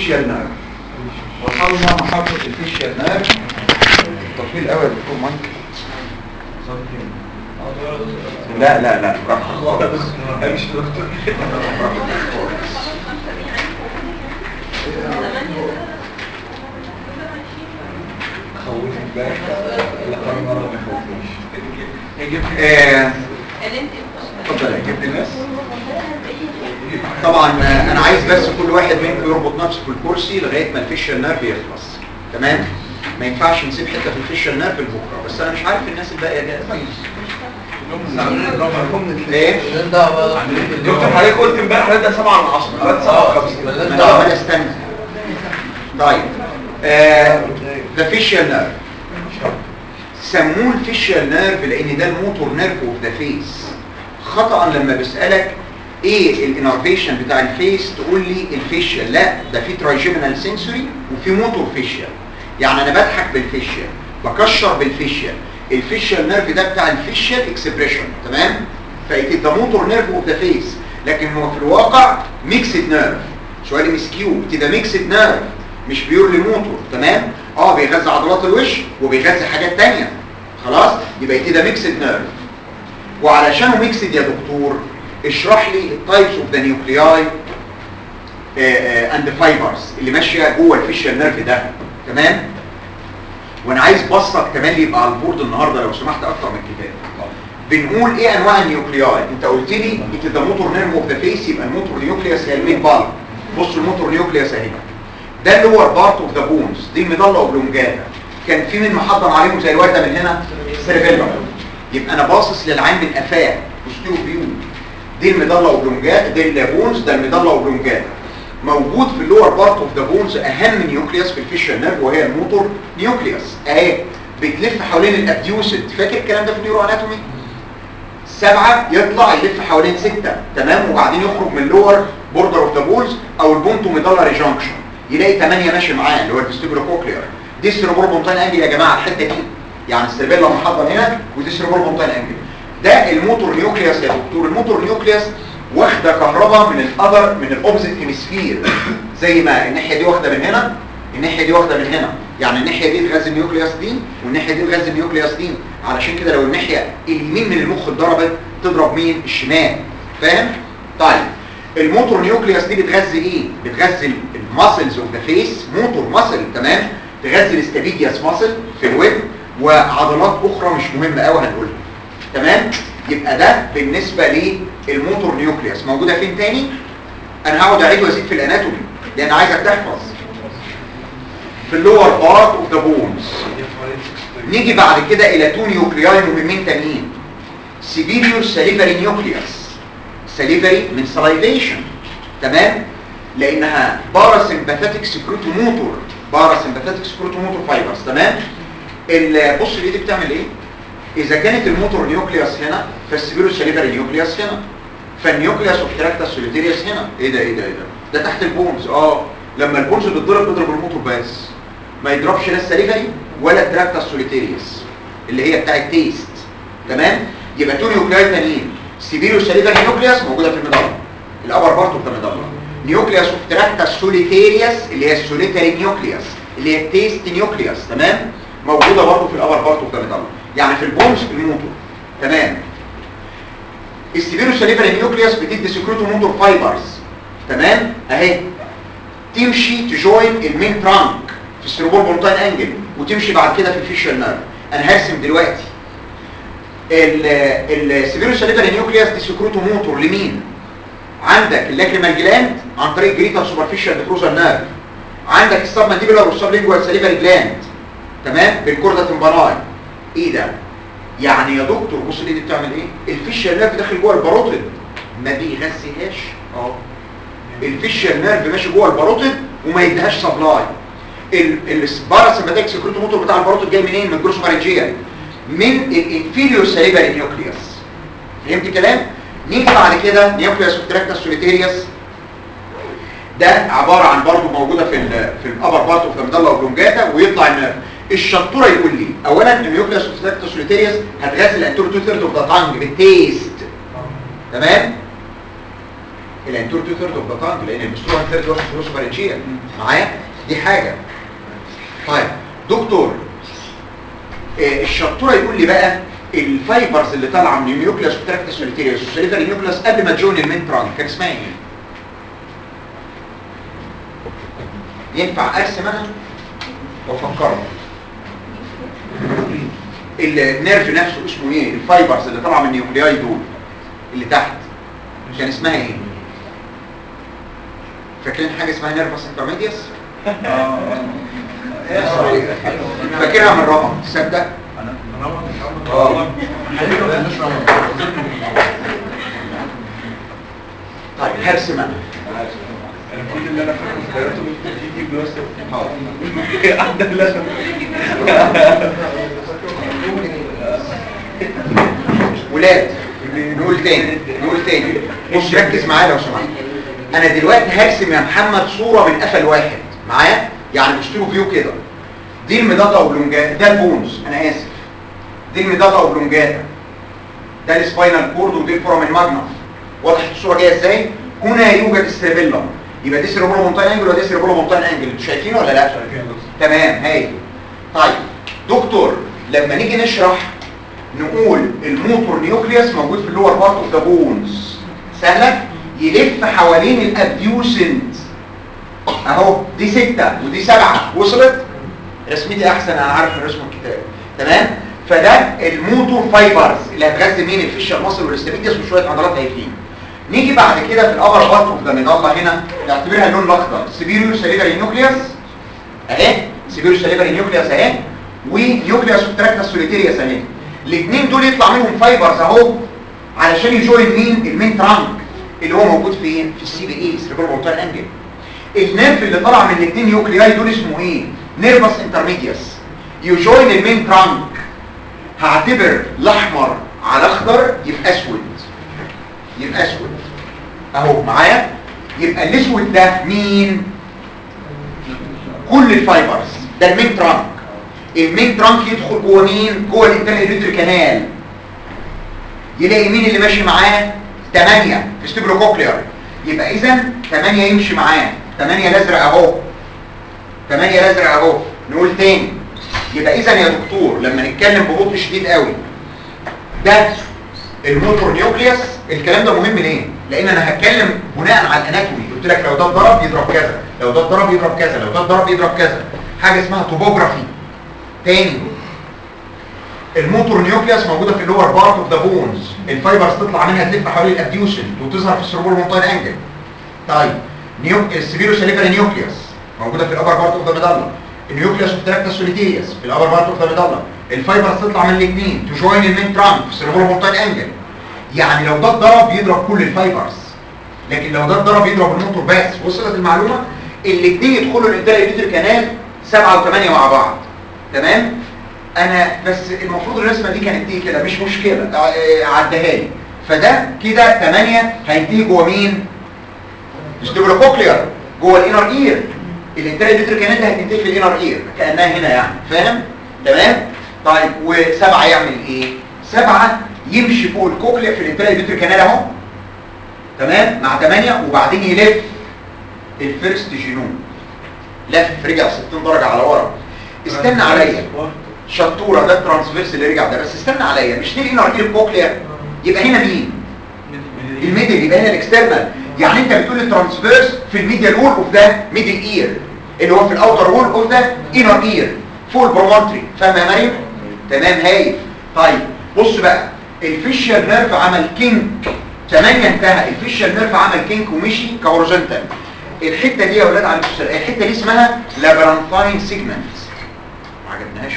الفيشيال نيرف وصلنا محطة الفيشيال نيرف طويل قوي يا دكتور مايك لا لا لا براحتك خالص مش دكتور براحتك خالص خوفني بقى لا كان مرة ما خوفنيش آه، اتفضل يا جبت الناس طبعا آه، انا عايز بس كل واحد منكم يربط نفسه في الكرسي لغايه ما الفيشال نيرف يخلص تمام ما ينفعش نسيب حته في الفيشال نيرف لبكره بس انا مش عارف الناس الباقيه جاهزه ايه دكتور حضرتك قلت امبارح ده 7 من 10 دلوقتي 7 ما انا عمال استنى طيب ذا فيشال نيرف سموه الفيشال نيرف لان ده الموتور نيرف اوف ذا فيس خطا لما بسالك ايه الانرفيشن بتاع الفيس تقول لي الفيشال لا ده في ترايجيمينال سنسوري وفي موتور فيشال يعني انا بضحك بالفيشال بكشر بالفيشال الفيشال نيرف ده بتاع الفيشال اكسبريشن تمام فايت ده موتور نيرف اوف ذا فيس لكن هو في الواقع ميكسد نيرف سؤال مسكيو ده ميكسد نيرف مش بيورلي موتور تمام اه بيغذي عضلات الوش وبيغذي حاجات تانية خلاص يبقى كده ميكسد نيرف وعلشانه ميكسد يا دكتور اشرح لي التايبس اوف ذا نيوكلياي اند فايبرز اللي ماشيه جوه الفيشال نيرف ده تمام وانا عايز بسط كمان اللي يبقى على البورد النهارده لو سمحت اكتر من الكتاب بنقول ايه انواع النيوكلياي انت قلت لي انت ده موتور نيرف اوف ذا فيس يبقى الموتور نيوكليوس هي المين بالك بص الموتور نيوكليوس اهي ده اللي هو بارت اوف ذا بونز دي المضله اوبلونجاتا كان في من محضن عليهم زي الورده من هنا سيرفيلم يبقى انا باصص للعين من قفاه بوستيرو فيو دي المضله اوبلونجاتا دي البونز ده المضله اوبلونجاتا موجود في اللور بارت اوف ذا بونز اهم نيوكليوس في الفيشال نيرف وهي الموتور نيوكليوس اهي بتلف حوالين الابديوسد فاكر الكلام ده في النيورو اناتومي سبعة يطلع يلف حوالين ستة تمام وبعدين يخرج من اللور بوردر اوف ذا بولز او البونتو ميدالاري جانكشن يلاقي 8 ماشي معاه اللي هو الفيستيبولو كوكلير دي السيربرو بونتاين انجل يا جماعه الحته دي يعني السيربيلا محضن هنا ودي السيربرو بونتاين انجل ده الموتور نيوكليوس يا دكتور الموتور نيوكليوس واخده كهرباء من الاذر من الاوبزيت هيمسفير زي ما الناحيه دي واخده من هنا الناحيه دي واخده من هنا يعني الناحيه دي تغذي النيوكليوس دي والناحيه دي تغذي النيوكليوس دي علشان كده لو الناحيه اليمين من المخ اتضربت تضرب مين الشمال فاهم طيب الموتور نيوكليوس دي بتغذي ايه بتغذي الماسلز اوف ذا فيس موتور ماسل تمام تغذي الاستابيدياس ماسل في الويب وعضلات اخرى مش مهمه قوي هنقولها تمام يبقى ده بالنسبه للموتور نيوكليوس موجوده فين تاني انا هقعد اعيد وازيد في الاناتومي لان عايزك تحفظ في اللور بارت اوف ذا بونز نيجي بعد كده الى تو نيوكلياي مهمين تانيين سيبيريور ساليفري نيوكليوس ساليفري من سلايفيشن تمام لانها باراسمباثيك سكروتوموتور باراسمباثيك سكروتوموتور فايبرز تمام ال- بص الايد بتعمل ايه اذا كانت الموتور نيوكليوس هنا فالسيبيريور ساليفري نيوكليوس هنا فالنيوكليوس اوف تراكتاس سوليتيريوس هنا ايه ده ايه ده ايه ده ده تحت البونز اه لما البونز بتضرب بيضرب الموتور بس ما يضربش لا الساليفري ولا التراكتاس سوليتيريوس اللي هي بتاع التيست تمام يبقى تو نيوكلياي تانيين سيبيريو ساليفري نيوكليوس موجوده في المدار الابر بارت اوف ذا مدار نيوكليوس اوف تراكتاس سوليتيريوس اللي هي السوليتري نيوكليوس اللي هي التيست نيوكليوس تمام موجوده برضه في الابر بارت اوف ذا مدار يعني في البونز في الموتور تمام السيبيريو ساليفري نيوكليوس بتدي سكروتو موتور فايبرز تمام اهي تمشي تجوين المين ترانك في السيروبول بونتاين انجل وتمشي بعد كده في الفيشال نيرف انا هرسم دلوقتي السيفيرو ساليفري نيوكليوس دي سكروتو موتور لمين عندك اللاكريمال جلاند عن طريق جريتال سوبرفيشال بكروزال نيرف عندك السب مانديبولار والسبلينجوال ساليفري جلاند تمام بالكوردا تمباناي ايه ده يعني يا دكتور بص الايد بتعمل ايه الفيشال نيرف داخل جوه الباروتيد ما بيغذيهاش اه الفيشال نيرف ماشي جوه الباروتيد وما يديهاش سبلاي الباراسمباتيك سكروتو موتور بتاع الباروتيد جاي منين من الجروسوفارنجيا من الانفيريور ساليفري نيوكليوس فهمت الكلام نيجي بعد كده نيوكليوس اوف تراكتاس سوليتيريوس ده عباره عن برضه موجوده في ال في الابر بارت اوف المدله اوبلونجاتا ويطلع النيرف الشطوره يقول لي اولا النيوكليوس اوف تراكتاس سوليتيريوس هتغذي الانتور تو ثيرد اوف ذا تانج بالتيست تمام الانتور تو ثيرد اوف ذا تانج لان البستور ثيرد واحد فلوس فارنجيه معايا دي حاجه طيب دكتور آه، الشطوره يقول لي بقى الفايبرز اللي طالعه من النيوكليوس والتراكت سوليتيريوس والسوليتري نيوكليوس قبل ما تجون المين ترانك كان اسمها ايه؟ ينفع ارسم انا وافكره النيرف نفسه اسمه ايه الفايبرز اللي طالعه من النيوكلياي دول اللي تحت كان اسمها ايه فاكرين حاجه اسمها نيرفس انترميديس فاكرها من رقم تصدق طيب هرسم انا كل اللي انا فاكره في حياته دي دي بس قاعده لا ولاد نقول تاني نقول تاني بص ركز معايا لو سمحت انا دلوقتي هرسم يا محمد صوره من قفل واحد معايا يعني بشتروا فيو كده دي المضادة اوبلونجاتا ده البونز انا اسف دي المضادة اوبلونجاتا ده السباينال كورد ودي الفورامين ماجنا وضحت الصوره جايه ازاي هنا يوجد السيربيلم يبقى دي سيربيلو مونتاين انجل وده سيربيلو مونتاين انجل انتوا شايفينه ولا لا تمام هاي طيب دكتور لما نيجي نشرح نقول الموتور نيوكليوس موجود في اللور بارت اوف ذا بونز سهله يلف حوالين الابديوسنت اهو دي ستة ودي سبعة وصلت رسمتي احسن انا عارف من رسم الكتاب تمام فده الموتور فايبرز اللي هتغذي مين الفيشر ماسل والاستاميديس وشويه عضلات هيفين نيجي بعد كده في الابر بارت اوف ذا ميدالا هنا نعتبرها اللون الاخضر سيبيريو سليفري نيوكليوس اهي سيبيريو سليفري نيوكليوس اهي ونيوكليوس اوبتراكتا سوليتيريوس اهي الاثنين دول يطلع منهم فايبرز اهو علشان يجوين مين المين ترانك اللي هو موجود فين في السي بي اي سيربرال موتور انجل النيرف اللي طالع من الاثنين نيوكلياي دول اسمه ايه نيرفس انترميديوس يجوين المين ترانك هعتبر الاحمر على اخضر يبقى اسود يبقى اسود اهو معايا يبقى الاسود ده مين كل الفايبرز ده المين ترانك المين ترانك يدخل جوه مين جوه الانترنال كانال يلاقي مين اللي ماشي معاه 8 في ستيبلوكوكلير يبقى اذا 8 يمشي معاه 8 الازرق اهو 8 الازرق اهو نقول تاني يبقى اذا يا دكتور لما نتكلم ببطء شديد قوي ده الموتور نيوكليوس الكلام ده مهم ليه لان انا هتكلم بناء على الاناتومي قلت لك لو ده اتضرب يضرب كذا لو ده اتضرب يضرب كذا لو ده اتضرب يضرب كذا حاجه اسمها توبوجرافي تاني الموتور نيوكليوس موجوده في اللور بارت اوف ذا بونز الفايبرز تطلع منها تلف حوالين الابديوسن وتظهر في السيربول مونتاين انجل طيب نيو السبيرو سليفري نيوكليوس موجوده في الابر بارت اوف ذا ميدالا النيوكليوس اوف تراكتا سوليتيريوس في الابر بارت اوف ذا ميدالا الفايبرز تطلع من الاثنين تجوين المين ترانك في السيربول مونتاين انجل يعني لو ده اتضرب يضرب كل الفايبرز لكن لو ده اتضرب يضرب الموتور بس وصلت المعلومه الاثنين يدخلوا الانتريور كانال سبعة وثمانية مع بعض تمام انا بس المفروض الرسمه دي كانت دي كده مش مشكله آه، عدها لي فده كده 8 هينتهي جوه مين ستيبلوكوكلير جوه الانر اير الانتريور كانال ده هتنتهي في الانر اير كانها هنا يعني فاهم تمام طيب وسبعة يعمل ايه سبعة يمشي فوق الكوكليا في الانتريور كانال اهو تمام مع 8 وبعدين يلف الفيرست جينوم لف رجع 60 درجة على ورا استنى عليا شطورة ده الترانسفيرس اللي رجع ده بس استنى عليا مش دي الانر اير كوكليا يبقى هنا مين الميدل يبقى هنا الاكسترنال يعني انت بتقول الترانسفيرس في الميديال وول اوف ده ميدل اير اللي هو في الاوتر وول اوف ده انر اير فول برومونتري فاهم يا مريم تمام هايل طيب بص بقى الفيشيال نيرف عمل كينك 8 انتهى الفيشيال نيرف عمل كينك ومشي كهوريزونتال الحته دي يا اولاد على السؤال الحته دي اسمها لابرانثاين سيجمنت ما عجبناهاش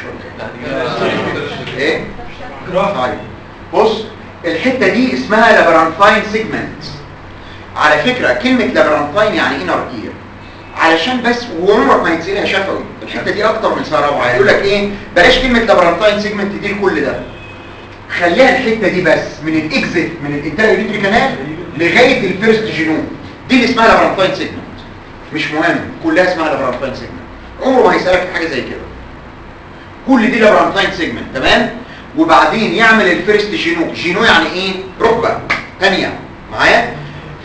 ولا ايه ايه طيب بص الحته دي اسمها لابرانثاين سيجمنت على فكره كلمه لابرانثاين يعني انر اير علشان بس وعمرك ما يتسالها شفوي الحته دي اكتر من سنه رابعه يقول لك ايه بلاش كلمه لابرانثاين سيجمنت دي لكل ده خليها الحته دي بس من الاكزيت من الانتريوريتري كانال لغايه الفيرست جينوم دي اللي اسمها لابرانثاين سيجمنت مش مهم كلها اسمها لابرانثاين سيجمنت عمره ما هيسالك في حاجه زي كده كل دي لابرانثاين سيجمنت تمام وبعدين يعمل الفيرست جينو جينو يعني ايه ركبه ثانيه معايا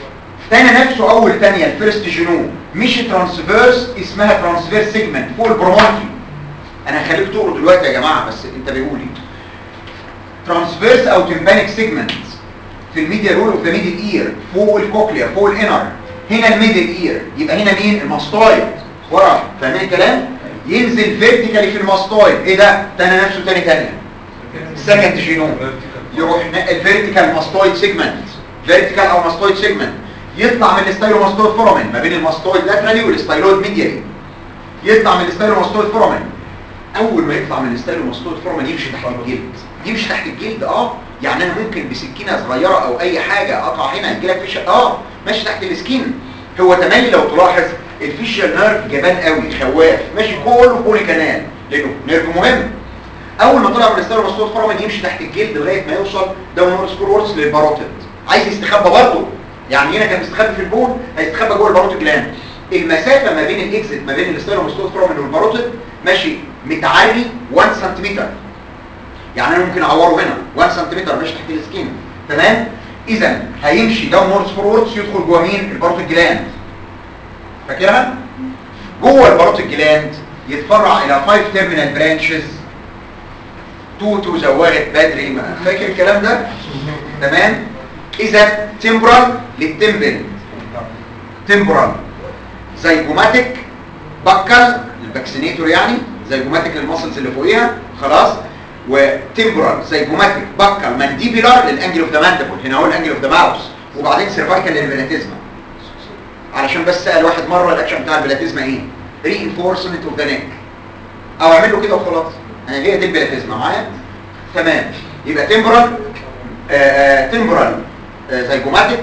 تاني نفسه اول تانية الفيرست جينوم مش ترانسفيرس اسمها ترانسفيرس سيجمنت فوق البرومونتري انا هخليك تقروا دلوقتي يا جماعه بس انت بيقولي ترانسفيرس او تمبانيك سيجمنت في الميديا رول اوف ذا ميدل اير فوق الكوكليا فوق الانر هنا الميدل اير يبقى هنا مين الماستويد ورا فاهمين الكلام ينزل فيرتيكالي في الماستويد ايه ده تاني نفسه تاني تانية سكند جينوم يروح الفيرتيكال ماستويد سيجمنت فيرتيكال او ماستويد سيجمنت يطلع من الستايلوماستويد فورامين ما بين الماستويد لاترالي والستايلويد ميديالي يطلع من الستايلوماستويد فورامين اول ما يطلع من الستايلوماستويد فورامين يمشي تحت الجلد يمشي تحت الجلد اه يعني انا ممكن بسكينه صغيره او اي حاجه اقطع هنا يجي لك فيش اه ماشي تحت السكين هو تملي لو تلاحظ الفيشيال نيرف جبان قوي خواف ماشي كله بولي كانال لانه نيرف مهم اول ما طلع من الستايلوماستويد فورامين يمشي تحت الجلد لغايه ما يوصل داون هورس كورورس للباروتيد عايز يستخبى برضه يعني هنا كان مستخبي في البون هيستخبى جوه الباروتيد جلاند المسافه ما بين الاكزit ما بين الستايلوماستويد فورامين والباروتيد ماشي متعري 1 سنتيمتر يعني انا ممكن اعوره هنا 1 سنتيمتر ماشي تحت السكين تمام اذا هيمشي داون هورس فوروردز يدخل جوه مين الباروتيد جلاند فاكرها جوه الباروتيد جلاند يتفرع الى 5 تيرمينال برانشز توتو زوغت بدري ما فاكر الكلام ده تمام اذا تمبرال للتمبل تمبرال زيجوماتيك بكل الفاكسينيتور يعني زيجوماتيك للمسلز اللي فوقيها خلاص وتمبرال زيجوماتيك بكل مانديبيلار للانجل اوف ذا ماندبل هنا هو الانجل اوف ذا ماوس وبعدين سيرفايكال للبلاتيزما علشان بس سال واحد مره الاكشن بتاع البلاتيزما ايه reinforcement اوف ذا نيك او اعمل له كده وخلاص يعني هي دي البلاتيزما معايا تمام يبقى تمبرال تمبرال زيجوماتيك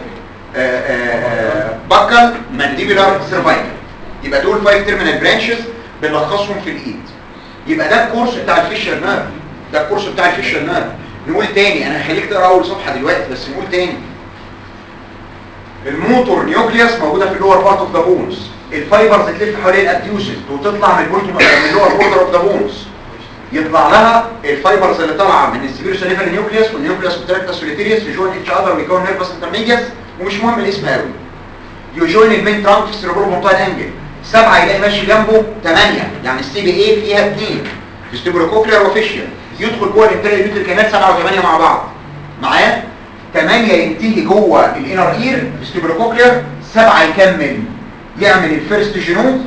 بكل مانديبيلار سيرفايكال يبقى دول 5 تيرمينال برانشز بنلخصهم في الايد يبقى ده الكورس بتاع الفيشر نيرف ده الكورس بتاع الفيشر نيرف نقول تاني انا هخليك تقرا اول صفحه دلوقتي بس نقول تاني الموتور نيوكليوس موجوده في اللور بارت اوف ذا بونز الفايبرز تلف حوالين الاديوسن وتطلع من البولتو من اللور بوردر اوف ذا بونز يطلع لها الفايبرز اللي طالعه من السبيرو سيليفر نيوكليوس والنيوكليوس بتاعتها سوليتيريوس يجوين اتش اذر ويكون نيرفس انترميديس ومش مهم الاسم قوي يجوين المين ترانك في السيربرو مونتاين انجل سبعه يلاقي ماشي جنبه ثمانيه يعني السي بي اي فيها اثنين فيستيبولو كوكلير وفيشيال يدخل جوه الانتريال يوتر كانال سبعه وثمانيه مع بعض معايا ثمانيه ينتهي جوه الانر اير فيستيبولو كوكلير سبعه يكمل يعمل الفيرست جينوم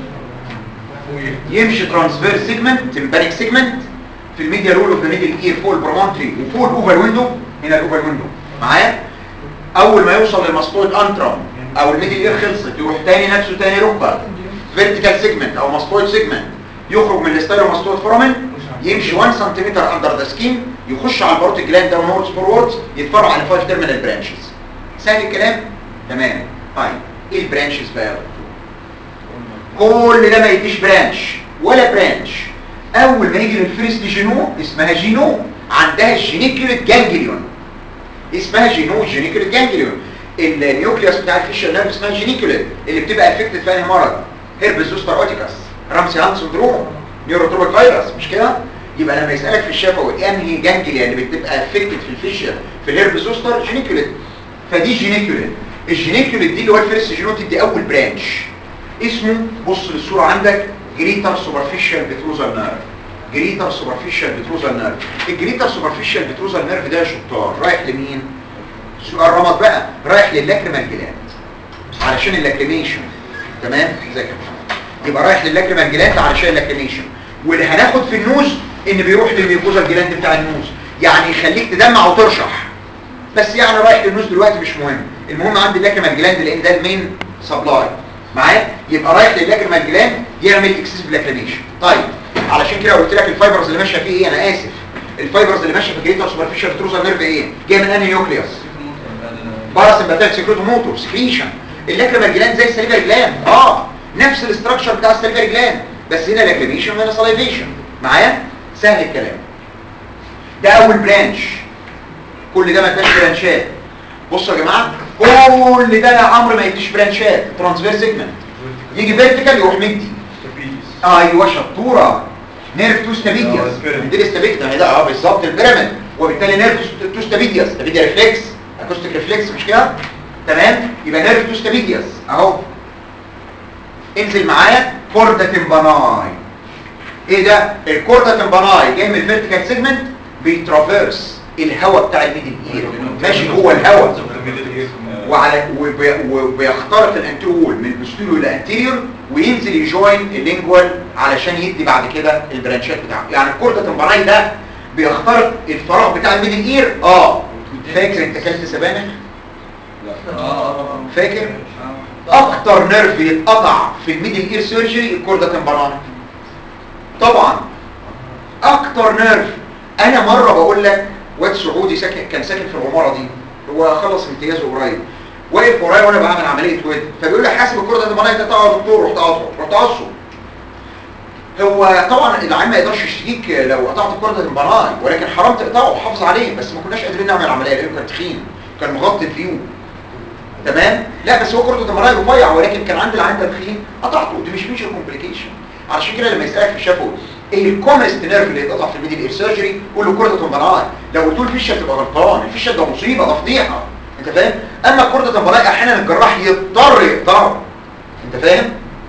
يمشي ترانسفير سيجمنت تمبانيك سيجمنت في الميديا رول اوف ذا ميدل اير فوق البرومونتري وفوق الاوفر ويندو هنا الاوفر ويندو معايا اول ما يوصل للمسطوط انترم او الميدل اير خلصت يروح تاني نفسه تاني ركبه فيرتيكال سيجمنت او مسطوط سيجمنت يخرج من الاستايلو مسطوط فورامين يمشي 1 سنتيمتر اندر ذا سكين يخش على الباروت جلاند داون هورس فوروردز يتفرع على 5 تيرمينال برانشز سهل الكلام تمام طيب ايه البرانشز بقى يا دكتور كل ده ما يديش برانش ولا برانش اول ما يجي للفيرست جينو اسمها جينو عندها الجينيكوليت جانجليون اسمها جينو جينيكوليت جانجليون النيوكليوس بتاع الفيشر نيرف اسمها جينيكوليت اللي بتبقى افكتد في انهي مرض هيربس زوستر اوتيكاس رامسي هانت سندروم نيوروتروبيك فيروس مش كده يبقى لما يسالك في الشفوي انهي جانجليا اللي بتبقى افكتد في الفيشر في الهيربس زوستر جينيكوليت فدي جينيكوليت الجينيكوليت دي اللي هو الفيرست جينو تدي اول برانش اسمه بص للصوره عندك جريتر سوبرفيشال بتروزال نيرف جريتر سوبرفيشال بتروزال نيرف الجريتر سوبرفيشال بتروزال نيرف ده يا شطار رايح لمين سؤال رمض بقى رايح للاكريمال جلاند علشان اللاكريميشن تمام ذاكر يبقى رايح للاكريمال جلاند علشان اللاكريميشن واللي هناخد في النوز ان بيروح للميوكوزا الجلاند بتاع النوز يعني يخليك تدمع وترشح بس يعني رايح للنوز دلوقتي مش مهم المهم عندي اللاكريمال جلاند لان ده المين سبلاي معايا يبقى رايح للاكريمال جلاند يعمل اكسسيف لاكريميشن طيب علشان كده قلت لك الفايبرز اللي ماشيه فيه ايه انا اسف الفايبرز اللي ماشيه في جريتر سوبرفيشال تروزال نيرف ايه جايه من انهي نيوكليوس باراسمباتيك سكريتو موتور سكريشن اللاكريمال جلاند زي السليفري جلاند اه نفس الاستراكشر بتاع السليفري جلاند بس هنا لاكريميشن وهنا سلايفيشن معايا سهل الكلام ده اول برانش كل ده ما اداش برانشات بصوا يا جماعه كل ده يا عمرو ما يديش برانشات ترانسفير سيجمنت يجي فيرتيكال يروح مدي ايوه شطوره نيرف تو ستابيديوس دي الاستابيكتا ده اه بالظبط البيراميد وبالتالي نيرف تو ستابيديوس ستابيديا ريفلكس اكوستيك ريفلكس مش كده تمام يبقى نيرف توستابيديوس اهو انزل معايا كوردا تمباناي ايه ده الكوردا تمباناي جاي من الفيرتيكال سيجمنت بيترافيرس الهواء بتاع الميدل اير ماشي جوه الهواء وعلى وبي- وبيخترق الانترول من البوستيريور للانتيريور وينزل يجوين اللينجوال علشان يدي بعد كده البرانشات بتاعته يعني الكوردا تمباناي ده بيخترق الفراغ بتاع الميدل اير اه فاكر انت كلت سبانخ فاكر اكتر نيرف يتقطع في الميدل اير سيرجري الكوردا تمباناي طبعا اكتر نيرف انا مره بقول لك واد سعودي ساكن كان ساكن في العماره دي هو خلص امتيازه قريب واقف ورايا وانا بعمل عمليه ود فبيقول لي حاسب الكوردا تمباناي ده طبعا يا دكتور رحت قاطعه رحت قاصه هو طبعا العيان ما يقدرش يشتكيك لو قطعت الكوردا تمباناي ولكن حرام تقطعه وحافظ عليه بس ما كناش قادرين نعمل عمليه لانه كان تخين كان مغطي الفيو تمام لا بس هو كوردا تمباناي رفيع ولكن كان عندي العيان ده تخين قطعته دي مش ميجر كومبليكيشن علشان كده لما يسالك في الشفوي ايه الكومست نيرف اللي يتقطع في الميدل اير سيرجري قول له كوردا تمباناي لو قلت له الفيشه تبقى غلطان الفيشه ده مصيبه ده فضيحه انت فاهم اما الكوردا تمباناي احيانا الجراح يضطر يقطعه انت فاهم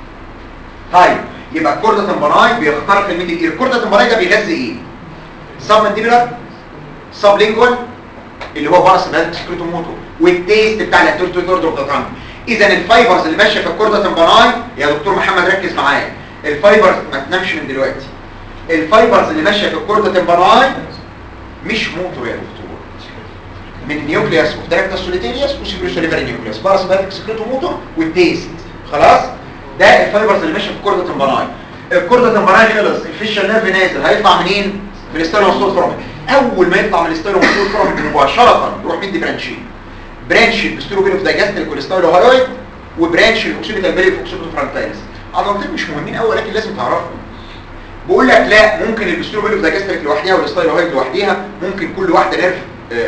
طيب يبقى الكوردا تمباناي بيخترق الميدل اير الكوردا تمباناي ده بيغذي ايه سب مانديبولار سب لينجوال اللي هو باراسمباتيك سكريتوموتو والتيست بتاع الانترتورد اوف ذا تانج اذا الفايبرز اللي ماشيه في الكوردا تمباناي يا دكتور محمد ركز معايا الفايبرز ما تنامش من دلوقتي الفايبرز اللي ماشيه في الكوردا تمباناي مش موتور يا دكتور من النيوكليوس اوف دايركتا سوليتيريوس وسيبروسوليفري نيوكليوس باراسمباتيك سكريتوموتور والتيست خلاص ده الفايبرز اللي ماشيه في الكوردا تمباناي الكوردا تمباناي خلص الفيشال نيرف نازل هيطلع منين من الستيرنوستول فورامين اول ما يطلع من الستيرنوستول فورامين مباشره يروح مدي برانشين برانش البستروبيل اوف دايجاستريك والستايلو هايرويد وبرانش الاوكسيديتال بيلي في اوكسيدو فرانتايلس عضلتين مش مهمين قوي ولكن لازم تعرفهم بقول لك لا ممكن البستروبيل اوف دايجاستريك لوحديها والستايلو هايرويد لوحديها ممكن كل واحده نيرف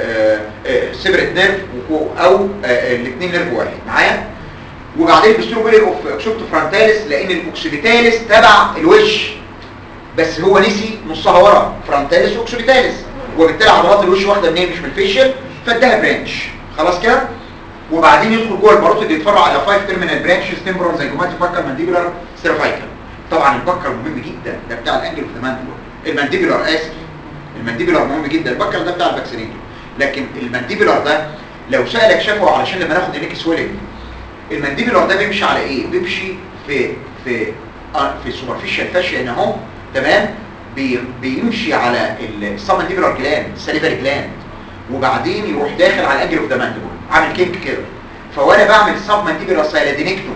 سيبريت نيرف او الاثنين نيرف واحد معايا وبعدين البستروبيل اوف اوكسيدو فرانتايلس لان الاوكسيديتالس تبع الوش بس هو نسي نصها ورا فرونتاليس واكسوليتاليس وبالتالي عضلات الوش واخده منين مش من الفيشل فاداها برانش خلاص كده وبعدين يدخل جوه الباروتيد يتفرع على 5 تيرمينال برانشز تمبرال زيجوماتي باكر مانديبولار سيرفايكال طبعا البكر مهم جدا ده بتاع الانجل اوف ذا مانديبولار المانديبولار اسف المانديبولار مهم جدا البكر ده بتاع الفاكسينيتور لكن المانديبولار ده لو سالك شافه علشان لما ناخد النيك سويلنج المانديبولار ده بيمشي على ايه بيمشي في في آه في السوبرفيشال فاشيا هنا اهو تمام بي بيمشي على السبمانديبولار جلاند الساليفري جلاند وبعدين يروح داخل على الاجل اوف ذا مانديبول عامل كينك كده فوانا بعمل سبمانديبولار سايلادينكتومي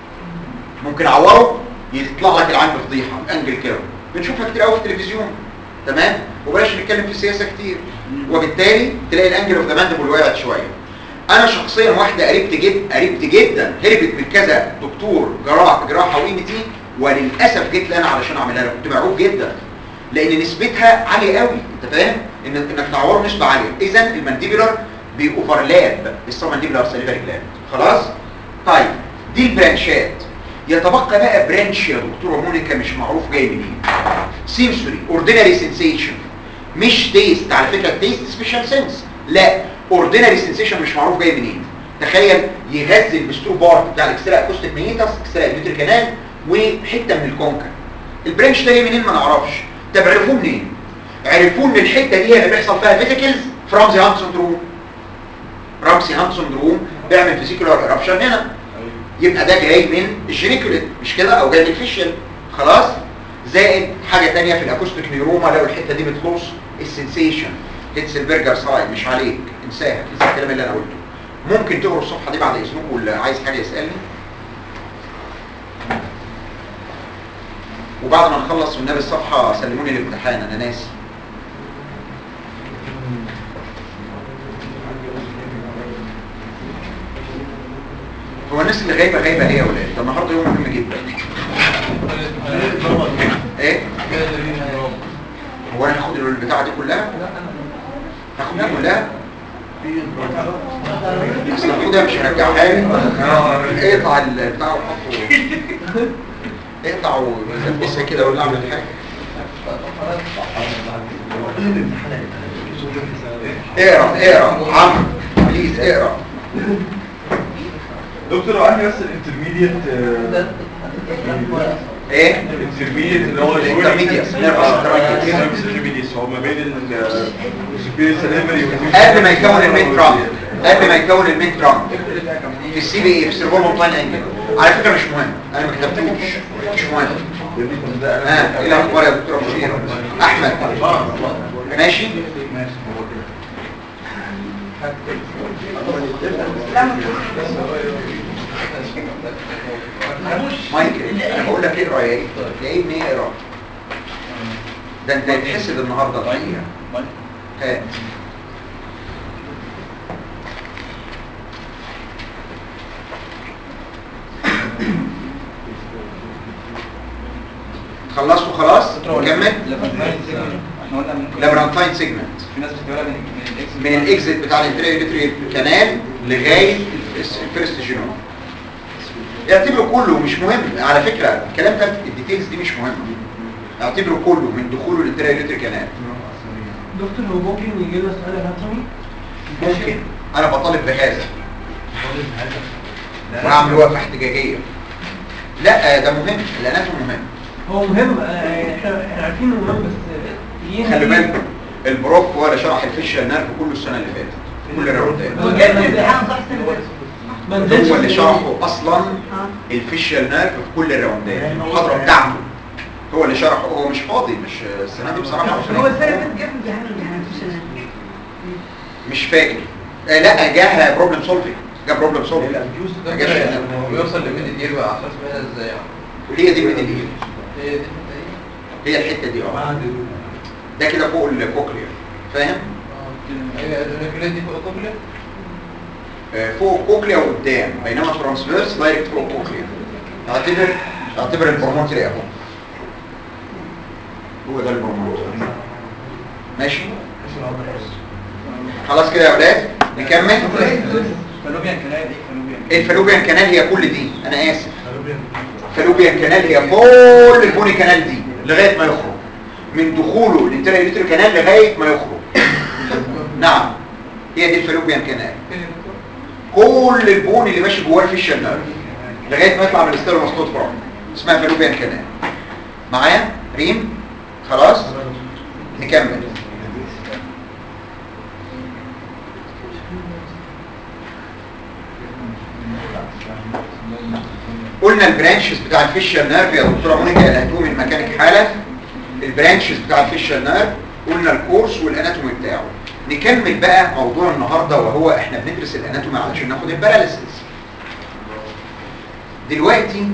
ممكن اعوره يطلع لك العين بفضيحه انجل كده بنشوفها كتير قوي في التلفزيون تمام وبلاش نتكلم في السياسه كتير وبالتالي تلاقي الانجل اوف ذا مانديبول وقعت شويه انا شخصيا واحده قريبت جدا قريبت جدا هربت من كذا دكتور جراح جراحه وام تي وللاسف جيت لي انا علشان اعملها لها كنت مرعوب جدا لان نسبتها عاليه قوي انت فاهم ان انك تعوره نسبه عاليه اذا المانديبولار بيوفرلاب السبمانديبولار ساليفري جلاند خلاص طيب دي البرانشات يتبقى بقى برانش يا دكتوره مونيكا مش معروف جاي منين سينسوري اوردينري سensation مش تيست على فكره التيست سبيشال سنس لا اوردينري سنسيشن مش معروف جاي منين تخيل يغذي البستور بارت بتاع الاكسترا اكوستيك ميتاس اكسترا اليوتري كانال وحته من الكونكا البرانش ده جاي منين ما نعرفش طب عرفوه منين عرفوه ان الحته دي اللي بيحصل فيها فيزيكلز في رمزي هانت سندروم رمزي هانت سندروم بيعمل فيزيكولار ايرابشن هنا يبقى ده جاي من الجينيكوليت مش كده او جاي من الفيشل خلاص زائد حاجه ثانيه في الاكوستيك نيوروما لو الحته دي بتخص السنسيشن هيتسلبرجر سايد مش عليك انساها انسى الكلام اللي انا قلته ممكن تقروا الصفحه دي بعد اذنكم واللي عايز حاجه يسالني وبعد ما نخلص والنبي الصفحه سلموني الامتحان انا ناسي هو الناس اللي غايبه غايبه ليه يا ولاد ده النهارده يوم مهم جدا ايه هو انا هاخد البتاعه دي كلها هاخد دي كلها اصل هاخدها مش هرجعها لي اقطع البتاع وحطه اقطع ولبسها كده ولا اعمل حاجه اقرا اقرا عمرو بليز اقرا دكتور لو عندي بس الانترميديت ايه الانترميديت اللي هو Intermediate. الانترميديت هو ما بين السوبيريور سليفري قبل ما يكون المين ترانك قبل ما يكون المين ترانك في السي بي اي في السيرفول مونتاين انجل على فكره مش مهم انا ما كتبتوش مش مهم ها ايه الاخبار يا دكتور ابو شير احمد ماشي مايكل انا بقول لك اقرا يا ايه يا ابني اقرا ده انت هتحسد النهارده الحقيقه هات خلصتوا خلاص نكمل احنا قلنا ممكن لابرانتاين سيجمنت في ناس بتقولها من من الاكس من الاكزيت بتاع الانتريوريتري كانال لغايه الفيرست- الفيرست جينوم اعتبره كله مش مهم على فكره الكلام ده الديتيلز دي مش مهمه اعتبره كله من دخوله الانتريوريتري كانال دكتور هو ممكن يجي لنا سؤال اناتومي ممكن انا بطالب بهذا وهعمل وقفه احتجاجيه لا ده مهم الاناتوم مهم هو مهم آه، احنا احنا عارفين انه مهم بس آه، يجي خلي بالكم البروف هو اللي شرح الفيشال نيرف كله السنه اللي فاتت كل الراوندات ما نزلش هو اللي في- شرحه اصلا الفيشال نيرف في كل الراوندات المحاضره بتاعته هو اللي شرحه هو مش فاضي مش السنه دي بصراحه مش هو فاضي. السنة اللي فاتت جاب امتحان امتحان في السنة مش فاكر آه لا جاه بروبلم سولفنج جاب بروبلم سولفنج ما جاش هو بيوصل لميد اير بقى عشان اسمها ازاي هي دي الميدل اير هي دي هي الحته دي اه ده كده فوق الكوكليا فاهم هي الريكوليت دي فوق الكوبلة آه، فوق الكوكليا وقدام بينما ترانسفيرس دايركت فوق الكوكليا اعتبر اعتبر البروموتري اهو هو ده البروموتري ماشي خلاص كده يا اولاد نكمل فالوبيان كانال ايه فالوبيان الفالوبيان كانال هي كل دي انا اسف الفالوبيان كانال هي كل البوني كانال دي لغايه ما يخرج من دخوله الانتريوريتري كانال لغايه ما يخرج نعم هي دي الفالوبيان كانال كل البون اللي ماشي جواه الفيشال نيرف لغايه ما يطلع من الستيرنوستوت برون اسمها فالوبيان كانال معايا ريم خلاص نكمل قلنا البرانشز بتاع الفيشال نيرف يا دكتوره مونيكا اللي هتقوم من مكانك حالا البرانشز بتاع الفيشال نيرف قلنا الكورس والاناتومي بتاعه نكمل بقى موضوع النهارده وهو احنا بندرس الاناتومي علشان ناخد الباراليسيس دلوقتي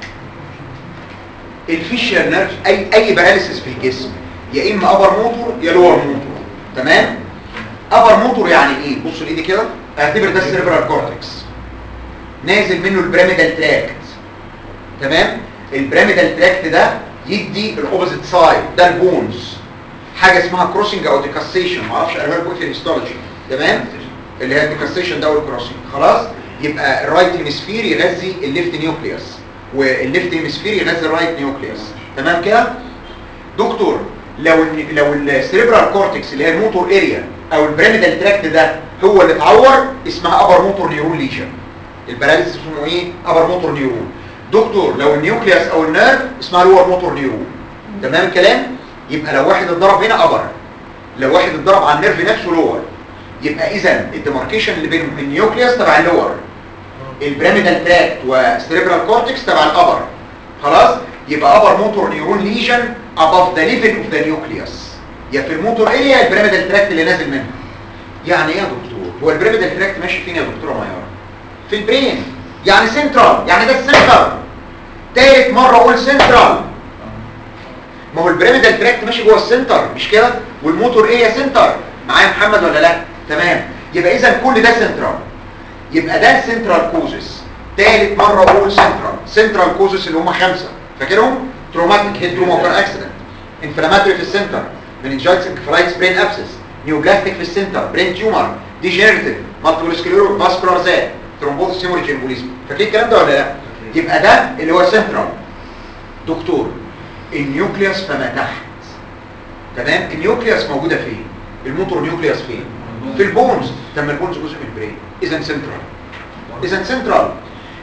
الفيشال نيرف اي اي باراليسيس في الجسم يا اما ابر موتور يا لور موتور تمام ابر موتور يعني ايه بصوا لايدي كده اعتبر ده السيربرال كورتكس نازل منه البيراميدال تراكت تمام البيراميدال تراكت ده يدي الاوبوزيت سايد ده البونز حاجه اسمها كروسنج او ديكاستيشن ما اعرفش اقولها لكم في الهيستولوجي تمام اللي هي الديكاستيشن ده والكروسنج خلاص يبقى الرايت هيمسفير يغذي الليفت نيوكليوس والليفت هيمسفير يغذي الرايت نيوكليوس تمام كده دكتور لو ال لو السيريبرال كورتكس اللي هي الموتور اريا او البيراميدال تراكت ده هو اللي اتعور اسمها ابر موتور نيورون ليجن الباراليسيس اسمه ايه ابر موتور نيورون دكتور لو النيوكليوس او النيرف اسمها لور موتور نيورون تمام الكلام يبقى لو واحد اتضرب هنا ابر لو واحد اتضرب على النيرف نفسه لور يبقى اذا الديماركيشن اللي بينهم النيوكليوس تبع اللور البيراميدال تراكت والسيريبرال كورتكس تبع الابر خلاص يبقى ابر موتور نيورون ليجن above the level of the nucleus يا في الموتور اريا البيراميدال تراكت اللي نازل منها يعني ايه يا دكتور هو البيراميدال تراكت ماشي فين يا دكتوره ميار في البرين يعني سنترال يعني ده السنتر تالت مرة اقول سنترال ما هو البيراميدال تراكت ماشي جوه السنتر مش كده والموتور ايه يا سنتر معايا محمد ولا لا تمام يبقى اذا كل ده سنترال يبقى ده سنترال كوزس تالت مرة اقول سنترال سنترال كوزس اللي هم خمسة فاكرهم تروماتيك هيد تروما وكار اكسيدنت انفلاماتوري في السنتر مننجايتس انكفالايتس برين ابسس نيوبلاستيك في السنتر برين تيومر ديجنريتيف مالتيبل سكليرو فاسكولار زاد ترومبوزس هيموريج امبوليزم فاكرين الكلام ده ولا لا يبقى ده اللي هو سنترال دكتور النيوكليوس فما تحت تمام النيوكليوس موجوده فين الموتور نيوكليوس فين في البونز طب ما البونز جزء من البرين اذا سنترال اذا سنترال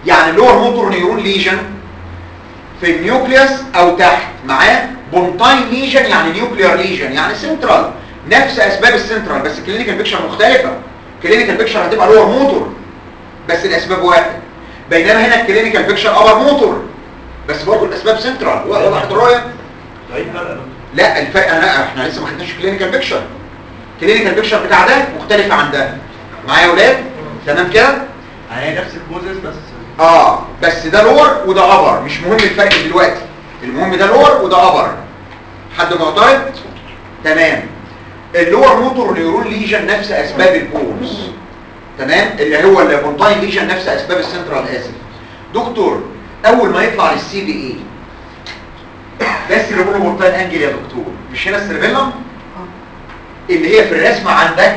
يعني اللور موتور نيورون ليجن في النيوكليوس او تحت معاه بونتاين ليجن يعني نيوكليار ليجن يعني سنترال نفس اسباب السنترال بس الكلينيكال بيكشر مختلفه كلينيكال بيكشر هتبقى لور موتور بس الاسباب واحد بينما هنا الكلينيكال بيكشر ابر موتور بس برضه الاسباب سنترال وضحت الرؤيه طيب فرق لا الفرق انا احنا لسه ما خدناش كلينيكال بيكشر كلينيكال بيكشر بتاع ده مختلفه عن ده معايا يا اولاد تمام كده هي نفس الكوزز بس اه بس ده لور وده ابر مش مهم الفرق دلوقتي المهم ده لور وده ابر حد معترض تمام اللور موتور نيورون ليجن نفس اسباب البونز تمام اللي هو البونتاين ليجن نفس اسباب السنترال اسف دكتور اول ما يطلع للسي بي اي ده السيربرو بونتاين انجل يا دكتور مش هنا السيربيلم اللي هي في الرسمه عندك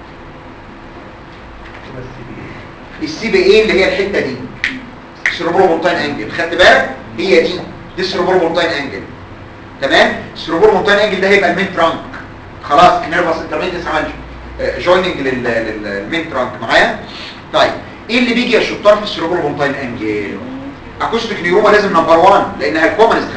السي بي اي اللي هي الحته دي سيربرو بونتاين انجل خدت بالك هي دي دي سيربرو بونتاين انجل تمام سيربرو بونتاين انجل ده هيبقى المين ترانك خلاص النيرفس انترميديس عمل جويننج للمين ترانك معايا طيب ايه اللي بيجي يا شطار في السيربرو بونتاين انجل اكوستيك نيوما لازم نمبر 1 لانها الكومنست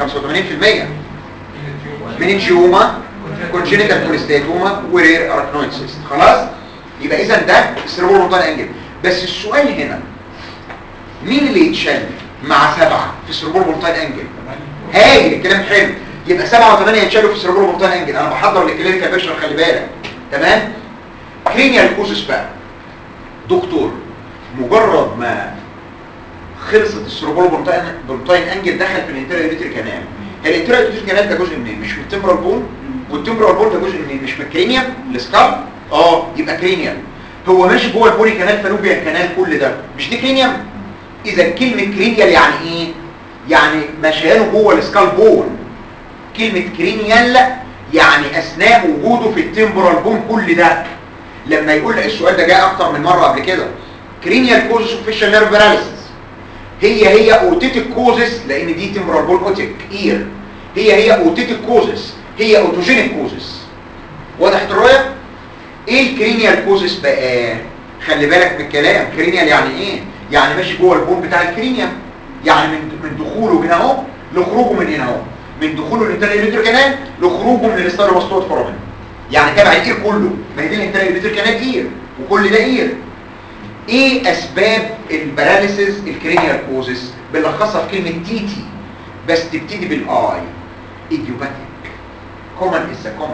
85% مننجيوما كونجينيتال كوليستاتوما ورير اراكنويد سيست خلاص يبقى اذا ده السيربرو بونتاين انجل بس السؤال هنا مين اللي يتشل مع سبعة في السيربرو بونتاين انجل هاجي الكلام حلو يبقى سبعة وثمانية يتشالوا في السيربرو بونتاين انجل انا بحضر للكلينيكال بيكشر خلي بالك تمام كرينيال كوزس بقى دكتور مجرد ما خلصت السيربرو بونتاين بونتاين انجل دخل في الانتيريور يوريتري كانال الانتيريور يوريتري كانال ده جزء منين مش من التمبرال بون والتمبرال بون ده جزء منين مش من الكرينيوم السكال اه يبقى كرينيوم هو ماشي جوه البوني كانال فالوبيا كانال كل ده مش دي كرينيوم اذا كلمه كرينيال يعني ايه يعني مشيانه جوه السكال بون كلمه كرينيال يعني اثناء وجوده في التمبرال بون كل ده لما يقول لك السؤال ده جاء اكتر من مره قبل كده كرينيال كوزس اوف فيشال نيرف باراليسيس هي هي اوتيتيك كوزس لان دي تمبرال بون اوتيك اير هي هي اوتيتيك كوزس هي اوتوجينيك كوزس وضحت الرؤيه ايه الكرينيال كوزس بقى خلي بالك من الكلام كرينيال يعني ايه يعني ماشي جوه البون بتاع الكرينيوم يعني من من دخوله هنا اهو لخروجه من هنا اهو من دخوله الانتريور كانال لخروجه من الاستيروباستوت فورامين يعني تبع الاير كله ما هي دي الانتريور كانال اير وكل ده اير ايه اسباب الباراليسيس الكرينيال كوزس بنلخصها في كلمه تي تي بس تبتدي بالاي ايديوباتيك كومن از كومن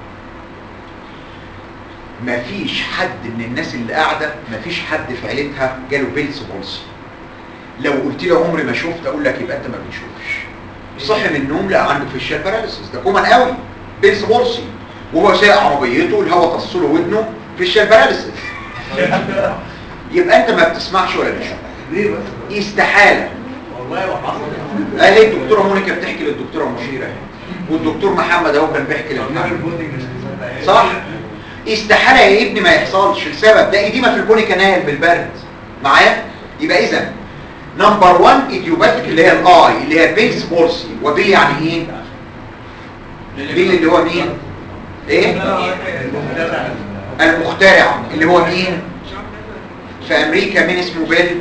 مفيش حد من الناس اللي قاعده مفيش حد في عيلتها جاله بيلس بولسي لو قلت لي عمري ما شفت اقول لك يبقى انت ما بتشوفش صحي من النوم لقى عنده فيشال باراليسيس ده كومن قوي بيلس بولسي وهو سايق عربيته الهواء طص له ودنه فيشال باراليسيس يبقى انت ما بتسمعش ولا بتشوف ليه بس استحاله والله وحصل اهي الدكتوره مونيكا بتحكي للدكتوره مشيره اهي والدكتور محمد اهو كان بيحكي النيرف للمحمد بودنج صح استحاله يا ابني ما يحصلش السبب ده اديمه في البوني كانال بالبرد معايا يبقى اذا نمبر 1 ايديوباتيك اللي هي الاي اللي هي بيلز بورسي وبيل يعني ايه بيل اللي هو مين ايه المخترع اللي هو مين في امريكا مين اسمه بيل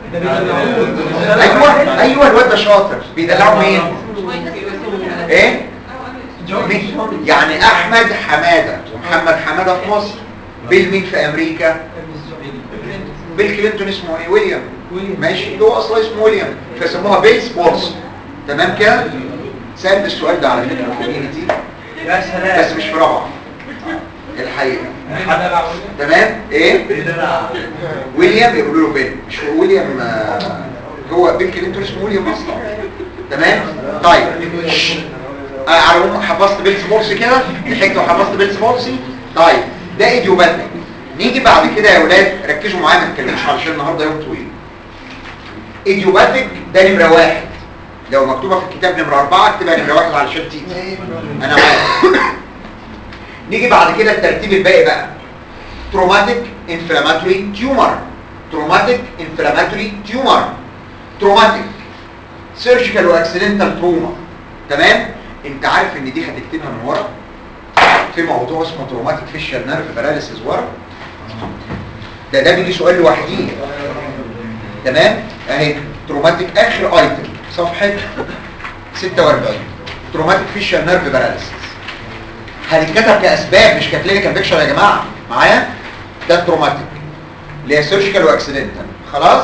ايوه ايوه الواد ده شاطر بيدلعوا مين ايه مين؟ يعني احمد حماده ومحمد حماده في مصر بيل مين في امريكا بيل كلينتون اسمه ايه ويليام ماشي اللي هو اصلا اسمه ويليام فسموها بيل سبورتس تمام كده سألت السؤال ده على فكره في الكوميونتي يا سلام بس مش في رابعه الحقيقه حد يلعب تمام ايه ويليام يقولوا له بيل مش هو ويليام آه، هو بيل كلينتون اسمه ويليام اصلا تمام طيب شش. آه، على العموم حفظت بيلز مورسي كده ضحكت وحفظت بيلز مورسي طيب ده ايديوباتيك نيجي بعد كده يا اولاد ركزوا معايا ما تتكلموش علشان النهارده يوم طويل ايديوباتيك ده نمره واحد لو مكتوبه في الكتاب نمره اربعه اكتبها نمره واحد علشان تيجي انا عارف نيجي بعد كده الترتيب الباقي بقى تروماتيك انفلاماتوري تيومر تروماتيك انفلاماتوري تيومر تروماتيك سيرجيكال واكسيدنتال تروما تمام انت عارف ان دي هتكتبها من ورا في موضوع اسمه تروماتيك فيشال نيرف باراليسيس ورا ده ده بيجي سؤال لوحديه تمام اهي تروماتيك اخر ايتم صفحه 46 تروماتيك فيشال نيرف باراليسيس هتتكتب كاسباب مش ككلينيكال بيكشر يا جماعه معايا ده التروماتيك اللي هي سيرجيكال واكسيدنتال خلاص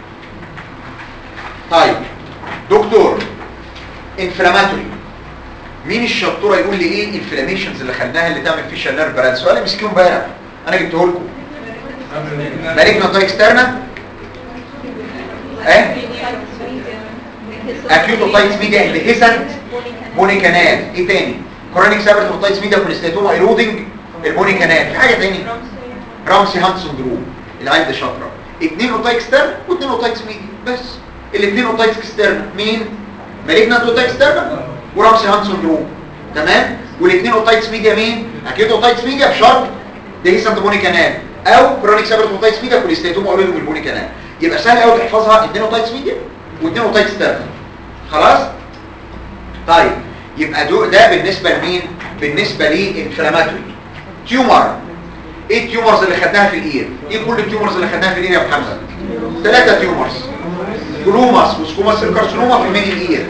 طيب دكتور انفلاماتوري مين الشطوره يقول لي ايه الانفلاميشنز اللي خدناها اللي تعمل فيشال نيرف باراليسيس سؤال مسكين امبارح انا جبته لكم مالجنت اكسترنا ايه اكيوت اوتايتس ميديا اندهيسنت بوني كانال ايه تاني كورونيك سابرت اوتايتس ميديا كوليستاتوما ايرودنج البوني كانال في حاجه تاني رامسي هانت سندروم العيل ده شاطره اثنين اوتايت اكسترنا واثنين اوتايتس ميديا بس الاثنين اوتايتس اكسترنا مين مالجنت اوتايت اكسترنا ورامسي هانت سندروم تمام والاثنين اوتايتس ميديا مين اكيوت اوتايتس ميديا بشرط دهيسنت بوني كانال او كرونيك سابرت اوتايتس ميديا كوليستاتوما ايرودنج البوني كانال يبقى سهل قوي تحفظها اثنين اوتايتس ميديا واثنين اوتايتس اكسترنا خلاص طيب يبقى دو ده بالنسبة لمين بالنسبة للانفلاماتوري تيومر ايه التيومرز اللي خدناها في الاير ايه كل التيومرز اللي خدناها في الاير يا محمد ثلاثة تيومرز جلوماس وسكوماس الكارسينوما في ميدل اير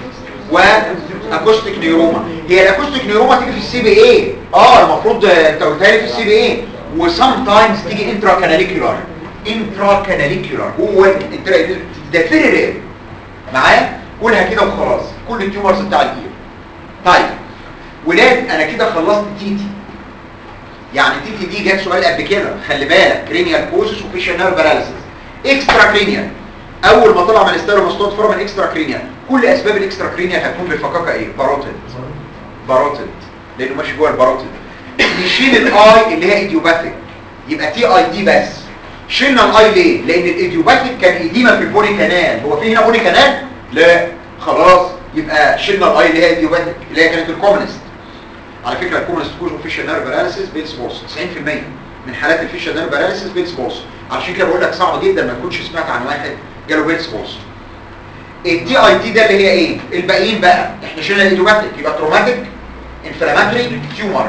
واكوستيك نيوروما هي الاكوستيك نيوروما تيجي في السي بي اي اه المفروض انت قلتها لي في السي بي اي وسام تايمز تيجي انترا كاناليكولار انترا كاناليكولار جوه الانترا ده فيري رير معايا قولها كده وخلاص كل التيومرز بتاع الاير طيب ولاد انا كده خلصت تيتي يعني تيتي دي جت سؤال قبل كده خلي بالك كرينيال كوزس وفيشال نيرف باراليسيس اكسترا كرينيال اول ما طلع من الستيروماستوت فورم اكسترا كرينيال كل اسباب الاكسترا كرينيال هتكون بالفقاقه ايه باروتيد باروتيد لانه ماشي جوه الباروتيد نشيل الاي اللي هي ايديوباثيك يبقى تي اي دي بس شلنا الاي ليه لان الايديوباثيك كان ايديما في البوني كانال هو في هنا بوني كانال لا خلاص يبقى شلنا الاي اللي هي ايديوباثيك اللي هي كانت الكومنست على فكره الكومنست كوز فيشال نيرف باراليسيس بيلز بوس 90% من حالات الفيشال نيرف باراليسيس بيلز بوس علشان كده بقول لك صعب جدا ما تكونش سمعت عن واحد جاله بيلز بوس التي اي تي ده اللي هي ايه الباقيين بقى احنا شلنا الايديوباثيك يبقى تروماتيك انفلاماتوري تيومر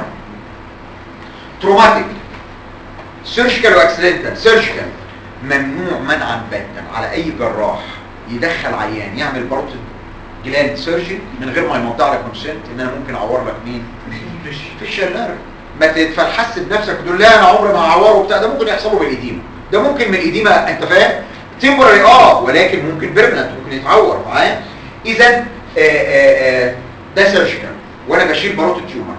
تروماتيك سيرجيكال واكسيدنتال سيرجيكال ممنوع منعا باتا على اي جراح يدخل عيان يعمل باروتيد جلاند سيرجي من غير ما يموضع لك كونسنت ان انا ممكن اعور لك مين في الشلال ما تتفلحس بنفسك وتقول لا انا عمري ما هعوره وبتاع ده ممكن يحصل له بالاديمه ده ممكن من الاديمه انت فاهم تمبرري اه ولكن ممكن بيرمننت ممكن يتعور معايا اذا ده سيرجيكال وانا بشيل باروتيد تيومر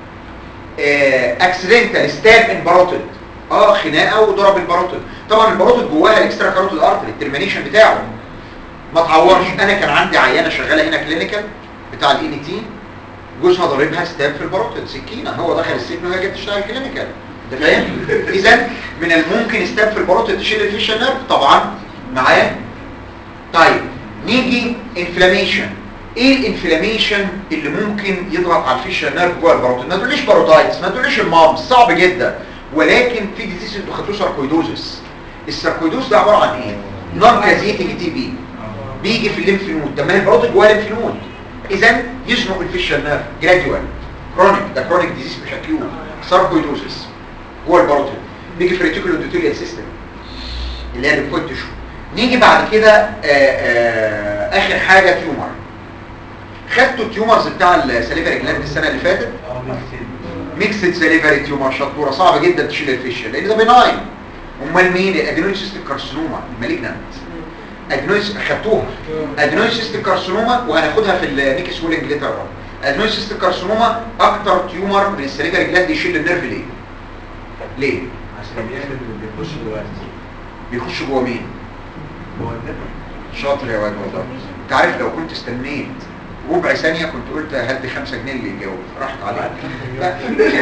اكسيدنتال ستاب ان باروتيد اه خناقه وضرب الباروتيد طبعا الباروتيد جواها الاكسترا كاروتيد ارتري الترمينيشن بتاعه ما تعورش انا كان عندي عيانه شغاله هنا كلينيكال بتاع الاي تي جوزها ضاربها ستاب في الباروتيد سكينه هو دخل السجن وهي جت تشتغل كلينيكال انت فاهم اذا من الممكن ستاب في الباروتيد تشيل الفيشن نيرف طبعا معايا طيب نيجي انفلاميشن ايه الانفلاميشن اللي ممكن يضغط على الفيشن نيرف جوه الباروتيد ما تقوليش باروتايتس ما تقوليش المامس صعب جدا ولكن في ديزيز انتوا خدتوه ساركويدوزس الساركويدوز ده عباره عن ايه نون كازيتنج تي بي بيجي في الليمف نود طب ما هي الباروتيد جوه الليمف نود اذا يزنق الفيشال نيرف جراديوال كرونيك ده كرونيك ديزيز مش اكيوت ساركويدوزس جوه الباروتيد بيجي في ريتيكولو اندوثيليال سيستم اللي هي الليمفويد تشو نيجي بعد كده آآ آآ اخر حاجه تيومر خدتوا التيومرز بتاع السليفري جلاند السنه اللي فاتت ميكسد سليفري تيومر شطوره صعب جدا تشيل الفيشل لان ده بناين امال مين الادينوسيستيك كارسينوما المالجنانت ادينويس خدتوها ادينوسيستيك كارسينوما وهناخدها في النيكس وولنج ليتر اون ادينوسيستيك كارسينوما اكتر تيومر من السليفري جلاند يشيل النيرف ليه ليه عشان بيعمل بيخش جوه بيخش جوه مين جوه النفر شاطر يا واد والله انت عارف لو كنت استنيت ربع ثانية كنت قلت هدي خمسة جنيه اللي يجاوب راحت عليك لا.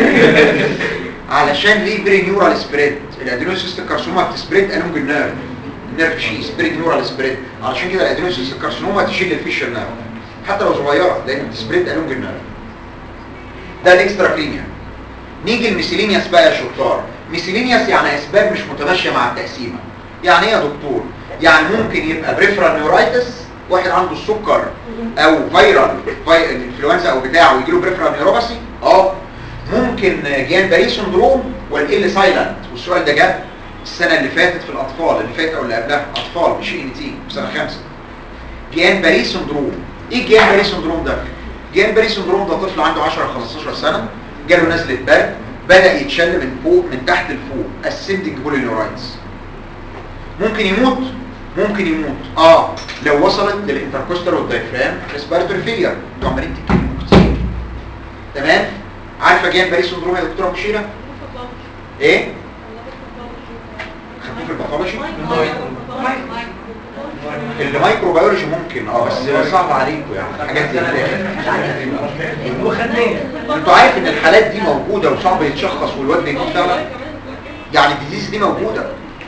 علشان ليه بري نيورال سبريد الادينوسيستيك كارسينوما بتسبريد الونج النيرف النيرف شي سبريد نيورال سبريد علشان كده الادينوسيستيك كارسينوما تشيل الفيشر نيرف حتى لو صغيرة لان بتسبريد الونج النيرف ده الاكسترا كلينيا نيجي الميسيلينياس بقى يا شطار ميسيلينياس يعني اسباب مش متماشيه مع التقسيمه يعني ايه يا دكتور يعني ممكن يبقى بريفرال نيورايتس واحد عنده السكر او فيرال في... انفلونزا او بتاعه يجي له بريفرال نيوروباثي اه ممكن جيان باري سندروم والال سايلنت والسؤال ده جه السنه اللي فاتت في الاطفال اللي فاتت او اللي قبلها اطفال مش ان تي في سنه خمسه جيان باري سندروم ايه جيان باري سندروم ده جيان باري سندروم ده طفل عنده 10 15 سنه جاله نزله برد بدا يتشل من فوق من تحت لفوق اسندنج بولينورايتس ممكن يموت ممكن يموت اه لو وصلت للانتركوستال والدايفرام ريسبيرتوري فيلير انتوا عمالين تتكلموا كتير تمام عارفه جيان باري سندروم يا دكتوره بشيره ايه خدوه في الباثولوجي الميكروبيولوجي ممكن اه بس صعب عليكم يعني حاجات زي كده وخدناه انتوا عارف ان الحالات دي موجوده وصعب يتشخص والواد بيموت فعلا يعني الديزيز دي موجوده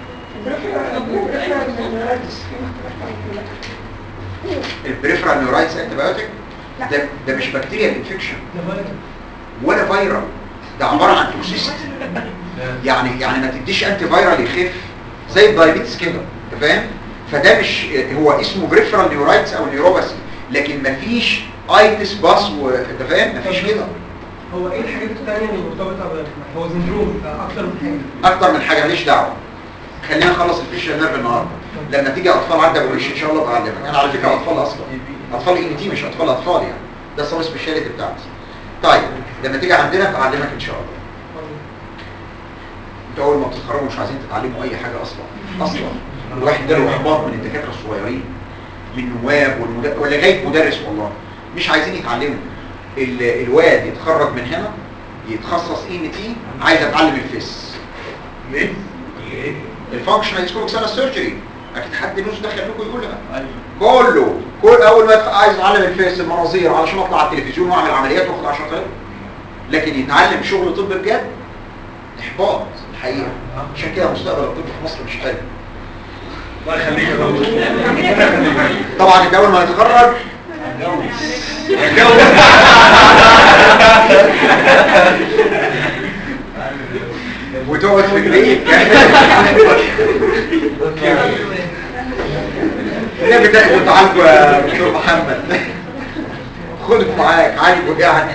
البريفرال نيورايتس انتبيوتيك ده ده مش بكتيريا انفكشن ده فايروس ولا فيرال ده عباره عن توكسيست يعني يعني ما تديش انتي فيرال يخف زي الدايابيتس كده انت فاهم فده مش هو اسمه بريفرال نيورايتس او نيوروباثي لكن مفيش ايتس باس وانت فاهم مفيش كده هو ايه الحاجات التانية اللي مرتبطة ب هو سندروم اكتر من حاجة اكتر من حاجه ماليش دعوه خلينا نخلص الفيشل نيرف النهارده لما تيجي اطفال عندك بقولش ان شاء الله تعلمك انا على فكره اطفال اصلا اطفال ان تي مش اطفال اطفال يعني ده السب سبيشاليتي بتاعتي طيب لما تيجي عندنا بعلمك ان شاء الله انتوا اول ما بتتخرجوا مش عايزين تتعلموا اي حاجه اصلا اصلا الواحد جاله احباط من الدكاتره الصغيرين من نواب والمد... ولغايه مدرس والله مش عايزين يتعلموا ال... الواد يتخرج من هنا يتخصص اي ان تي عايز اتعلم الفيس ليه؟ الفانكشنال سكوب سنه سيرجري اكيد حد نوش دخل لكم يقولها كله كل اول ما يتخ- عايز اتعلم الفيس المناظير علشان اطلع على التلفزيون واعمل عمليات واخد 10000 لكن يتعلم شغل طب بجد احباط الحقيقه عشان كده مستقبل الطب في مصر مش حلو الله يخليك يا دكتور طبعا انت اول ما يتخرج وتقعد في البيت النبي ده كنت عالجه يا دكتور محمد خده معاك عالجه يعني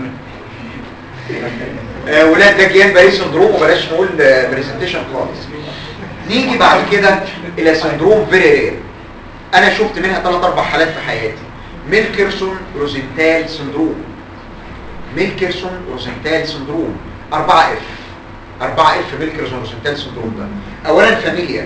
آه، ولاد ده جيان باري سندروم وبلاش نقول بريزنتيشن خالص نيجي بعد كده الى سندروم فيري رير انا شفت منها ثلاث اربع حالات في حياتي ميلكرسون روزنتال سندروم ميلكرسون روزنتال سندروم 4 اف 4 اف ميلكرسون روزنتال سندروم ده اولا فاميليا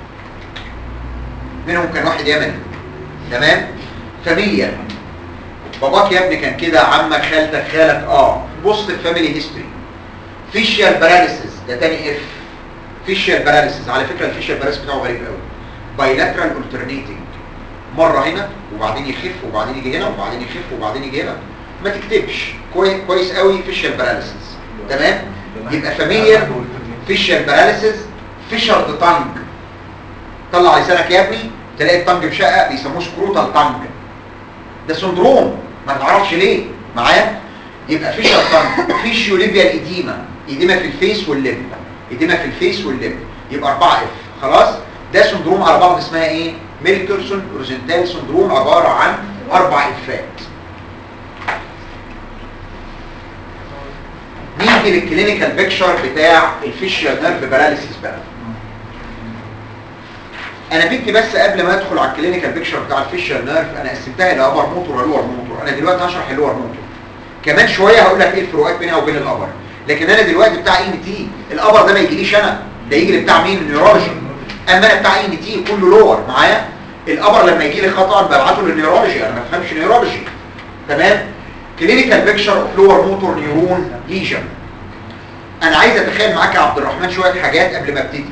منهم كان واحد يمني تمام فاميليا باباك يا ابني كان كده عمك خالتك خالك اه بص الفاميلي هيستوري فيشيال باراليسيس ده تاني اف فيشيال باراليسيس على فكره الفيشيال باراليسيس بتاعه غريب قوي بايلاترال الترنيتنج مره هنا وبعدين يخف وبعدين يجي هنا وبعدين يخف وبعدين يجي هنا ما تكتبش كويس كويس قوي فيشيال باراليسيس تمام يبقى فاميليا فيشيال باراليسيس فيشر تانج طلع لسانك يا ابني تلاقي الطنج مشقق بيسموه سكروتال تانج ده سندروم ما تعرفش ليه معايا يبقى فيشر تانج فيشيو ليبيا الايديما ايديما في الفيس واللب ايديما في الفيس واللب يبقى 4 اف خلاص ده سندروم على بعض اسمها ايه ميلكرسون روزنتال سندروم عباره عن اربع افات نيجي للكلينيكال بيكشر بتاع الفيشيال نيرف باراليسيس بقى انا بنتي بس قبل ما ادخل على الكلينيكال بيكشر بتاع الفيشيال نيرف انا قسمتها الى ابر موتور ولور موتور انا دلوقتي هشرح اللور موتور كمان شويه هقول لك ايه الفروقات بينها وبين الابر لكن انا دلوقتي بتاع اي ان تي الابر ده ما يجيليش انا ده يجي بتاع مين النيورولوجي اما انا بتاع اي ان تي كله لور معايا الابر لما يجي لي خطا ببعته للنيورولوجي انا ما بفهمش نيورولوجي تمام كلينيكال بيكشر اوف لور موتور نيورون ليجن انا عايز اتخيل معاك يا عبد الرحمن شويه حاجات قبل ما ابتدي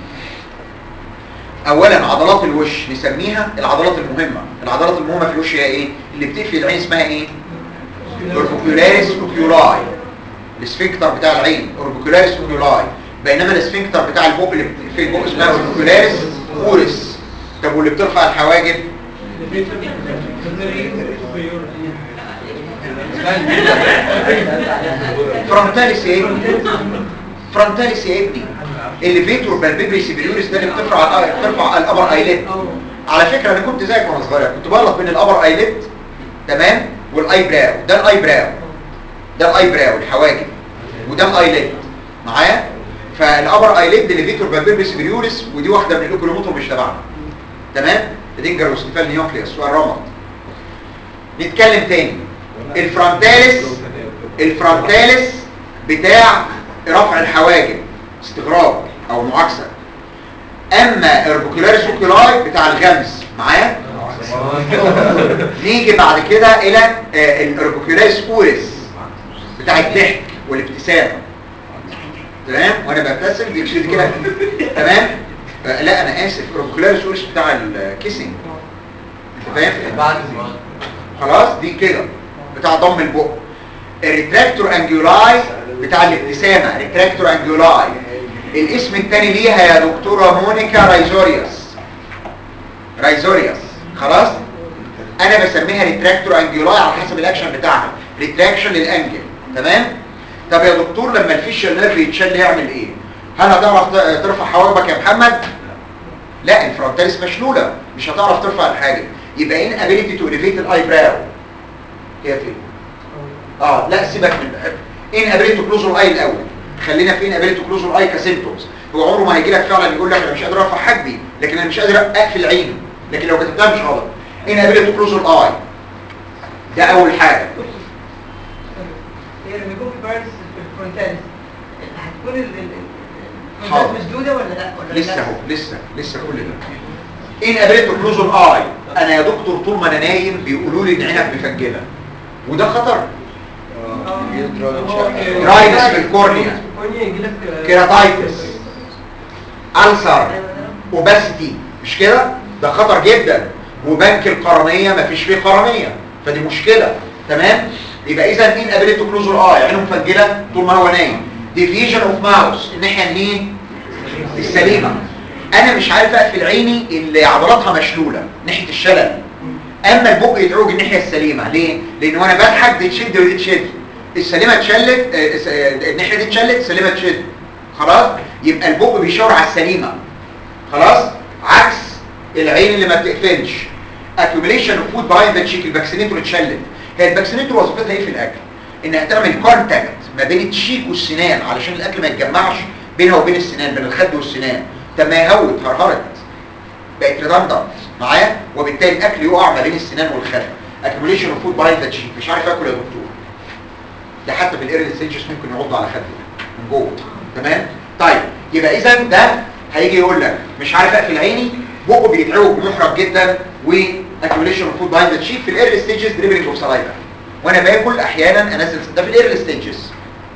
اولا عضلات الوش نسميها العضلات المهمه العضلات المهمه في الوش هي ايه اللي بتقفل العين اسمها ايه اوربيكولاريس اوكيولاي السفنكتر بتاع العين اوربيكولاريس اوكيولاي بينما السفنكتر بتاع البق اللي بتقفل البق اسمها اوربيكولاريس اوريس طب واللي بترفع الحواجب فرونتاليس يا ابني فرونتاليس يا ابني الليفيتور بالبيبري سيبريوريس ده اللي بترفع بترفع الابر ايليد على فكره انا كنت زيك وانا صغير كنت بغلط بين الابر ايليد تمام والاي براو ده الاي براو ده الاي براو الحواجب وده الايليد معايا فالابر ايليد ليفيتور بابيلبس بريوريس ودي واحده من الاوكولوموتور مش تبعنا تمام دينجر وستيفال نيوكليوس سؤال رمض نتكلم تاني الفرونتاليس الفرونتاليس بتاع رفع الحواجب استغراب او معاكسه اما اربوكيولاريس اوكيولاي بتاع الغمز معايا نيجي بعد كده الى آه، الاربوكيولاريس اوريس بتاع الضحك والابتسامه تمام وانا ببتسم دي دي كده تمام آه، لا انا اسف اربوكيولاريس اوريس بتاع الكيسنج انت فاهم بعد ما خلاص دي كده بتاع ضم البق الريتراكتور انجيولاي بتاع الابتسامه ريتراكتور انجيولاي الاسم الثاني ليها يا دكتوره مونيكا رايزوريوس رايزوريوس خلاص انا بسميها ريتراكتور انجيولاي على حسب الاكشن بتاعها ريتراكشن للانجل تمام طب يا دكتور لما الفيشل نيرف يتشل يعمل ايه هل هتعرف ت- ترفع حواجبك يا محمد لا الفرونتاليس مشلوله مش هتعرف ترفع الحاجب يبقى ان ابيليتي تو اليفيت الاي براو هي فين اه لا سيبك من ان ابيليتي تو كلوز الاي الاول خلينا في ان ابيليتي تو كلوز الاي كسيمتومز هو عمره ما هيجي لك فعلا يقول لك انا مش قادر ارفع حاجبي لكن انا مش قادر اقفل عيني لكن لو كتبتها مش غلط ان ابيليتي تو كلوز الاي ده اول حاجه هي لما يكون في فيروس في الفرونتاليس هتكون ال- ال- ال- حاضر. الفرونتاليس مسدوده ولا لا ولا لسه لا؟ اهو لسه لسه كل ده ان ابيليتي تو كلوز الاي انا يا دكتور طول ما انا نايم بيقولوا لي ان عينك مفجله وده خطر دراينس في الكورنيا الكورنيا يجي لك كيراتايتس ألسر اوباسيتي مش كده ده خطر جدا وبنك القرنيه مفيش فيه قرنيه فدي مشكله تمام يبقى اذا ان ابيليتي كلوز الاي عينه مفجله طول ما هو نايم ديفيجن اوف ماوس الناحيه اليمين السليمه انا مش عارف اقفل عيني اللي عضلاتها مشلوله ناحيه الشلل اما البق يتعوج الناحيه السليمه ليه لان وانا بضحك دي تشد ودي تشد السليمه اتشلت آه، س- آه، الناحيه دي اتشلت السليمه تشد خلاص يبقى البق بيشاور على السليمه خلاص عكس العين اللي ما بتقفلش accumulation of food behind the cheek الباكسينيتور اتشلت هي الباكسينيتور وظيفتها ايه في الاكل انها تعمل كونتاكت ما بين التشيك والسنان علشان الاكل ما يتجمعش بينها وبين السنان بين الخد والسنان طب ما هي هوت هرهرت بقت ريدندنت معايا وبالتالي الاكل يقع ما بين السنان والخد accumulation of food behind the cheek مش عارف اكل يا دكتور ده حتى في الايرلي ستيجز ممكن يعض على خده من جوه تمام طيب يبقى اذا ده هيجي يقول لك مش عارف اقفل عيني بقه بيتعوج محرج جدا و accumulation of food behind the cheek في الايرلي ستيجز دريبلينج اوف سلايفا وانا باكل احيانا انزل ده في الايرلي ستيجز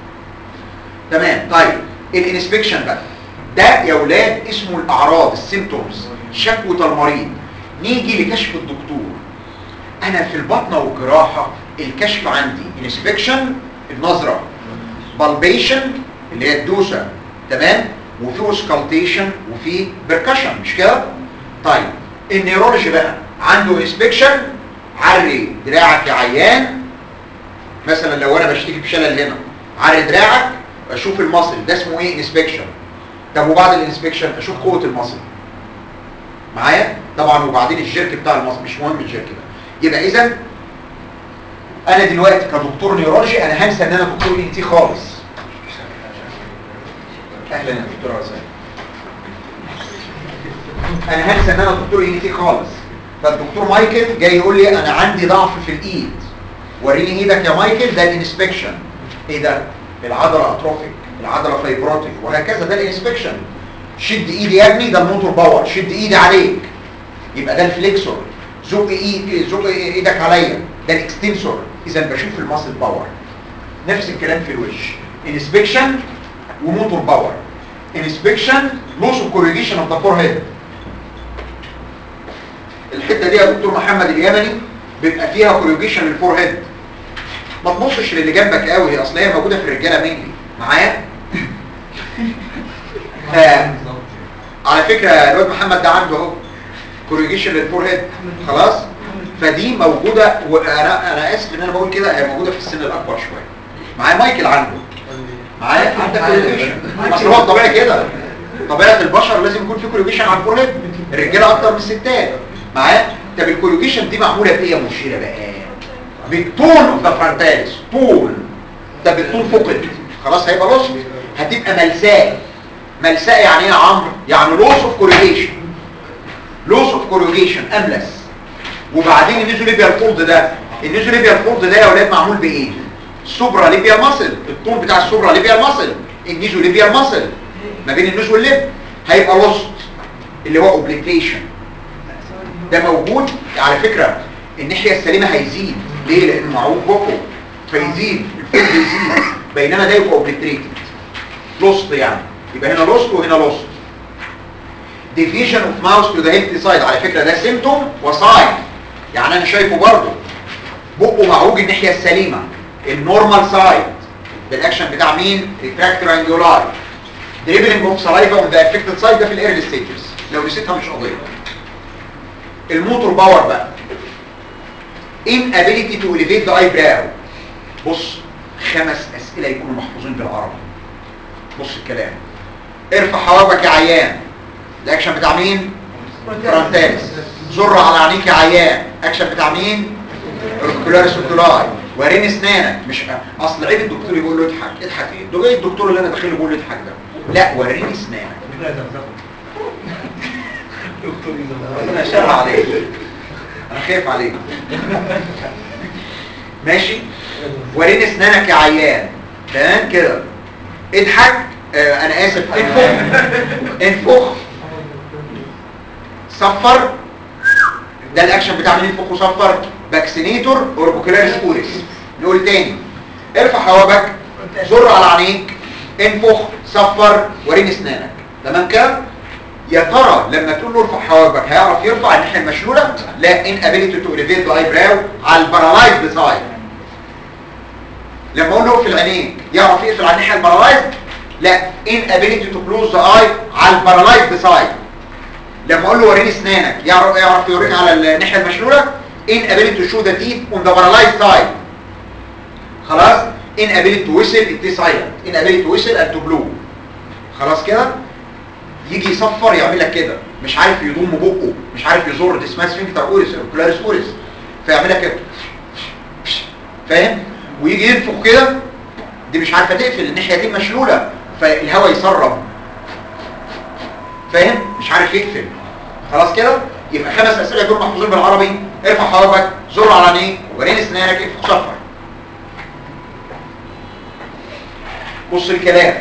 تمام طيب الانسبكشن بقى ده يا ولاد اسمه الاعراض السيمتومز شكوى المريض نيجي لكشف الدكتور انا في البطنه والجراحه الكشف عندي انسبكشن النظره بالبيشن اللي هي الدوسه تمام وفي اوسكالتيشن وفي بركشن مش كده طيب النيرولوجي بقى عنده انسبكشن عري دراعك يا عيان مثلا لو انا بشتكي بشلل هنا عري دراعك اشوف المصل ده اسمه ايه انسبكشن طب وبعد الانسبكشن اشوف قوه المصل معايا طبعا وبعدين الجيرك بتاع المصل مش مهم الجيرك ده يبقى اذا انا دلوقتي كدكتور نيورولوجي انا هنسى ان انا دكتور ان تي خالص اهلا يا دكتور عزام انا هنسى ان انا دكتور ان تي خالص فالدكتور مايكل جاي يقول لي انا عندي ضعف في الايد وريني ايدك يا مايكل ده الانسبكشن ايه ده العضله اتروفيك العضله فايبروتيك وهكذا ده الانسبكشن شد ايدي يا ابني ده الموتور باور شد ايدي عليك يبقى ده الفليكسور زق ايد زق ايدك عليا ده الاكستنسور اذا بشوف الماسل باور نفس الكلام في الوش انسبكشن وموتور باور انسبكشن لوس اوف كوريجيشن اوف ذا فور هيد الحته دي يا دكتور محمد اليمني بيبقى فيها كوريجيشن للفور هيد ما تبصش للي جنبك قوي هي اصل هي موجوده في الرجاله مينلي معايا ف على فكره الواد محمد ده عنده اهو كوريجيشن للفور هيد خلاص فدي موجوده وانا انا اسف ان انا بقول كده هي موجوده في السن الاكبر شويه معايا مايكل عنده معايا عندك كوريجيشن اصل هو الطبيعي كده طبيعه البشر لازم يكون في كوريجيشن على الفور هيد الرجاله اكتر من الستات معايا طب الكوريجيشن دي معموله بايه يا مشيره بقى بالطول اوف ذا فرونتاليس طول ده بالطول فقد خلاص هيبقى لصق هتبقى ملساء ملساء يعني ايه يا عمرو يعني لوس اوف كوريجيشن لوس اوف كوريجيشن املس وبعدين النيزوليبيال فولد ده النيزوليبيال فولد ده يا اولاد معمول بايه السوبرا ليبيال ماسل الطول بتاع السوبرا ليبيال ماسل النيزوليبيال ماسل ما بين النوز واللب هيبقى لوست اللي هو اوبليتيشن ده موجود على فكرة الناحية السليمة هيزيد ليه لانه معروف بقه فيزيد الفولد يزيد بينما ده يبقى اوبليتريتد لوست يعني يبقى هنا لوست وهنا لوست division of mouse to the healthy side على فكرة ده سيمتوم وساين يعني انا شايفه برضه بقه معوج الناحية السليمة النورمال سايد بالاكشن بتاع مين ريتراكتور انجولاي دريبلينج اوف سلايفا اون ذا افكتد سايد ده في الايرلي ستيجز لو نسيتها مش قضيه الموتور باور بقى inability to elevate the eyebrow بص خمس اسئله يكونوا محفوظين بالعربي بص الكلام ارفع حواجبك يا عيان الاكشن بتاع مين فرونتاليس زر على عينيك يا عيان اكشن بتاع مين اوركولاريس اوكولاي وريني اسنانك مش اصل عيب الدكتور يقول له اضحك اضحك ايه ده جاي الدكتور اللي انا داخل له بيقول له اضحك ده لا وريني اسنانك دكتور انا شر عليك انا خايف عليك ماشي وريني اسنانك يا عيان تمام كده اضحك آه انا اسف انفخ انفخ صفر ده الاكشن بتاع مين انفخ وصفر باكسينيتور اوربوكولاريس اوريس نقول تاني ارفع حواجبك زر على عينيك انفخ صفر وريني اسنانك تمام كده يا ترى لما تقول له ارفع حواجبك هيعرف يرفع الناحيه المشلوله لا ان ابيليتي تو اليفيت ذا اي براو على البارالايزد سايد لما اقول له اقفل عينيك يعرف يقفل على الناحيه البارالايزد لا ان ابيليتي تو كلوز ذا اي على البارالايزد سايد لما اقول له وريني اسنانك يعرف يعرف يوريني على الناحيه المشلوله ان ابيليتي تو شو ذا تيث اون ذا بارالايزد سايد خلاص ان ابيليتي تو ويسل التي سايلنت ان ابيليتي تو ويسل اند تو بلو خلاص كده يجي يصفر يعمل لك كده مش عارف يضم بقه مش عارف يزور دي اسمها سفنكتر اوريس اوكولاريس اوريس فيعمل لك كده فاهم ويجي ينفخ كده دي مش عارفه تقفل الناحيه دي مشلوله فالهواء يسرب فاهم مش عارف يقفل خلاص كده يبقى خمس اسئله دول محفوظين بالعربي ارفع حواجبك زر على عينيك وريني اسنانك انفخ صفر بص الكلام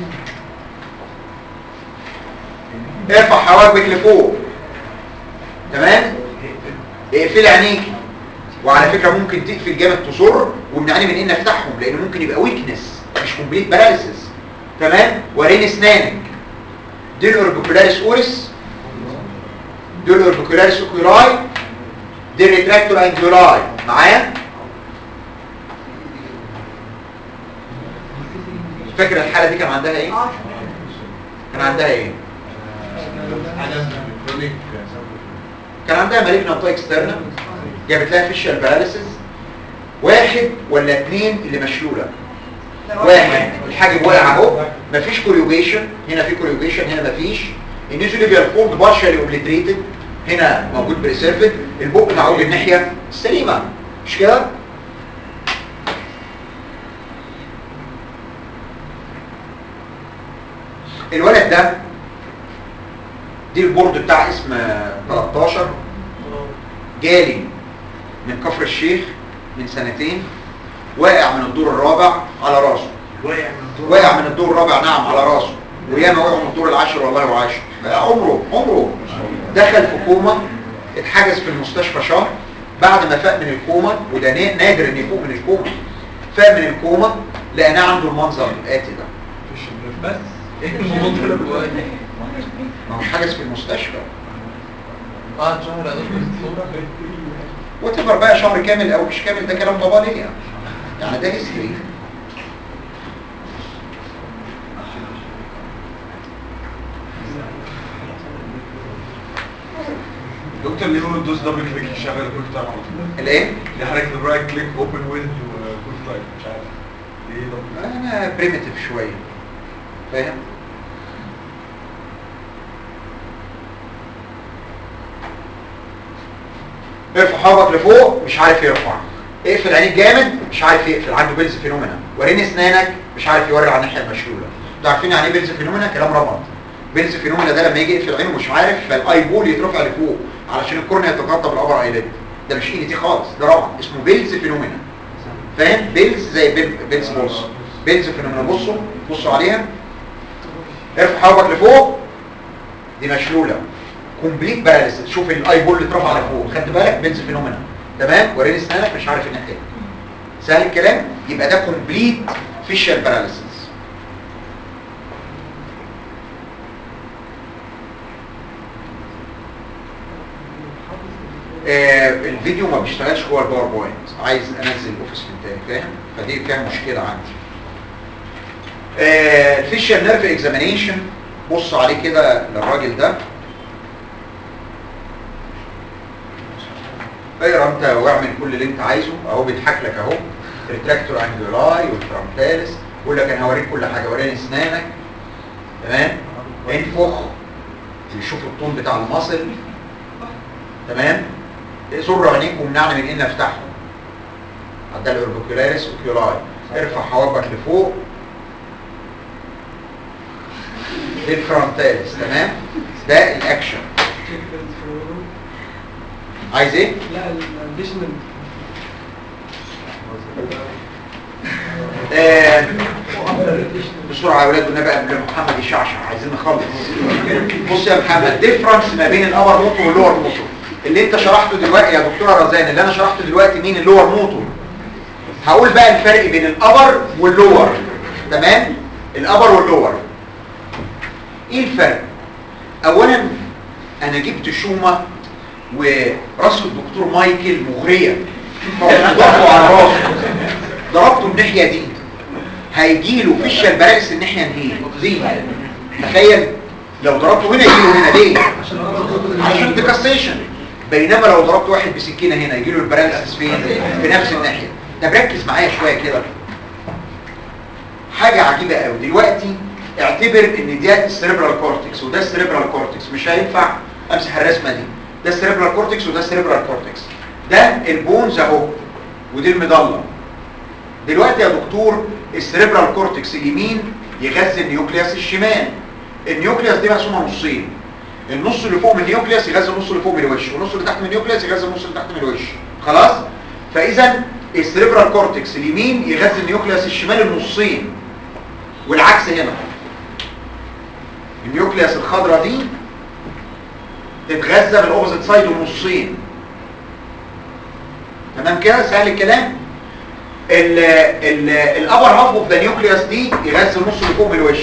ارفع حواجبك لفوق تمام اقفل عينيك وعلى فكرة ممكن تقفل جامد تصر ومنعني من ان افتحهم لان ممكن يبقى ويكنس مش كومبليت باراليسيس تمام وريني اسنانك دي الاوربيكولاريس اوريس دي الاوربيكولاريس اوكيولاي دي الريتراكتور انجولاي معايا فاكر الحالة دي كان عندها ايه كان عندها ايه كان عندها مالجنا بطاقة اكسترنا جابت لها فيشيال باراليسيس واحد ولا اتنين اللي مشلولة واحد الحاجب واقع اهو مفيش كوريوجيشن هنا في كوريوجيشن هنا مفيش النيزوليبيال فولد بارشالي اوبليتريتد هنا موجود بريسيرفد البق معوج الناحية السليمة مش كده الولد ده دي البورد بتاع اسم 13 جالي من كفر الشيخ من سنتين واقع من الدور الرابع على راسه واقع من الدور واقع من الدور الرابع نعم على راسه وياما وقع من الدور العاشر والله وعاشر عمره عمره دخل في كوما اتحجز في المستشفى شهر بعد ما فاق من الكوما وده نا- نادر ان يفوق من الكوما فاق من الكوما لقيناه عنده المنظر الاتي ده بس الموضوع ده ما هو حجز في المستشفى قعد شهر يا دكتور الصورة وتبر بقى شهر كامل او مش كامل ده كلام بابا ليا يعني ده هيستوري دكتور ليه بيقولوا دوس دبل كليك يشغل الكويك تايم على طول الايه ليه حضرتك رايت كليك اوبن ويز وكويك تايم مش عارف ليه دبل انا بريميتيف شويه فاهم ارفع حرك لفوق مش عارف يرفع اقفل عينيك جامد مش عارف يقفل عنده بيلز فينومينا وريني اسنانك مش عارف يوري على الناحيه المشلوله انتوا عارفين يعني ايه بيلز فينومينا كلام رمض بيلز فينومينا ده لما يجي يقفل عينه مش عارف فالاي بول يترفع لفوق علشان الكورنيا تتغطى بالابر ايليد ده مش ايدي خالص ده رمض اسمه بيلز فينومينا فاهم بيلز زي بيل بيلز بولس بيلز فينومينا بصوا بصوا عليها ارفع حواجك لفوق دي مشلوله كومبليت باراليسيس شوف الاي بول اللي اترفع لفوق خدت بالك بيلز فينومينا تمام وريني اسنانك مش عارف الناحيه دي. سهل الكلام يبقى ده كومبليت فيشال باراليسيس آه الفيديو ما بيشتغلش جوه الباوربوينت عايز انزل الاوفيس من تاني فاهم فدي فيها مشكله عندي آه الفيشال نيرف اكزامينيشن بص عليه كده للراجل ده اقرا انت واعمل كل اللي انت عايزه اهو بيضحك لك اهو ريتراكتور انجولاي والترامباليس بيقول لك انا هوريك كل حاجه وريني اسنانك تمام انفخ تشوف الطول بتاع المصل تمام زر عينيك ومنعني من ان افتحهم عدى الاوربيكولاريس اوكيولاي ارفع حواجبك لفوق دي الفرونتاليس تمام ده الاكشن عايز ايه لا الاديشنال آه، بسرعه يا اولاد والنبي قبل ما محمد يشعشع عايزين نخلص بص يا محمد ديفرنس ما بين الابر موتور واللور موتور اللي انت شرحته دلوقتي يا دكتوره رزان اللي انا شرحته دلوقتي مين اللور موتور هقول بقى الفرق بين الابر واللور تمام الابر واللور ايه الفرق اولا انا جبت شومه وراس الدكتور مايكل مغريه ضربه على راسه ضربته الناحيه دي هيجي له فيش البراكس الناحيه دي دي تخيل لو ضربته هنا يجي له هنا ليه عشان ديكاستيشن بينما لو ضربت واحد بسكينه هنا يجي له البراكسس فين في نفس الناحيه طب ركز معايا شويه كده حاجه عجيبه قوي دلوقتي اعتبر ان ده السيريبرال كورتكس وده السيريبرال كورتكس مش هينفع امسح الرسمه دي ده السيريبرال كورتكس وده السيريبرال كورتكس ده البونز اهو ودي المضله دلوقتي يا دكتور السيريبرال كورتكس اليمين يغذي النيوكليوس الشمال النيوكليوس دي مقسومه نصين النص اللي فوق من النيوكليوس يغذي النص اللي فوق من الوش والنص اللي تحت من النيوكليوس يغذي النص اللي تحت من الوش خلاص فاذا السيريبرال كورتكس اليمين يغذي النيوكليوس الشمال النصين والعكس هنا النيوكليوس الخضراء دي تتغذى بالاوبوزيت سايد النصين تمام كده سهل الكلام ال ال الابر هاف اوف ذا نيوكليوس دي يغذي النص اللي فوق من الوش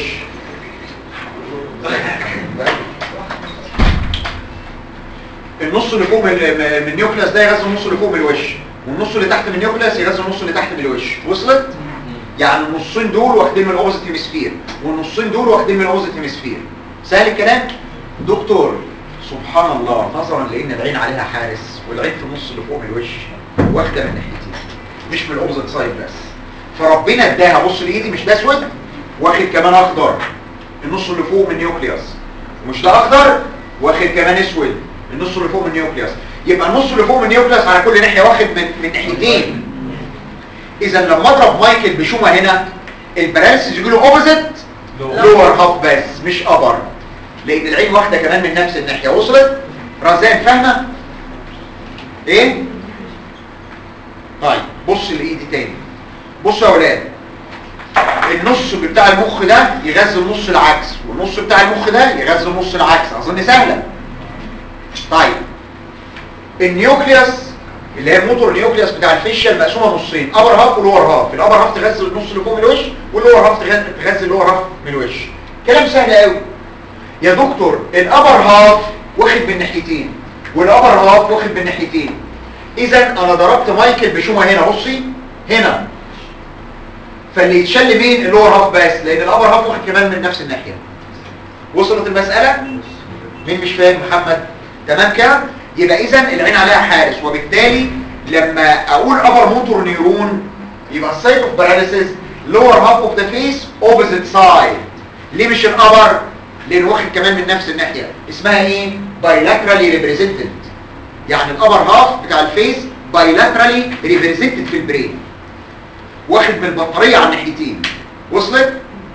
النص اللي فوق من من النيوكليوس ده يغذي النص اللي فوق من الوش والنص اللي تحت من النيوكليوس يغذي النص اللي تحت من الوش وصلت يعني النصين دول واخدين من الاوبوزيت هيمسفير والنصين دول واخدين من الاوبوزيت هيمسفير سهل الكلام دكتور سبحان الله نظرا لان العين عليها حارس والعين في النص اللي فوق من الوش واخده من ناحيتين مش من الاوبوزيت سايد بس فربنا اداها بص لايدي مش ده اسود واخد كمان اخضر النص اللي فوق من النيوكليوس ومش ده اخضر واخد كمان اسود النص اللي فوق من النيوكليوس يبقى النص اللي فوق من النيوكليوس على كل ناحيه واخد من من ناحيتين اذا لما اضرب مايكل بشومه هنا البرانسز يجي له اوبوزيت لور هاف بس مش ابر لان العين واخده كمان من نفس الناحيه وصلت رزان فاهمه ايه طيب بص لايدي تاني بصوا يا اولاد النص بتاع المخ ده يغذي النص العكس والنص بتاع المخ ده يغذي النص العكس اظن سهله طيب النيوكليوس اللي هي الموتور نيوكليوس بتاع الفيشيال مقسومه نصين ابر هاف ولور هاف الابر هاف تغذي النص اللي فوق من الوش واللور هاف تغذي تغذي اللور هاف من الوش كلام سهل قوي يا دكتور الابر هاف واخد من ناحيتين والابر هاف واخد من ناحيتين اذا انا ضربت مايكل بشومه هنا بصي هنا فاللي يتشل مين اللور هاف بس لان الابر هاف واخد كمان من نفس الناحيه وصلت المساله مين مش فاهم محمد تمام كده يبقى اذا العين عليها حارس وبالتالي لما اقول ابر موتور نيورون يبقى السايت اوف باراليسيس لور هاف اوف ذا فيس اوبوزيت سايد ليه مش الابر لان واخد كمان من نفس الناحيه اسمها ايه بايلاترالي ريبريزنتد يعني الابر هاف بتاع الفيس بايلاترالي ريبريزنتد في البرين واخد من البطاريه على الناحيتين وصلت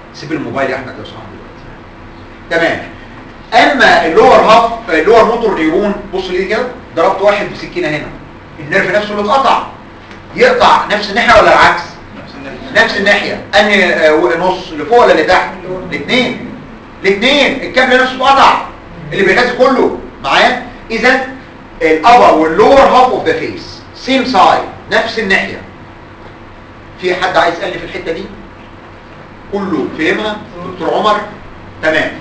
سيب الموبايل يا احمد لو سمحت دلوقتي تمام اما اللور هاف اللور موتور نيورون بص ليه كده ضربت واحد بسكينه هنا النيرف نفسه اللي اتقطع يقطع نفس الناحيه ولا العكس نفس الناحية نفس الناحيه انهي آه، نص لفوق ولا لتحت الاثنين الاثنين الكابل نفسه اتقطع اللي بيغذي كله معايا اذا الابر واللور هاف اوف ذا فيس سيم سايد نفس الناحيه في حد عايز يسالني في الحته دي كله فهمها دكتور عمر تمام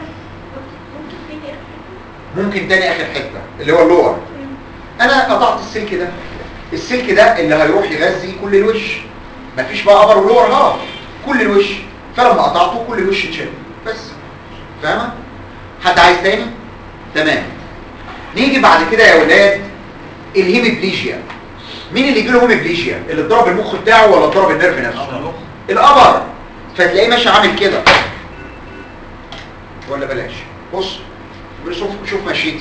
ممكن تاني اخر حته اللي هو اللور انا قطعت السلك ده السلك ده اللي هيروح يغذي كل الوش مفيش بقى ابر ولور هاف كل الوش فلما قطعته كل الوش اتشال بس فاهمه حد عايز تاني تمام نيجي بعد كده يا ولاد الهيميبليجيا مين اللي يجيله هيميبليجيا اللي اتضرب المخ بتاعه ولا اتضرب النيرف نفسه الابر فتلاقيه ماشي عامل كده ولا بلاش بص شوف شوف مشيتي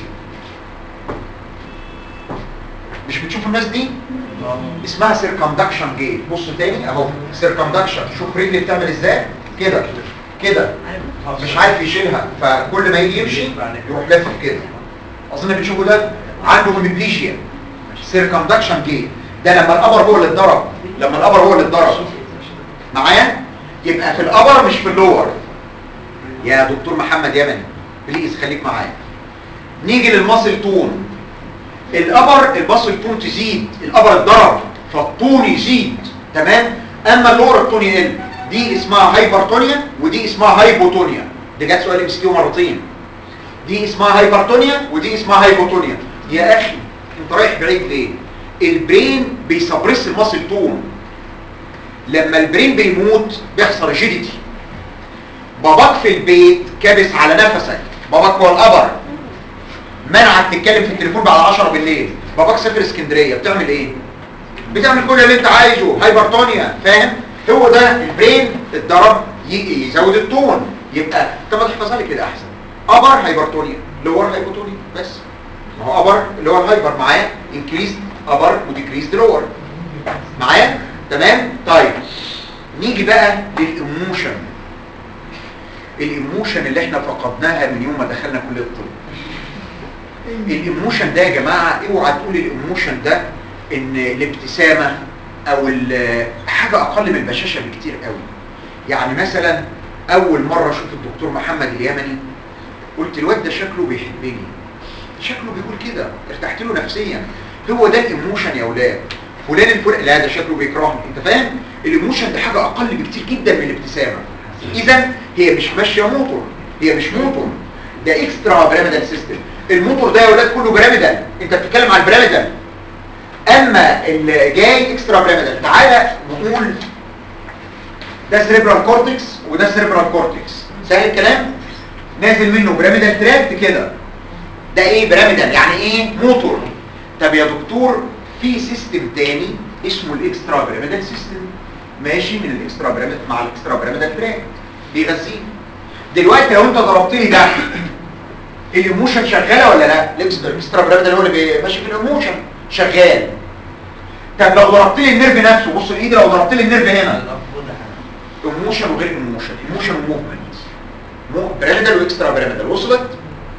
مش بتشوف الناس دي اسمها سيركمدكشن جيت بص تاني اهو سيركمدكشن شوف رجلي بتعمل ازاي كده كده مش عارف يشيلها فكل ما يجي يمشي يروح لافف كده اظن بتشوفوا ده عنده هيميبليجيا سيركمدكشن جيت ده لما الابر هو اللي اتضرب لما الابر هو اللي اتضرب معايا يبقى في الابر مش في اللور يا دكتور محمد يمني بليز خليك معايا نيجي للمصل تون الابر البصل تون تزيد الابر اتضرب فالطون يزيد تمام اما اللور الطون يقل دي اسمها هايبرتونيا ودي اسمها هايبوتونيا ده جت سؤال ام سي كيو مرتين دي اسمها هايبرتونيا ودي اسمها هايبوتونيا يا اخي انت رايح بعيد ليه البرين بيسبرس المصل تون لما البرين بيموت بيحصل ريجيديتي باباك في البيت كابس على نفسك باباك هو الابر منعك تتكلم في التليفون بعد 10 بالليل باباك سافر اسكندريه بتعمل ايه بتعمل كل اللي انت عايزه هايبرتونيا فاهم هو ده البرين اتضرب ي- يزود التون يبقى طب ما تحفظها لي كده احسن ابر هايبرتونيا لور هايبوتونيا بس ما هو ابر اللي هو الهايبر معايا انكريز ابر وديكريز لور معايا تمام طيب نيجي بقى للايموشن الايموشن اللي احنا فقدناها من يوم ما دخلنا كليه الطب الايموشن ده يا جماعه اوعى تقول الايموشن ده ان الابتسامه او ال- حاجه اقل من البشاشه بكتير قوي يعني مثلا اول مره اشوف الدكتور محمد اليمني قلت الواد ده شكله بيحبني شكله بيقول كده ارتحت له نفسيا هو ده الايموشن يا اولاد فلان الفلان لا ده شكله بيكرهني انت فاهم الايموشن ده حاجه اقل بكتير جدا من الابتسامه اذا هي مش ماشيه موتور هي مش موتور ده اكسترا بيراميدال سيستم الموتور ده يا ولاد كله بيراميدال انت بتتكلم عن البيراميدال اما اللي جاي اكسترا بيراميدال تعالى نقول ده سيريبرال كورتكس وده سيريبرال كورتكس سهل الكلام نازل منه بيراميدال تراكت كده ده ايه بيراميدال يعني ايه موتور طب يا دكتور في سيستم تاني اسمه الاكسترا بيراميدال سيستم ماشي من الاكسترا بيراميدال مع الاكسترا بيراميدال تراكت بيغذيه دلوقتي لو انت ضربت لي ده الايموشن شغاله ولا لا الاكسترا بيراميدال هو اللي بي- ماشي في الايموشن شغال طب لو ضربت لي النيرف نفسه بص الايد لو ضربت لي النيرف هنا ايموشن وغير ايموشن ايموشن وموفمنت مو بيراميدال واكسترا بيراميدال وصلت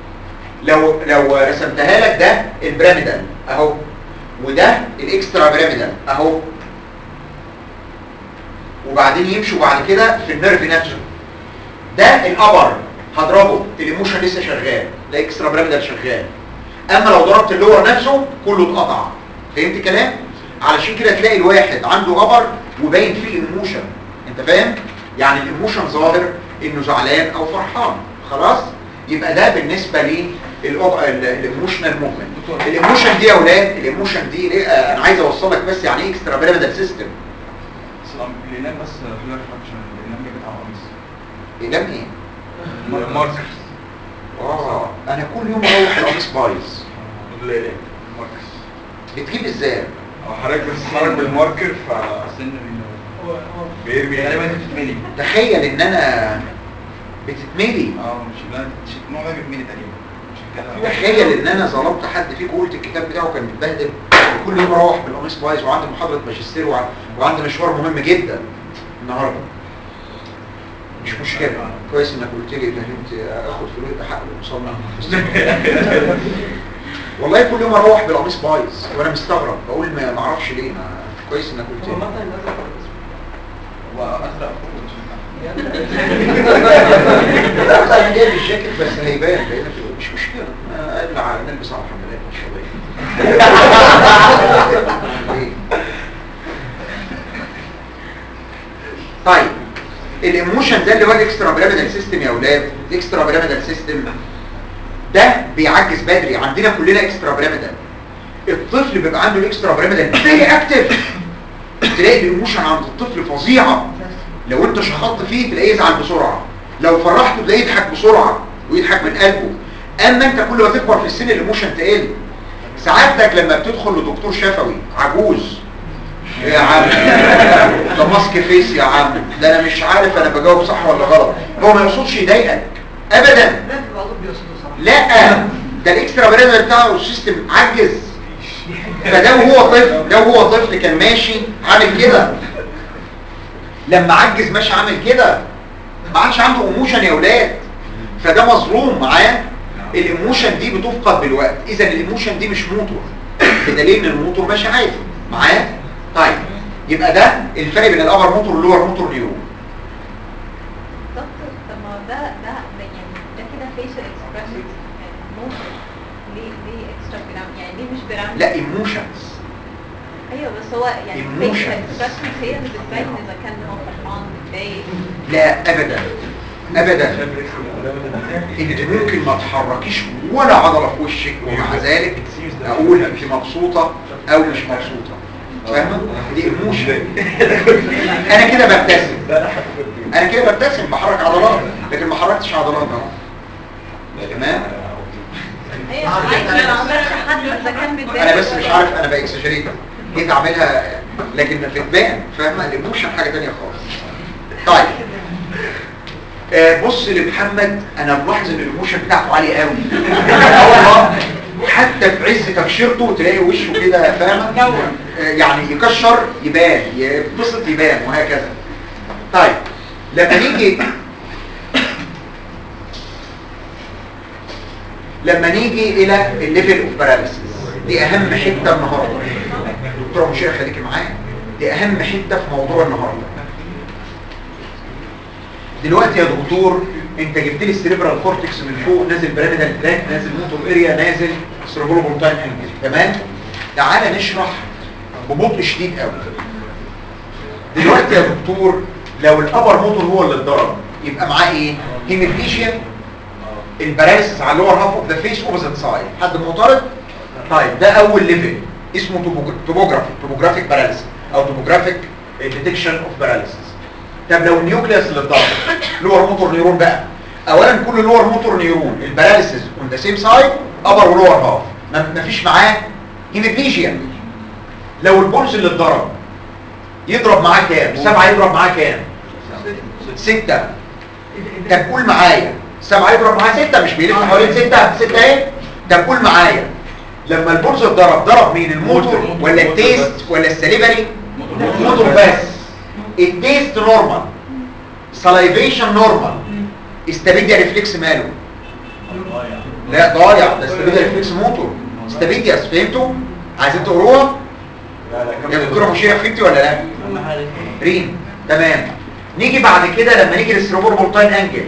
لو لو رسمتها لك ده البيراميدال اهو وده الاكسترا بيراميدال اهو وبعدين يمشوا بعد كده في النيرف نفسه ده الابر هضربه الايموشن لسه شغال لا اكسترا بيراميدال شغال اما لو ضربت اللور نفسه كله اتقطع فهمت الكلام علشان كده تلاقي الواحد عنده ابر وباين فيه الايموشن انت فاهم يعني الايموشن ظاهر انه زعلان او فرحان خلاص يبقى ده بالنسبه لي الايموشنال موفمنت الايموشن دي يا اولاد الايموشن دي ليه آه، انا عايز اوصلك بس يعني ايه اكسترا بيراميدال سيستم سلام الإعلان بس حضرتك عشان الإعلان جه بتاع قميص اقلام ايه ماركر اه انا كل يوم اروح القميص بايظ الإعلان ماركر بتجيب ازاي أو حضرتك بتتحرك بالماركر ف هو هو بيرمي غالبا انت بتتملي تخيل ان انا بتتملي اه مش لا مش النوع ده بيتملي تقريبا عشان كده تخيل ان انا ظلمت حد فيكم قلت الكتاب بتاعه كان متبهدل وكل يوم اروح بالقميص بايظ وعندي محاضره ماجستير وع- وعندي مشوار مهم جدا النهارده مش مشكله كويس انك قلت لي فهمت اخد فلوس حق المصنع والله كل يوم اروح بالقميص بايظ وانا مستغرب بقول ما ما اعرفش ليه ما كويس انك قلت هو لي مثلا الناس وأزرق فوق لا بس انا جايب الجاكيت بس هيبان لان في- مش مشكله ما قال على نلبس على الحملات مش قضيه طيب الايموشن ده اللي هو الاكسترا بيراميدال سيستم يا اولاد الاكسترا بيراميدال سيستم ده بيعجز بدري عندنا كلنا اكسترا بيراميدال الطفل بيبقى عنده الاكسترا بيراميدال فيري اكتف تلاقي الايموشن عند الطفل فظيعه لو انت شخطت فيه تلاقيه يزعل بسرعه لو فرحته تلاقيه يضحك بسرعه ويضحك من قلبه اما انت كل ما تكبر في السن الايموشن تقل سعادتك لما بتدخل لدكتور شفوي عجوز يا عم ده ماسك فيس يا عم ده انا مش عارف انا بجاوب صح ولا غلط هو ما يقصدش يضايقك ابدا لا في بعضهم بيقصدوا صراحه لا ده الاكسترا بريدر بتاعه السيستم عجز فده وهو طفل ده وهو طفل كان ماشي عامل كده لما عجز ماشي عامل كده ما عادش عنده ايموشن يا اولاد فده مظلوم معاه الايموشن دي بتفقد بالوقت اذا الايموشن دي مش موتور بدليل ان الموتور ماشي عادي معاه طيب يبقى ده الفرق بين الابر موتور واللور موتور نيورون دكتور طب ما ده ده ده يعني ده كده facial expression يعني ممكن ليه ليه اكسترا جرام يعني ليه مش جرام لا ايموشنز ايوه بس هو يعني Emotions. facial expression هي اللي بتبين اذا كان هو فرحان متضايق لا ابدا ابدا انت ممكن ما تحركيش ولا عضله في وشك ومع ذلك اقول انت مبسوطه او مش مبسوطه فاهمه دي ايموشن انا كده ببتسم انا كده ببتسم بحرك عضلات لكن ما حركتش عضلات اهو تمام ايوه عادي ما اقدرش احدد اذا كان متضايق انا بس مش ولا- عارف انا باكسجريت جيت اعملها لكن بتبان فاهمه الايموشن حاجه تانية خالص طيب آه بص لمحمد انا ملاحظ ان الايموشن بتاعته عالي قوي اه والله حتى في عز تكشيرته تلاقي وشه كده فاهمه آه يعني يكشر يبان يتبسط يبان وهكذا طيب لما نيجي لما نيجي الى الليفل اوف باراليسيس دي اهم حته النهارده دكتوره مشير خليكي معايا دي اهم حته في موضوع النهارده دلوقتي يا دكتور انت جبت لي السيريبرال كورتكس من فوق نازل بيراميدال تراك نازل موتور اريا نازل سيربولو بونتاين انجل تمام تعالى نشرح ببطء شديد قوي دلوقتي يا دكتور لو الابر موتور هو اللي اتضرب يبقى معاه ايه هيميبليجيا الباراليسيس على اللور هاف اوف ذا فيس اوبوزيت سايد حد معترض طيب ده اول ليفل اسمه توبوجرافي توبوجرافيك باراليسيس او توبوجرافيك ديتكشن اوف باراليسيس طب لو النيوكليوس اللي اتضرب لور موتور نيرون بقى اولا كل لور موتور نيرون الباراليسيس اون ذا سيم سايد ابر ولور هاف ما فيش معاه هيميبليجيا لو البولز اللي اتضرب يضرب معاه كام سبعة يضرب معاه كام ستة طب قول معايا سبعة يضرب معاه ستة مش بيلف حوالين ستة ستة ايه طب قول معايا لما البولز اتضرب ضرب مين الموتور ولا التيست ولا السليفري موتور بس التيست نورمال سلايفيشن نورمال استابيديا ريفلكس ماله لا ضايع ده استابيديا ريفلكس موتور استابيدياس فهمتوا عايزين تقروها يا دكتوره مشيره فهمتي ولا لا ريم تمام نيجي بعد كده لما نيجي للسيروبور بولتاين انجل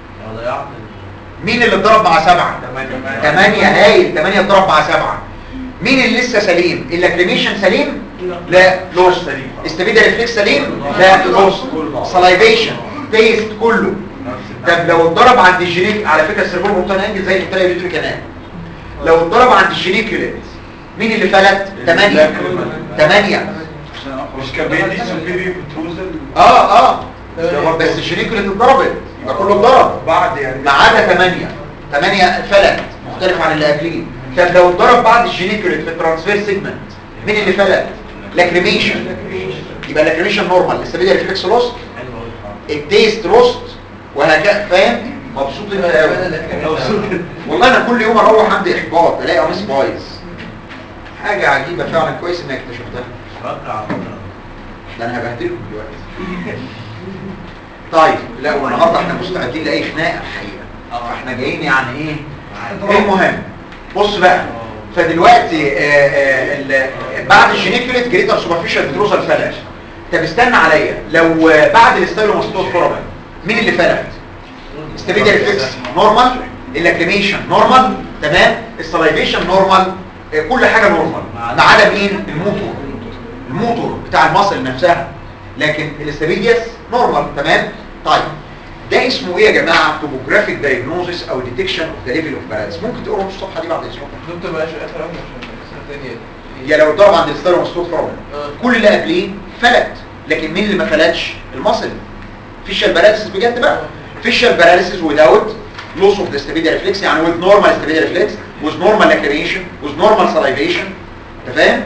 مين اللي اتضرب مع سبعة تمانية هايل تمانية اتضرب مع سبعة مين اللي لسه سليم اللاكريميشن سليم لا لوست استبيدا ريفلكس سليم لا لوست سلايفيشن تيست كله طب لو اتضرب عند الجينيك على فكره السيربور بولتاين انجل زي الانترا يوريتري كانال لو اتضرب عند الجينيكوليت مين اللي فلت تمانية تمانية مش كان بيدي سوبيريور بتروزل اه اه بس الجينيكوليت اتضربت يبقى كله اتضرب بعد يعني ما عدا 8 8 فلت مختلف عن اللي قبليه طب لو اتضرب بعد الجينيكوليت في الترانسفير سيجمنت مين اللي فلت لاكريميشن يبقى اللاكريميشن نورمال الاستابيليا ريفلكس لوست التيست لوست وهكذا فاهم مبسوط انت قوي والله انا كل يوم اروح عندي احباط الاقي قميص بايظ حاجه عجيبه فعلا كويس انك اكتشفتها ده انا هبهدلكم دلوقتي طيب لا والنهارده احنا مستعدين لاي خناقه الحقيقه فاحنا جايين يعني ايه المهم بص بقى فدلوقتي آه، آه، ال- بعد الجينيكوليت جريتر سوبرفيشال فيتروزال فلت طب استنى عليا لو آه، بعد الاستايلوماستوز فورامين مين اللي فلت استبيديا ريفلكس نورمال اللاكريميشن نورمال تمام السلايفيشن نورمال آه، كل حاجه نورمال ما عدا مين الموتور الموتور بتاع المصل نفسها لكن الاستابيدياس نورمال تمام طيب ده اسمه ايه يا جماعه توبوجرافيك دايجنوزس او ديتكشن اوف ذا ليفل اوف بالانس ممكن تقروا الصفحه دي بعد اذنكم دكتور بلاش اخر واحده عشان السنه الثانيه يا لو ضرب عند الستار مستوط فرامل كل اللي قبليه فلت لكن مين اللي ما فلتش المصل فيشال باراليسيس بجد بقى فيشال باراليسيس without loss of the stability reflex يعني with normal stability reflex with normal lacrimation with normal salivation انت فاهم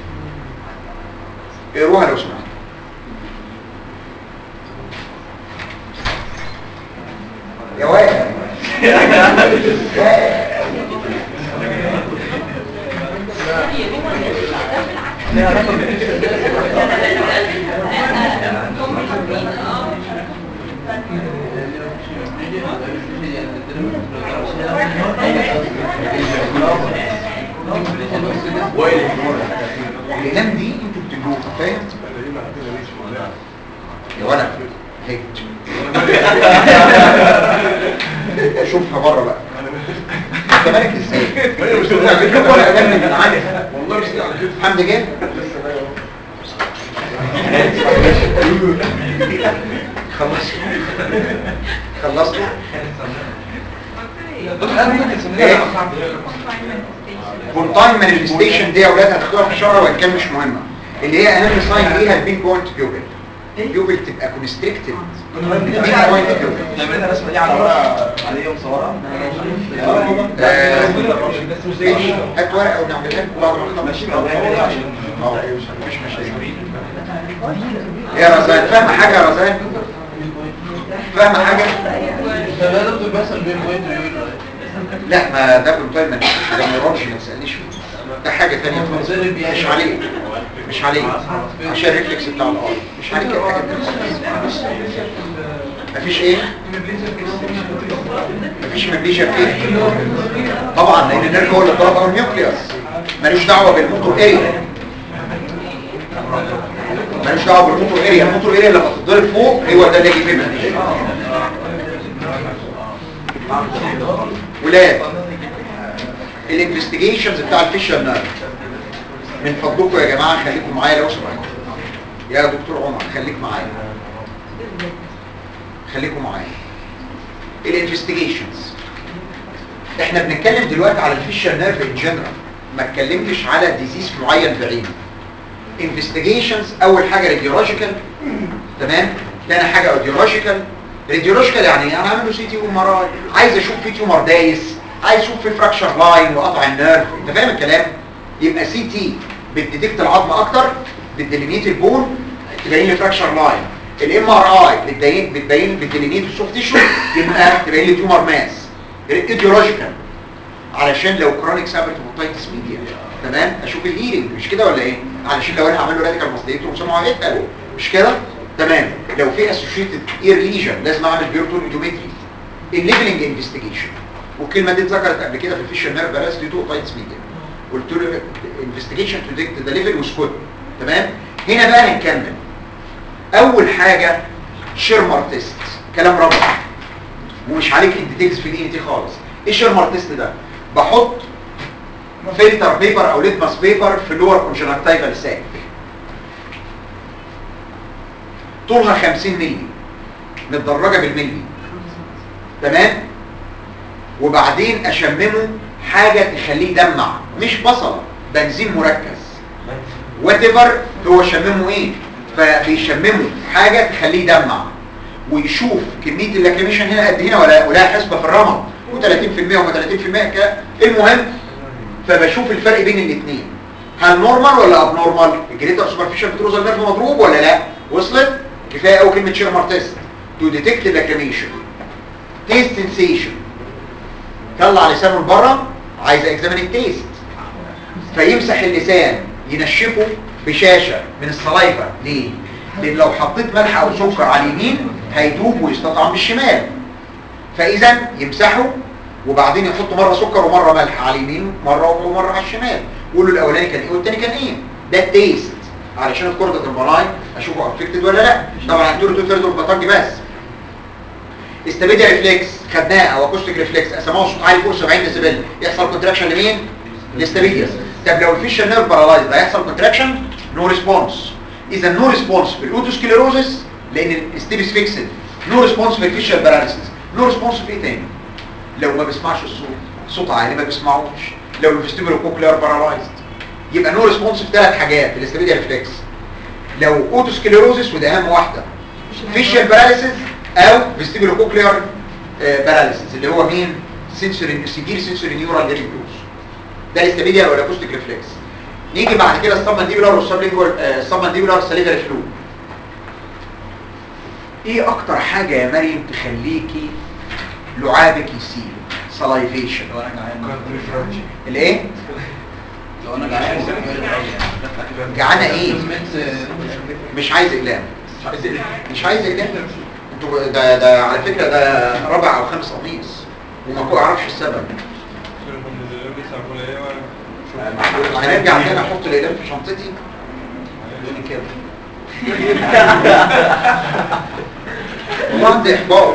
اقروها لو سمحت يا واد الكلام دي انتوا بتجوها فاهم يا ولد هيك شوفها بره بقى انت مالك ازاي مش بتعمل ولا اقل من عارف والله مش على كده حمد جه خلصت خلصت كونتاين مانيفستيشن دي يا اولاد هتاخدوها في الشرع وان كان مش مهمه اللي هي اهم ساين ليها البين بوينت بيوبل البيوبل تبقى كونستريكتد البين بوينت بيوبل نعملها الرسمه دي على ورقه عاديه مصوره آه، ماشي هات ورقه ونعملها لكم بعد ما نخلص ماشي بقى نعملها عشان اه مفيش مشاكل يا رزان فاهمه حاجه يا رزان فاهمه حاجه طب يا دكتور بيحصل بين بوينت ويقول لا ما ده كونتاين مانيفستيشن ده ما يروحش ما تسالنيش فيه ده حاجه ثانيه خالص مش عليه مش عليه عشان الريفلكس بتاع الار مش عليك الحاجات دي خالص. مفيش ايه مفيش مبليشة فيه طبعا لان النيرف هو اللي ضرب او النيوكليوس ملوش دعوه بالموتور اريا ملوش دعوه بالموتور اريا الموتور اريا لما تتضرب فوق هو ده اللي يجي فيه مبليشة ولاد الانفستيجيشنز بتاع الفيشال نيرف من فضلكم يا جماعه خليكم معايا لو سمحتوا يا دكتور عمر خليك معايا خليكم معايا الانفستيجيشنز احنا بنتكلم دلوقتي على الفيشال نيرف ان جنرال ما اتكلمتش على ديزيز معين بعينه انفستيجيشنز اول حاجه راديولوجيكال تمام تاني حاجه راديولوجيكال راديولوجيكال يعني ايه؟ انا عامل له سي تي ام ار اي عايز اشوف في تيومر دايس عايز اشوف في فراكشر لاين وقطع النيرف انت فاهم الكلام يبقى سي تي بتديكت العظم اكتر بتديلينيت البون تبين لي فراكشر لاين الام ار اي بتبين بتبين بتديلينيت السوفت تيشو يبقى تبين لي تيومر ماس الايديولوجيكال علشان لو كرونيك سابت هيباتيتس ميديا تمام اشوف الهيلينج مش كده ولا ايه علشان لو انا هعمل له راديكال ماستيتوم سمعوا هيتقل مش كده تمام لو في اسوشيتد اير ليجن لازم اعمل بيرتون ايدومتري الليفلنج انفستيجيشن والكلمه دي اتذكرت قبل كده في الفيشن نيرف بالاس دي تو تايتس ميديا قلت له انفستيجيشن تو ديكت ذا ليفل وسكوت تمام هنا بقى هنكمل اول حاجه شيرمر تيست كلام رابع ومش عليك الديتيلز في الاي تي خالص ايه شيرمر تيست ده بحط فلتر بيبر او ليتماس بيبر في اللور كونجنكتيفال ساك طولها 50 مللي متدرجه بالملي تمام وبعدين اشممه حاجه تخليه يدمع مش بصله بنزين مركز وات ايفر هو شممه ايه فبيشممه حاجه تخليه يدمع ويشوف كميه اللاكريميشن هنا قد هنا ولا ولا حسبه في الرمد و30% و30% ك المهم فبشوف الفرق بين الاثنين هل نورمال ولا اب نورمال الجريتر سوبرفيشال بتروزال نيرف مضروب ولا لا وصلت كفايه قوي كلمه شيرمر تيست تو ديتكت اللاكريميشن تيست سنسيشن طلع لسانه لبره عايز اكزامين التيست فيمسح اللسان ينشفه بشاشه من الصلايفه ليه لان لو حطيت ملح او سكر على اليمين هيدوب ويستطعم بالشمال فاذا يمسحوا وبعدين يحطوا مره سكر ومره ملح على اليمين مره ومره على الشمال يقولوا الاولاني كان ايه والتاني كان ايه ده التيست علشان الكرة الملاي اشوفه افكتد ولا لا طبعا هتقولوا تو ثيرد البطاقي بس استابيديا ريفلكس خدناه او اكوستيك ريفلكس اسموه صوت عالي فوق 70 ديسيبل يحصل كونتراكشن لمين الاستابيديا طب لو الفيشر نيرف بارالايز ده هيحصل كونتراكشن نو ريسبونس اذا نو ريسبونس في الاوتوسكليروزس لان الاستيبس فيكسد نو ريسبونس في الفيشر باراليسيس نو ريسبونس في ايه تاني لو ما بيسمعش الصوت صوت عالي ما بيسمعوش لو الفيستيبولو كوكلير بارالايزد يبقى نو ريسبونس في ثلاث حاجات في الاستابيديا ريفلكس لو اوتوسكليروزس وده اهم واحده فيشيال باراليسيس او فيستيبولو كوكلير باراليسيس اللي هو مين سنسوري سيفير سنسوري نيورال ديريبيوس ده الاستابيديا او الاكوستيك ريفلكس نيجي بعد كده السبمنديبولار والسبلينجوال السبمنديبولار ساليفري فلو ايه اكتر حاجه يا مريم تخليكي لعابك يسيل سلايفيشن لو انا جعان الايه لو انا جعان جعانه ايه سمعت مش عايز اقلام مش عايز اقلام انتوا ده ده على فكره ده رابع او خامس قميص وما اعرفش السبب هنرجع تاني احط الاقلام في شنطتي يقولي كده والله عندي احباط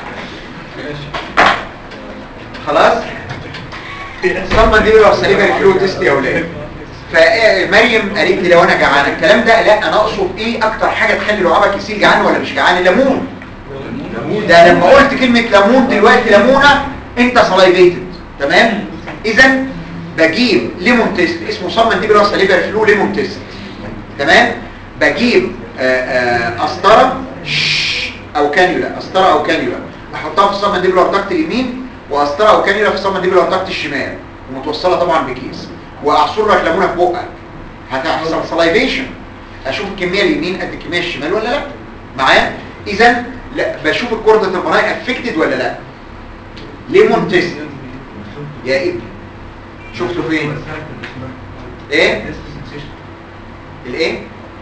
خلاص صلما دي لو سليبه الفلو تيست يا اولاد فمريم قالت لي لو انا جعانه الكلام ده لا انا اقصد ايه اكتر حاجه تخلي لعابك يصير جعان ولا مش جعان الليمون ده لما قلت كلمه ليمون دلوقتي ليمونه انت سلايفيتد تمام اذا بجيب ليمون تيست اسمه صمم دي براسه ليفر فلو ليمون تيست تمام بجيب آه، آه، قسطره شش، او كانيولا قسطره او كانيولا احطها في الصمم دي بالارتكت اليمين وقسطره او كانيولا في الصمم دي بالارتكت الشمال ومتوصله طبعا بكيس واعصر لك ليمونه في بقك هتحصل سلايفيشن اشوف الكميه اليمين قد الكميه الشمال ولا لا معايا اذا لا بشوف الكورده المناي افكتد ولا لا ليمون تيست يا ابني شفته فين ايه الايه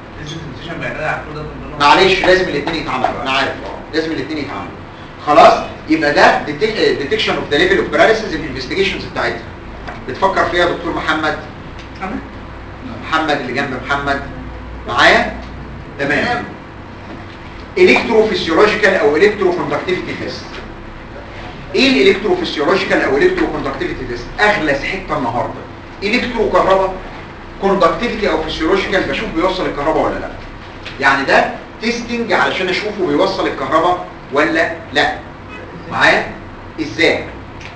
معلش لازم الاثنين يتعملوا انا عارف اه لازم الاثنين يتعملوا خلاص يبقى ده ديتكشن اوف ذا ليفل اوف باراليسيس الانفستيجيشنز بتاعتها بتفكر فيها دكتور محمد محمد اللي جنب محمد معايا تمام الكتروفيسيولوجيكال او الكتروكوندكتيفيتي تيست ايه الالكتروفيسيولوجيكال او الكتروكوندكتيفيتي تيست اغلى حته النهارده الكترو كهرباء كوندكتيفيتي او فيسيولوجيكال بشوف بيوصل الكهرباء ولا لا يعني ده تيستنج علشان اشوفه بيوصل الكهرباء ولا لا معايا ازاي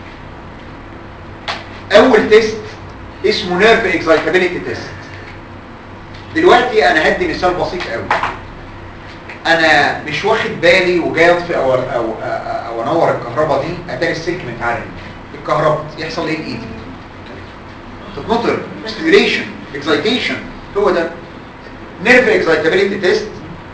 اول تيست اسمه نيرف اكزايتابيليتي تيست دلوقتي انا هدي مثال بسيط قوي انا مش واخد بالي وجاي اطفي او او او انور الكهرباء دي اتاري السلك متعرج الكهرباء يحصل ايه بايدي تتنطر ستيميوليشن اكزايتيشن هو ده نيرف اكزايتابيليتي تيست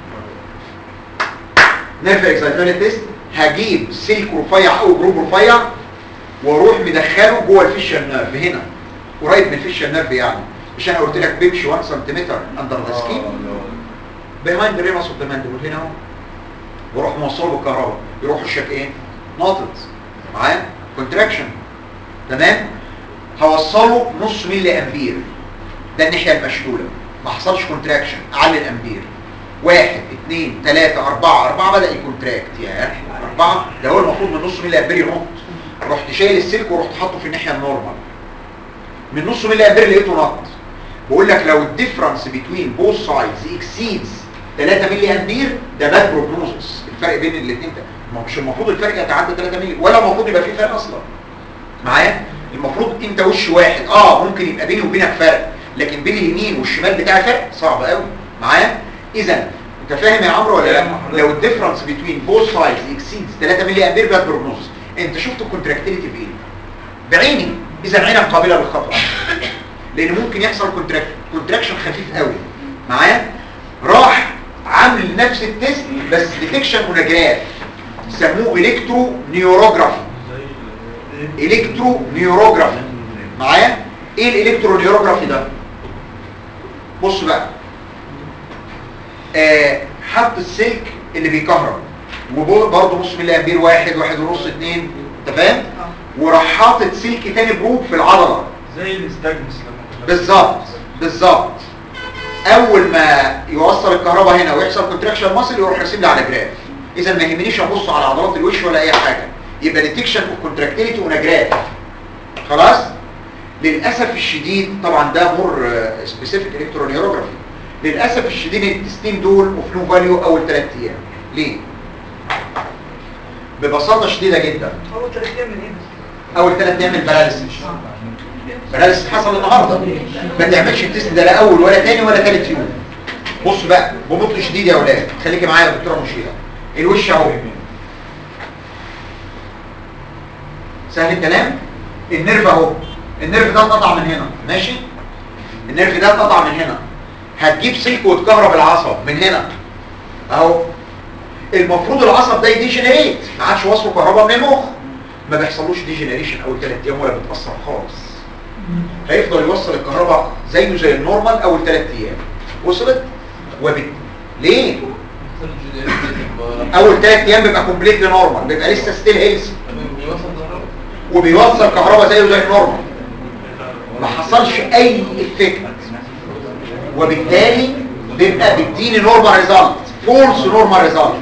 نيرف اكزايتابيليتي تيست هجيب سلك رفيع او جروب رفيع واروح مدخله جوه الفيشال نيرف هنا قريب من الفيشال نيرف يعني مش انا قلت لك بيمشي 1 سنتيمتر اندر ذا سكين بيهايند ريمس اوف ذا ماندبل هنا اهو واروح موصله بالكهرباء يروح الشك ايه ناطط معايا كونتراكشن تمام هوصله نص ملي امبير ده الناحيه المشلوله ما حصلش كونتراكشن اعلي الامبير واحد اثنين ثلاثة أربعة أربعة بدأ يكونتراكت يا أربعة ده هو المفروض من نص ملي أمبير ينط رحت شايل السلك ورحت حاطه في الناحية النورمال من نص ملي أمبير لقيته نط بقول لك لو الديفرنس بين بوث سايدز اكسيدز 3 ملي امبير ده باد بروجنوزس الفرق بين الاثنين ده ما هو مش المفروض الفرق يتعدى 3 ملي ولا المفروض يبقى في فرق اصلا معايا المفروض انت وش واحد اه ممكن يبقى بيني وبينك فرق لكن بين اليمين والشمال بتاعي فرق صعب قوي معايا اذا انت فاهم يا عمرو ولا لا لو الديفرنس بين بوث سايدز اكسيدز 3 ملي امبير باد بروجنوزس انت شفت الكونتراكتيليتي بايه بعيني اذا عينك قابله للخطا لان ممكن يحصل كونتراكشن خفيف قوي معايا راح عامل نفس التست بس ديتكشن مونوجراف سموه الكترو نيوروجرافي الكترو نيوروجرافي معايا ايه الالكترو نيوروجرافي ده بص بقى آه حط السلك اللي بيكهرب وبرضه نص ملي امبير واحد واحد ونص اتنين انت فاهم وراح حاطط سلك تاني بروب في العضله زي الاستاجنس لما كنا بالظبط بالظبط اول ما يوصل الكهرباء هنا ويحصل كونتراكشن ماسل يروح راسم لي على جراف اذا ما يهمنيش ابص على عضلات الوش ولا اي حاجه يبقى ديتكشن اوف كونتراكتيليتي اون جراف خلاص للاسف الشديد طبعا ده مور سبيسيفيك الكترونيوروجرافي للاسف الشديد التستين دول اوف نو فاليو اول ثلاث ايام ليه ببساطه شديده جدا هو ثلاث ايام من ايه بس؟ اول ثلاث ايام الباراليسيس باراليسيس حصل النهارده ما تعملش التست ده لا اول ولا تاني ولا ثالث يوم بص بقى ببطء شديد يا اولاد خليكي معايا يا دكتوره مشيره الوش اهو سهل الكلام النيرف اهو النيرف ده اتقطع من هنا ماشي النيرف ده اتقطع من هنا هتجيب سلك وتكهرب العصب من هنا اهو المفروض العصب ده يديجنريت ما عادش وصله كهرباء من المخ ما بيحصلوش ديجنريشن اول ثلاث ايام ولا بتاثر خالص هيفضل يوصل الكهرباء زيه زي النورمال اول ثلاث ايام وصلت وبت ليه اول ثلاث ايام بيبقى كومبليتلي نورمال بيبقى لسه ستيل هيلثي وبيوصل كهرباء زيه زي النورمال ما حصلش اي افكت وبالتالي بيبقى بيديني نورمال ريزلت فولس نورمال ريزلت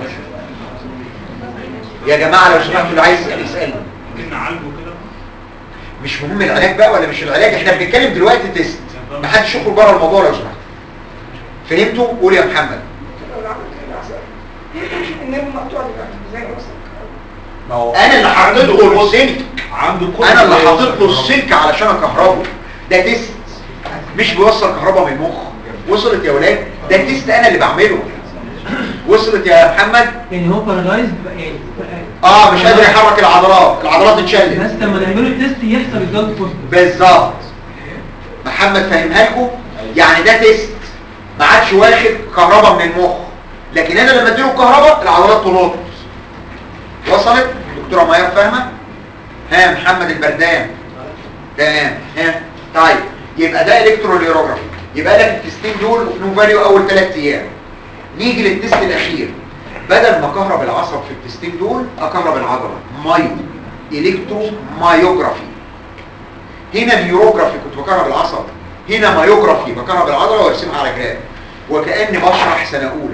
يا جماعه لو سمحتوا اللي عايز يسال يسالني ممكن نعالجه كده مش مهم العلاج بقى ولا مش العلاج احنا بنتكلم دلوقتي تيست ما حدش يخرج بره الموضوع لو سمحت فهمتوا قول يا محمد لو عملت كده احسن النيرف مقطوع دلوقتي زي ما وصل ما هو انا اللي حطيت له السلك عنده كل انا اللي حاطط له السلك علشان اكهربه ده تيست مش بيوصل كهرباء من المخ وصلت يا ولاد ده تيست انا اللي بعمله وصلت يا محمد يعني هو بارالايز يعني اه مش قادر يحرك العضلات العضلات اتشلت بس لما نعمله التيست يحصل ريزلت بوزيتيف بالظبط محمد فهمها لكم يعني ده تيست ما عادش واخد كهرباء من المخ لكن انا لما اديله الكهرباء العضلات تنط وصلت دكتوره ميار فاهمه ها محمد البردان تمام ها طيب يبقى ده الكترونيوروجرافي يبقى لك التستين دول نو فاليو اول ثلاث ايام نيجي للتست الاخير بدل ما اكهرب العصب في التستين دول اكهرب العضله مايو الكترو مايوجرافي هنا نيوروجرافي كنت بكهرب العصب هنا مايوجرافي بكهرب العضله وارسمها على جرام وكاني بشرح سنه اولى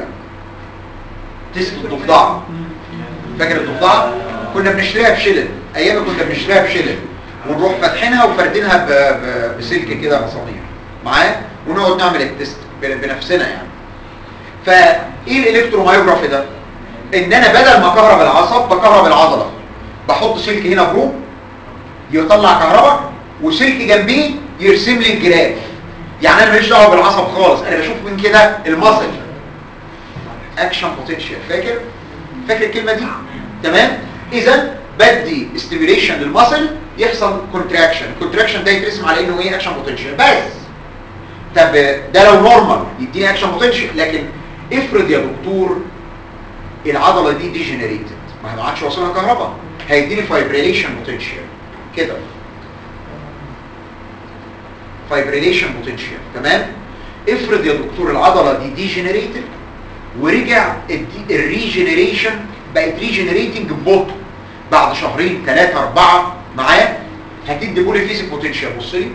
تست الضفدعه فاكر الضفدعه كنا بنشتريها بشلل ايام ما كنا بنشتريها بشلل ونروح فاتحينها وفردينها ب... ب... بسلك كده مسامير معايا ونقعد نعمل التست ب... بنفسنا يعني فايه الالكترومايوجرافي ده ان انا بدل ما اكهرب العصب بكهرب العضله بحط سلك هنا بروب يطلع كهرباء وسلك جنبيه يرسم لي الجراف يعني انا ماليش دعوه بالعصب خالص انا بشوف من كده المصل اكشن بوتنشال فاكر فاكر الكلمه دي تمام اذا بدي ستيميوليشن للمصل يحصل كونتراكشن الكونتراكشن ده يترسم على انه ايه اكشن بوتنشال بس طب ده لو نورمال يديني اكشن بوتنشال لكن افرض يا دكتور العضله دي ديجنريتد ما هي ما عادش واصلها كهرباء هيديني فايبريليشن بوتنشال كده فايبريليشن بوتنشال تمام افرض يا دكتور العضله دي ديجنريتد ورجع الريجنريشن بقت ريجنريتنج ببطء بعد شهرين ثلاثة أربعة معاه هتدي بولي فيزيك بوتنشال بص لي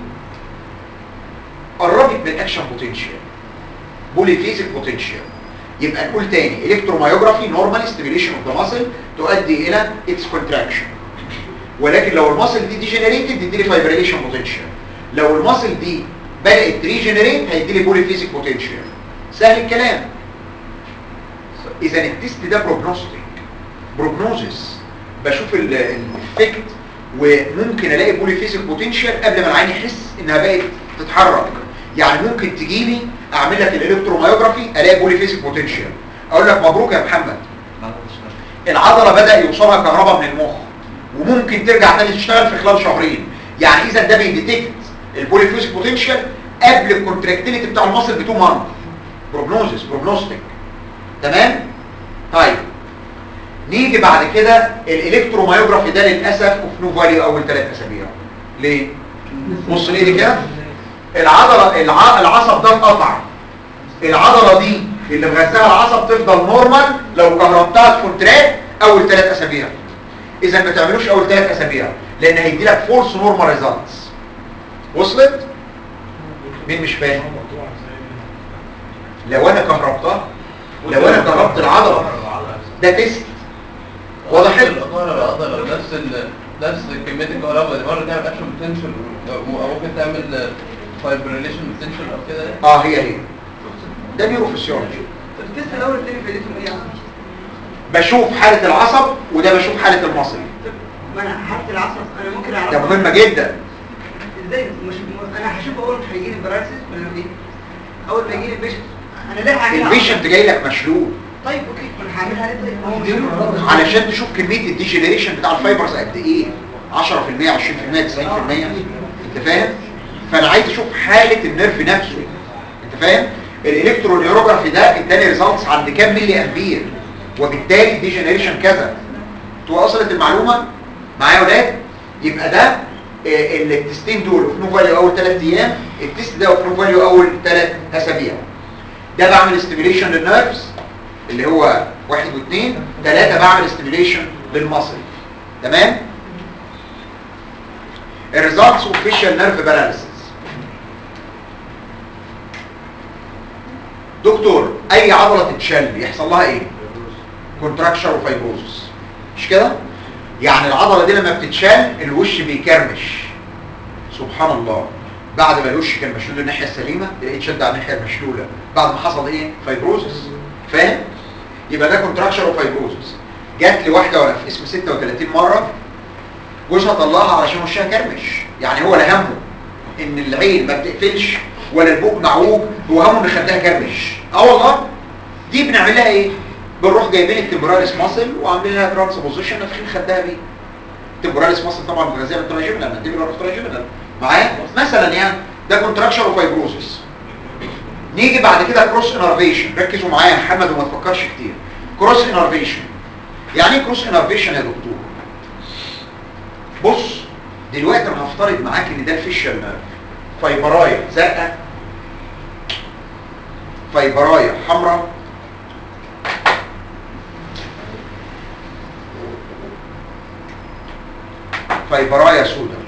قربت من اكشن بوتنشال بولي فيزيك بوتنشال يبقى نقول تاني الكترومايوجرافي نورمال ستيميليشن اوف ذا ماسل تؤدي الى اتس كونتراكشن ولكن لو الماسل دي ديجنريتد يدي لي فايبريليشن بوتنشال لو الماسل دي بدات ريجنريت هيدي لي بولي فيزيك بوتنشال سهل الكلام اذا التست ده بروجنوستيك بروجنوزس بشوف الافكت وممكن الاقي بولي فيزيك بوتنشال قبل ما العين يحس انها بقت تتحرك يعني ممكن تجي لي اعمل لك الالكترومايوجرافي الاقي بولي فيزيك بوتنشال اقول لك مبروك يا محمد العضله بدا يوصلها كهرباء من المخ وممكن ترجع تاني تشتغل في خلال شهرين يعني اذا ده بيديتكت البولي فيزيك بوتنشال قبل الكونتراكتيليتي بتاع المصل ب 2 مانث بروجنوزس بروجنوستيك تمام طيب نيجي بعد كده الالكترومايوجرافي ده للاسف اوف نو فاليو اول ثلاث اسابيع ليه بص ليه دي كده العضله الع... العصب ده اتقطع العضله دي اللي مغذاها العصب تفضل نورمال لو كهربتها تكونتراكت اول ثلاث اسابيع اذا ما تعملوش اول ثلاث اسابيع لان هيدي لك فولس نورمال ريزلتس وصلت مين مش فاهم لو انا كهربتها لو انا كهربت العضله ده تيست واضح الظهر العضله نفس ال... نفس كميه الكهرباء دي مره تعمل اكشن بوتنشال او ممكن تعمل فايبريليشن بوتنشال او كده يعني. اه هي هي ده نيوروفيسيولوجي طب التست الاول والتاني فايدتهم ايه يعني؟ بشوف حالة العصب وده بشوف حالة المصري طب ما انا حالة العصب انا ممكن ده اعرفها مهمة جدا ازاي مش م- انا هشوف اول مش هيجي لي باراليسيس ولا ايه اول ما يجي لي البيشنت انا ليه هعملها البيشنت جاي لك مشلول طيب اوكي ما انا هعملها ليه طيب هو مش علشان تشوف كمية الديجنريشن بتاع الفايبرز قد ايه 10% 20% 90% انت فاهم فانا عايز اشوف حالة النيرف نفسه انت فاهم الالكترونيوروجرافي ده اداني ريزلتس عند كام ملي امبير وبالتالي الديجنريشن كذا توصلت المعلومة معايا يا ولاد يبقى ده آه، التستين دول اوف نو فاليو اول 3 ايام التست ده اوف نو فاليو اول 3 اسابيع ده بعمل ستيميليشن للنيرفز اللي هو واحد واثنين ثلاثة بعمل ستيميليشن للمصري تمام الريزلتس اوفيشال نيرف باراليسيس دكتور اي عضلة تتشل يحصل لها ايه كونتراكشر وفايبروزس مش كده يعني العضلة دي لما بتتشال الوش بيكرمش سبحان الله بعد ما الوش كان مشلول الناحية السليمة تلاقيه اتشد على الناحية المشلولة بعد ما حصل ايه فايبروزس فاهم يبقى ده كونتراكشر وفايبروزس جات لي واحدة وانا في اسم 36 مرة جوزها طلعها علشان وشها كرمش يعني هو لا همه ان العين ما بتقفلش ولا البوق معوج هو همه ان خدها كرمش اه والله دي بنعمل لها ايه بنروح جايبين التمبراليس ماسل وعاملين لها ترانسبوزيشن نافخين خدها بيه التمبراليس ماسل طبعا بغذاء التراجيمنال مانديبولار اوف تراجيمنال معايا مثلا يعني ده كونتراكشر وفايبروزس نيجي بعد كده كروس انرفيشن ركزوا معايا يا محمد وما تفكرش كتير كروس انرفيشن يعني ايه كروس انرفيشن يا دكتور بص دلوقتي انا هفترض معاك ان ده الفيشال نيرف فايبرايه زرقاء فايبرايه حمراء فايبرايه سوداء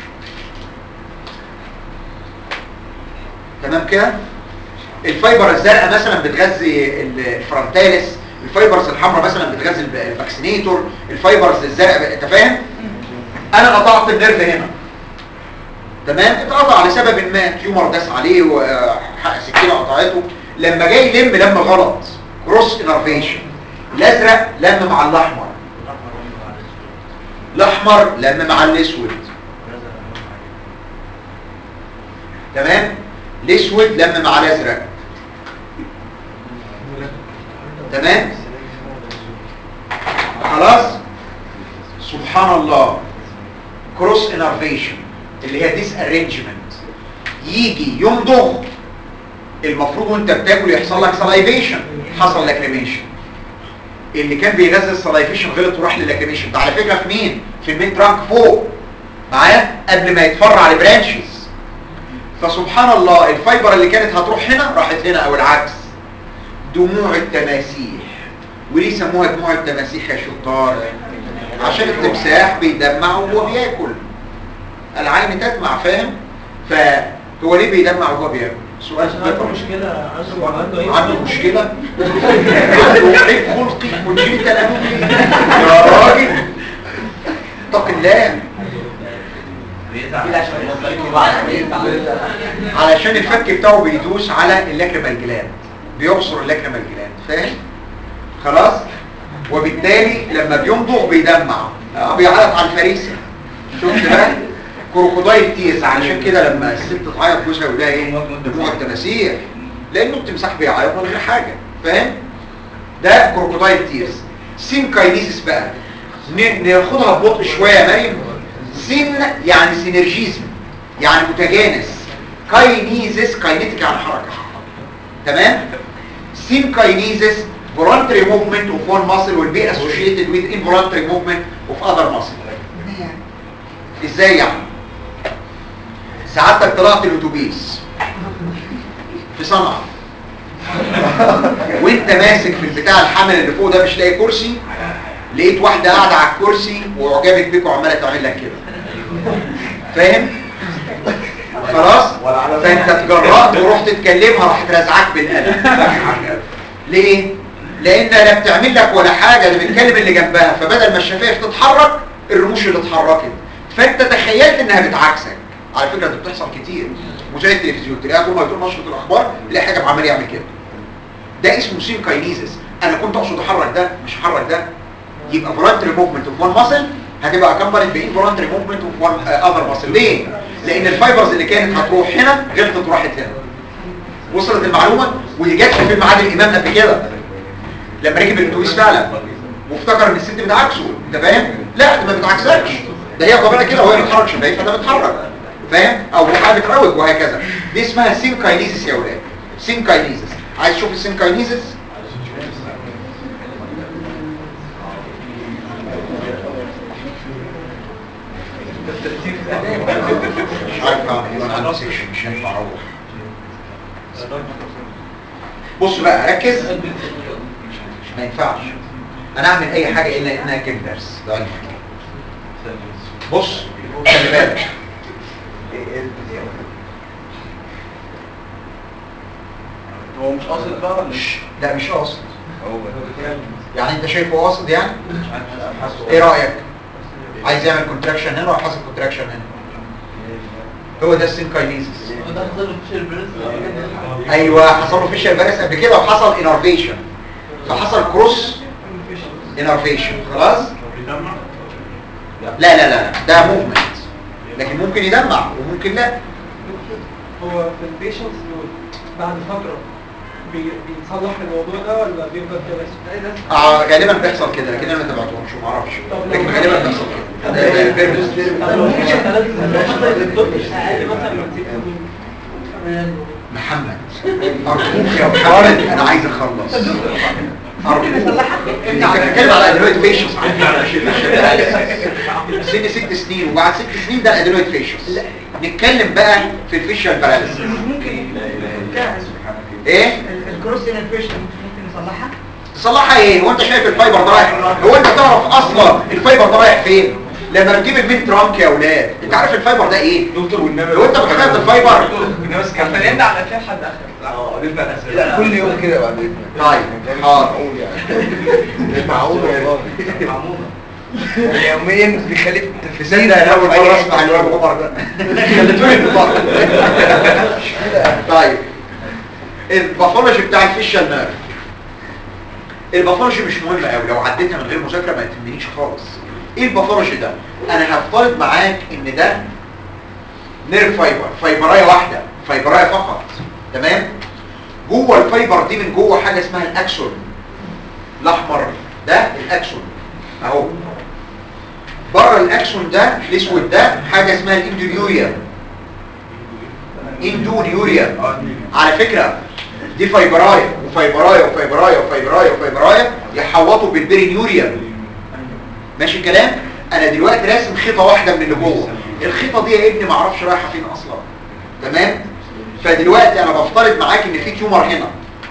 تمام كده الفايبر الزرقاء مثلا بتغذي الفرونتاليس الفايبرز الحمراء مثلا بتغذي الب- الفاكسينيتور الفايبرز الزرقاء انت فاهم انا قطعت النيرف هنا تمام اتقطع لسبب ما تيومر داس عليه وسكينه قطعته لما جاي يلم لم غلط كروس انرفيشن الازرق لم مع الاحمر الاحمر لم مع الاسود تمام الاسود لم مع الازرق تمام خلاص سبحان الله كروس انرفيشن اللي هي ديس ارينجمنت يجي يمضغ المفروض وانت بتاكل يحصل لك سلايفيشن حصل لاكريميشن اللي كان بيغذي السلايفيشن غلط وراح للاكريميشن ده على فكره في مين في المين ترانك فوق معايا قبل ما يتفرع لبرانشز فسبحان الله الفايبر اللي كانت هتروح هنا راحت هنا او العكس دموع التماسيح وليه سموها دموع التماسيح يا شطار عشان التمساح بيدمع وهو بياكل العين تدمع فاهم فهو ليه بيدمع وهو بياكل سؤال عنده بيطرح. مشكلة عنده عنده ايه؟ عنده مشكلة عنده عيب خلقي ونشيل تلاميذ يا راجل اتق الله علشان الفك بتاعه بيدوس على اللاكريمال جلاند بيعصر اللاكريمال جلاند فاهم خلاص وبالتالي لما بيمضغ بيدمع آه، بيعيط على الفريسه شفت بقى كروكودايل تيز علشان كده لما الست تعيط جوزها يقول لها ايه دموع التماسيح لانه التمساح بيعيط من غير حاجه فاهم ده كروكودايل تيرز سين كاينيزيس بقى ن- ناخدها ببطء شويه يا مريم سين يعني سينرجيزم يعني متجانس كاينيزيس كاينيتيك يعني حركه تمام سين كاينيزيس voluntary movement of one muscle will be associated with involuntary movement of other muscle ازاي يعني سعادتك طلعت الاتوبيس في صنعاء وانت ماسك في البتاع الحمل اللي فوق ده مش لاقي كرسي لقيت واحده قاعده على الكرسي واعجبت بيك وعماله تعمل لك كده فاهم خلاص فانت اتجرأت ورحت تكلمها راحت رازعاك بالقلم ليه لان لا بتعمل لك ولا حاجه ده بتكلم اللي جنبها فبدل ما الشفايف تتحرك الرموش اللي اتحركت فانت تخيلت انها بتعكسك على فكره ده بتحصل كتير مذيع التلفزيون تلاقيها طول ما يكون نشره الاخبار تلاقي حاجه عمال يعمل كده ده اسمه سينكاينيزس انا كنت اقصد احرك ده مش احرك ده يبقى فولنتري موفمنت اوف وان ماسل هتبقى اكمبلت بان فولنتري موفمنت اوف وان اذر ماسل ليه لان الفايبرز اللي كانت هتروح هنا غلطت وراحت هنا وصلت المعلومه ودي جت في فيلم عادل امام قبل كده لما ركب الاتوبيس فعلا وافتكر ان الست بتعكسه انت فاهم لا دي ما بتعكسكش ده هي طبيعي كده وهي بتحرك شفايفها ده بتحرك فاهم او حاجه بتروج وهكذا دي اسمها سينكاينيزس يا اولاد سينكاينيزس عايز تشوف السينكاينيزس مش عارف اعمل ايه انا عندي سيكشن مش هينفع اروح بص بقى ركز ما ينفعش انا اعمل اي حاجه الا انها كام درس ده علم بص خلي بالك هو مش قاصد بقى ولا مش لا مش قاصد هو يعني انت شايفه قاصد يعني ايه رايك عايز يعمل كونتراكشن هنا ولا حصل كونتراكشن هنا هو ده السينكاينيزس ده حصل في البرنس ايوه حصل له فيشر فيرس قبل كده وحصل انرفيشن فحصل كروس انرفيشن خلاص لا لا لا ده موفمنت لكن ممكن يدمع وممكن لا هو في البيشنتس دول بعد فترة بي- بيتصلح الموضوع ده ولا بيفضل كده بس؟ آه غالبا بيحصل كده لكن انا ما تبعتهمش وما اعرفش لكن غالبا بيحصل كده ده- ده البيرمس. محمد ارجوك يا محمد انا عايز اخلص ارجوك انت بتتكلم على ادينويد فيشوس سن ست سنين وبعد ست سنين ده الادينويد فيشوس نتكلم بقى في الفيشال باراليسيس ممكن ايه الكروس انفيشن ممكن نصلحها تصلحها ايه هو انت شايف الفايبر ده رايح هو انت تعرف اصلا الفايبر ده رايح فين لما بتجيب المين ترانك يا اولاد انت عارف الفايبر ده ايه دكتور والنبي لو انت متخيل الفايبر الناس كان كان فنان على فيها حد اخر اه نبدا لا الاسئله كل يوم كده بعد اذنك طيب حاضر معقول يعني معقول والله يعني يوميا بيخليك تصدق انا اول مره اسمع الواد عمر ده خليتوني النظام طيب الباثولوجي بتاع الفيشال نيرف الباثولوجي مش مهم قوي لو عديتها من غير مذاكره ما تهمنيش خالص ايه الباثولوجي ده انا هفترض معاك ان ده نيرف فايبر فايبرايه واحده فايبرايه فقط تمام جوه الفايبر دي من جوه حاجه اسمها الاكسون الاحمر ده الاكسون اهو بره الاكسون ده الاسود ده حاجه اسمها الاندونيوريا اندونيوريا على فكره دي فايبرايه وفايبرايه وفايبرايه وفايبرايه وفايبرايه يحوطوا بالبرينيوريا ماشي الكلام انا دلوقتي راسم خيطه واحده من اللي جوه الخيطه دي يا ابني ما اعرفش رايحه فين اصلا تمام فدلوقتي انا بفترض معاك ان في تيومر هنا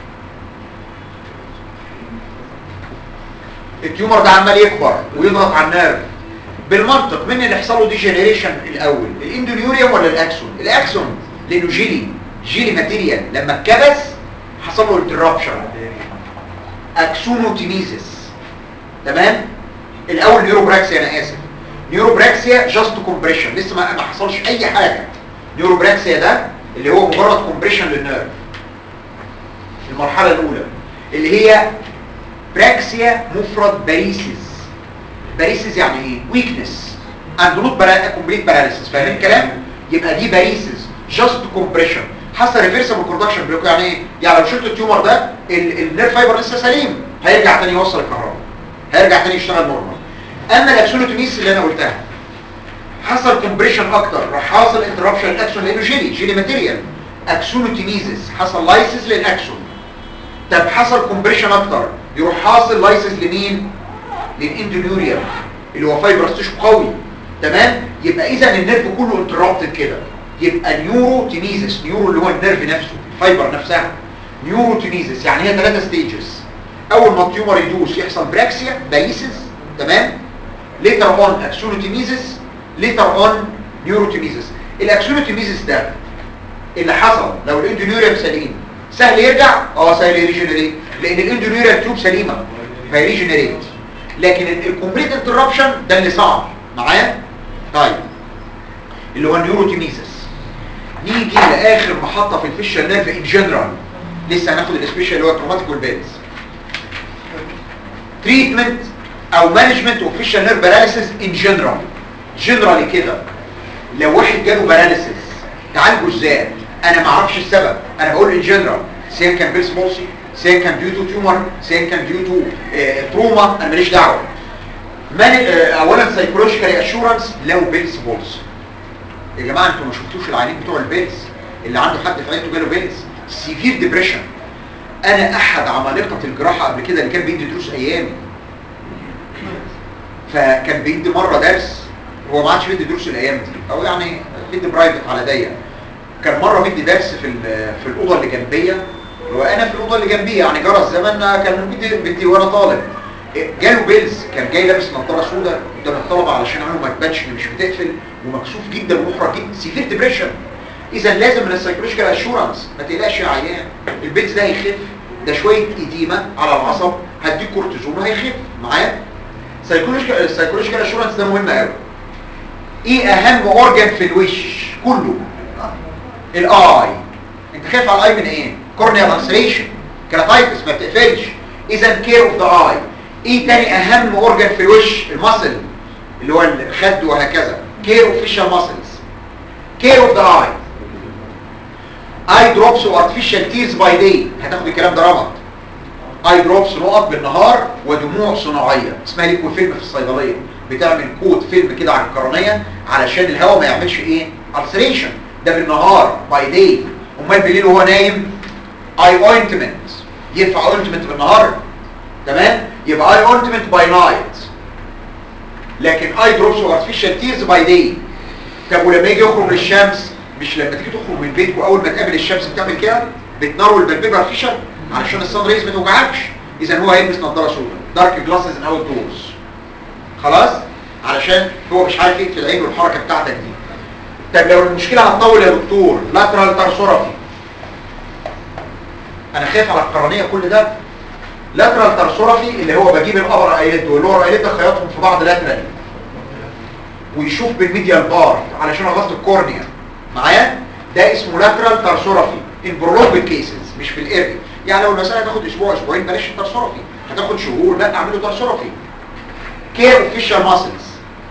التيومر ده عمال يكبر ويضغط على النيرف بالمنطق مين اللي يحصل له ديجنريشن الاول الاندونيوريوم ولا الاكسون الاكسون لانه جيلي جيلي ماتيريال لما اتكبس حصل له انترابشن اكسونوتينيزس تمام الاول نيوروبراكسيا انا اسف نيوروبراكسيا جاست كومبريشن لسه ما ما حصلش اي حاجه نيوروبراكسيا ده اللي هو مجرد كومبريشن للنيرف المرحله الاولى اللي هي براكسيا مفرد باريسيس باريسيس يعني ايه ويكنس اند نوت كومبليت باراليسيس فاهمين الكلام يبقى دي باريسيس جاست كومبريشن حصل ريفرسبل كوندكشن بلوك يعني ايه يعني لو شلت التيومر ده النير فايبر لسه سليم هيرجع تاني يوصل الكهرباء هيرجع تاني يشتغل نورمال اما الاكسونوتونيس اللي انا قلتها حصل كومبريشن اكتر راح حاصل انتربشن الاكسون لانه جيلي جيلي ماتيريال اكسونوتينيزس حصل لايسيس للاكسون طب حصل كومبريشن اكتر يروح حاصل لايسيس لمين للاندونيوريا اللي هو فايبرس تيشو قوي تمام يبقى اذا النيرف كله انترابتد كده يبقى نيورو تينيزس نيورو اللي هو النيرف نفسه الفايبر نفسها نيوروتينيزس يعني هي ثلاثة ستيجز اول ما التيومر يدوس يحصل براكسيا باريسيس تمام ليتر اون اكسونوتيميزس ليتر اون نيوروتيميزس الاكسونوتيميزس ده اللي حصل لو الاندونيوريوم سليم سهل يرجع اه سهل يريجنريت لان الاندونيوريال تيوب سليمه فيريجنريت لكن الكومبليت انتربشن ده اللي صعب معايا طيب اللي هو النيوروتيميزس نيجي لاخر محطه في الفيشال نيرف ان جنرال لسه هناخد السبيشال اللي هو التروماتيك والبيلز تريتمنت او مانجمنت اوف فيشال نيرف باراليسيس ان جنرال جنرالي كده لو واحد جاله باراليسيس تعالجه ازاي انا ما اعرفش السبب انا بقول ان جنرال سواء كان بيلز بولسي سواء كان ديو تو تيومر سواء كان ديو تو تروما انا ماليش دعوه من آه، اولا سايكولوجيكال اشورنس لو بيلز بولسي يا جماعه انتوا ما شفتوش العيانين بتوع البيلز اللي عنده حد في عيلته جاله بيلز سيفير ديبريشن انا احد عمالقه الجراحه قبل كده اللي كان بيدي دروس ايامي فكان بيدي مره درس هو ما عادش بيدي دروس الايام دي او يعني بيدي برايفت على ضيق كان مره بيدي درس في ال- في الاوضه اللي جنبيه وانا في الاوضه اللي جنبيه يعني جرى الزمن كان بيدي بيدي وانا طالب جاله بيلز كان جاي لابس نظاره سوداء قدام الطلبه علشان عينه ما تبانش ان مش بتقفل ومكسوف جدا ومحرج جدا سيفير ديبريشن اذا لازم من السايكولوجيكال اشورنس ما تقلقش يا عيان البيلز ده هيخف ده شويه اديمه على العصب هديك كورتيزون وهيخف معايا سايكولوجيكال السايكولوجيكال اشورنس ده مهم قوي ايه اهم اورجان في الوش كله الاي انت خايف على الاي من ايه كورنيا بالسريشن كراتايتس ما بتقفلش اذا كير اوف ذا اي ايه تاني اهم اورجان في الوش المصل اللي هو الخد وهكذا كير اوف فيشال ماسلز كير اوف ذا اي اي دروبس وارتفيشال تيرز باي داي هتاخد الكلام ده رمض اي دروبس نقط بالنهار ودموع صناعيه اسمها ليكو فيلم في الصيدليه بتعمل كود فيلم كده على القرنيه علشان الهواء ما يعملش ايه السريشن ده بالنهار باي داي امال بالليل وهو نايم اي اوينتمنت ينفع اوينتمنت بالنهار تمام يبقى اي اوينتمنت باي نايت لكن اي دروبس وارتفيشال تيرز باي داي طب ولما يجي يخرج للشمس مش لما تيجي تخرج من بيتك واول ما تقابل الشمس بتعمل كده بتنور البلبيب ارتفيشال علشان الصن ريز ما توجعكش اذا هو هيلبس نظاره سوداء دارك جلاسز ان اوت دورز خلاص علشان هو مش عارف يقفل عينه الحركه بتاعتك دي طب لو المشكله هتطول يا دكتور لاترال ترسورفي انا خايف على القرنيه كل ده لاترال ترسورفي اللي هو بجيب الابر ايليد واللور ايليد خياطهم في بعض لاترال ويشوف بالميديال بارت علشان اغطي الكورنيا معايا ده اسمه لاترال ترسورفي ان برولونج كيسز مش في الايرلي يعني لو المساله هتاخد اسبوع اسبوعين بلاش الترسورفي هتاخد شهور لا اعمله ترسورفي كير اوف فيشال ماسلز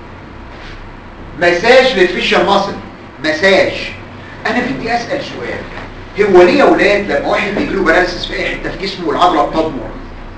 مساج للفيشال ماسل مساج انا بدي اسال سؤال هو ليه يا اولاد لما واحد بيجي له باراليسيس في اي حته في جسمه والعضله بتضمر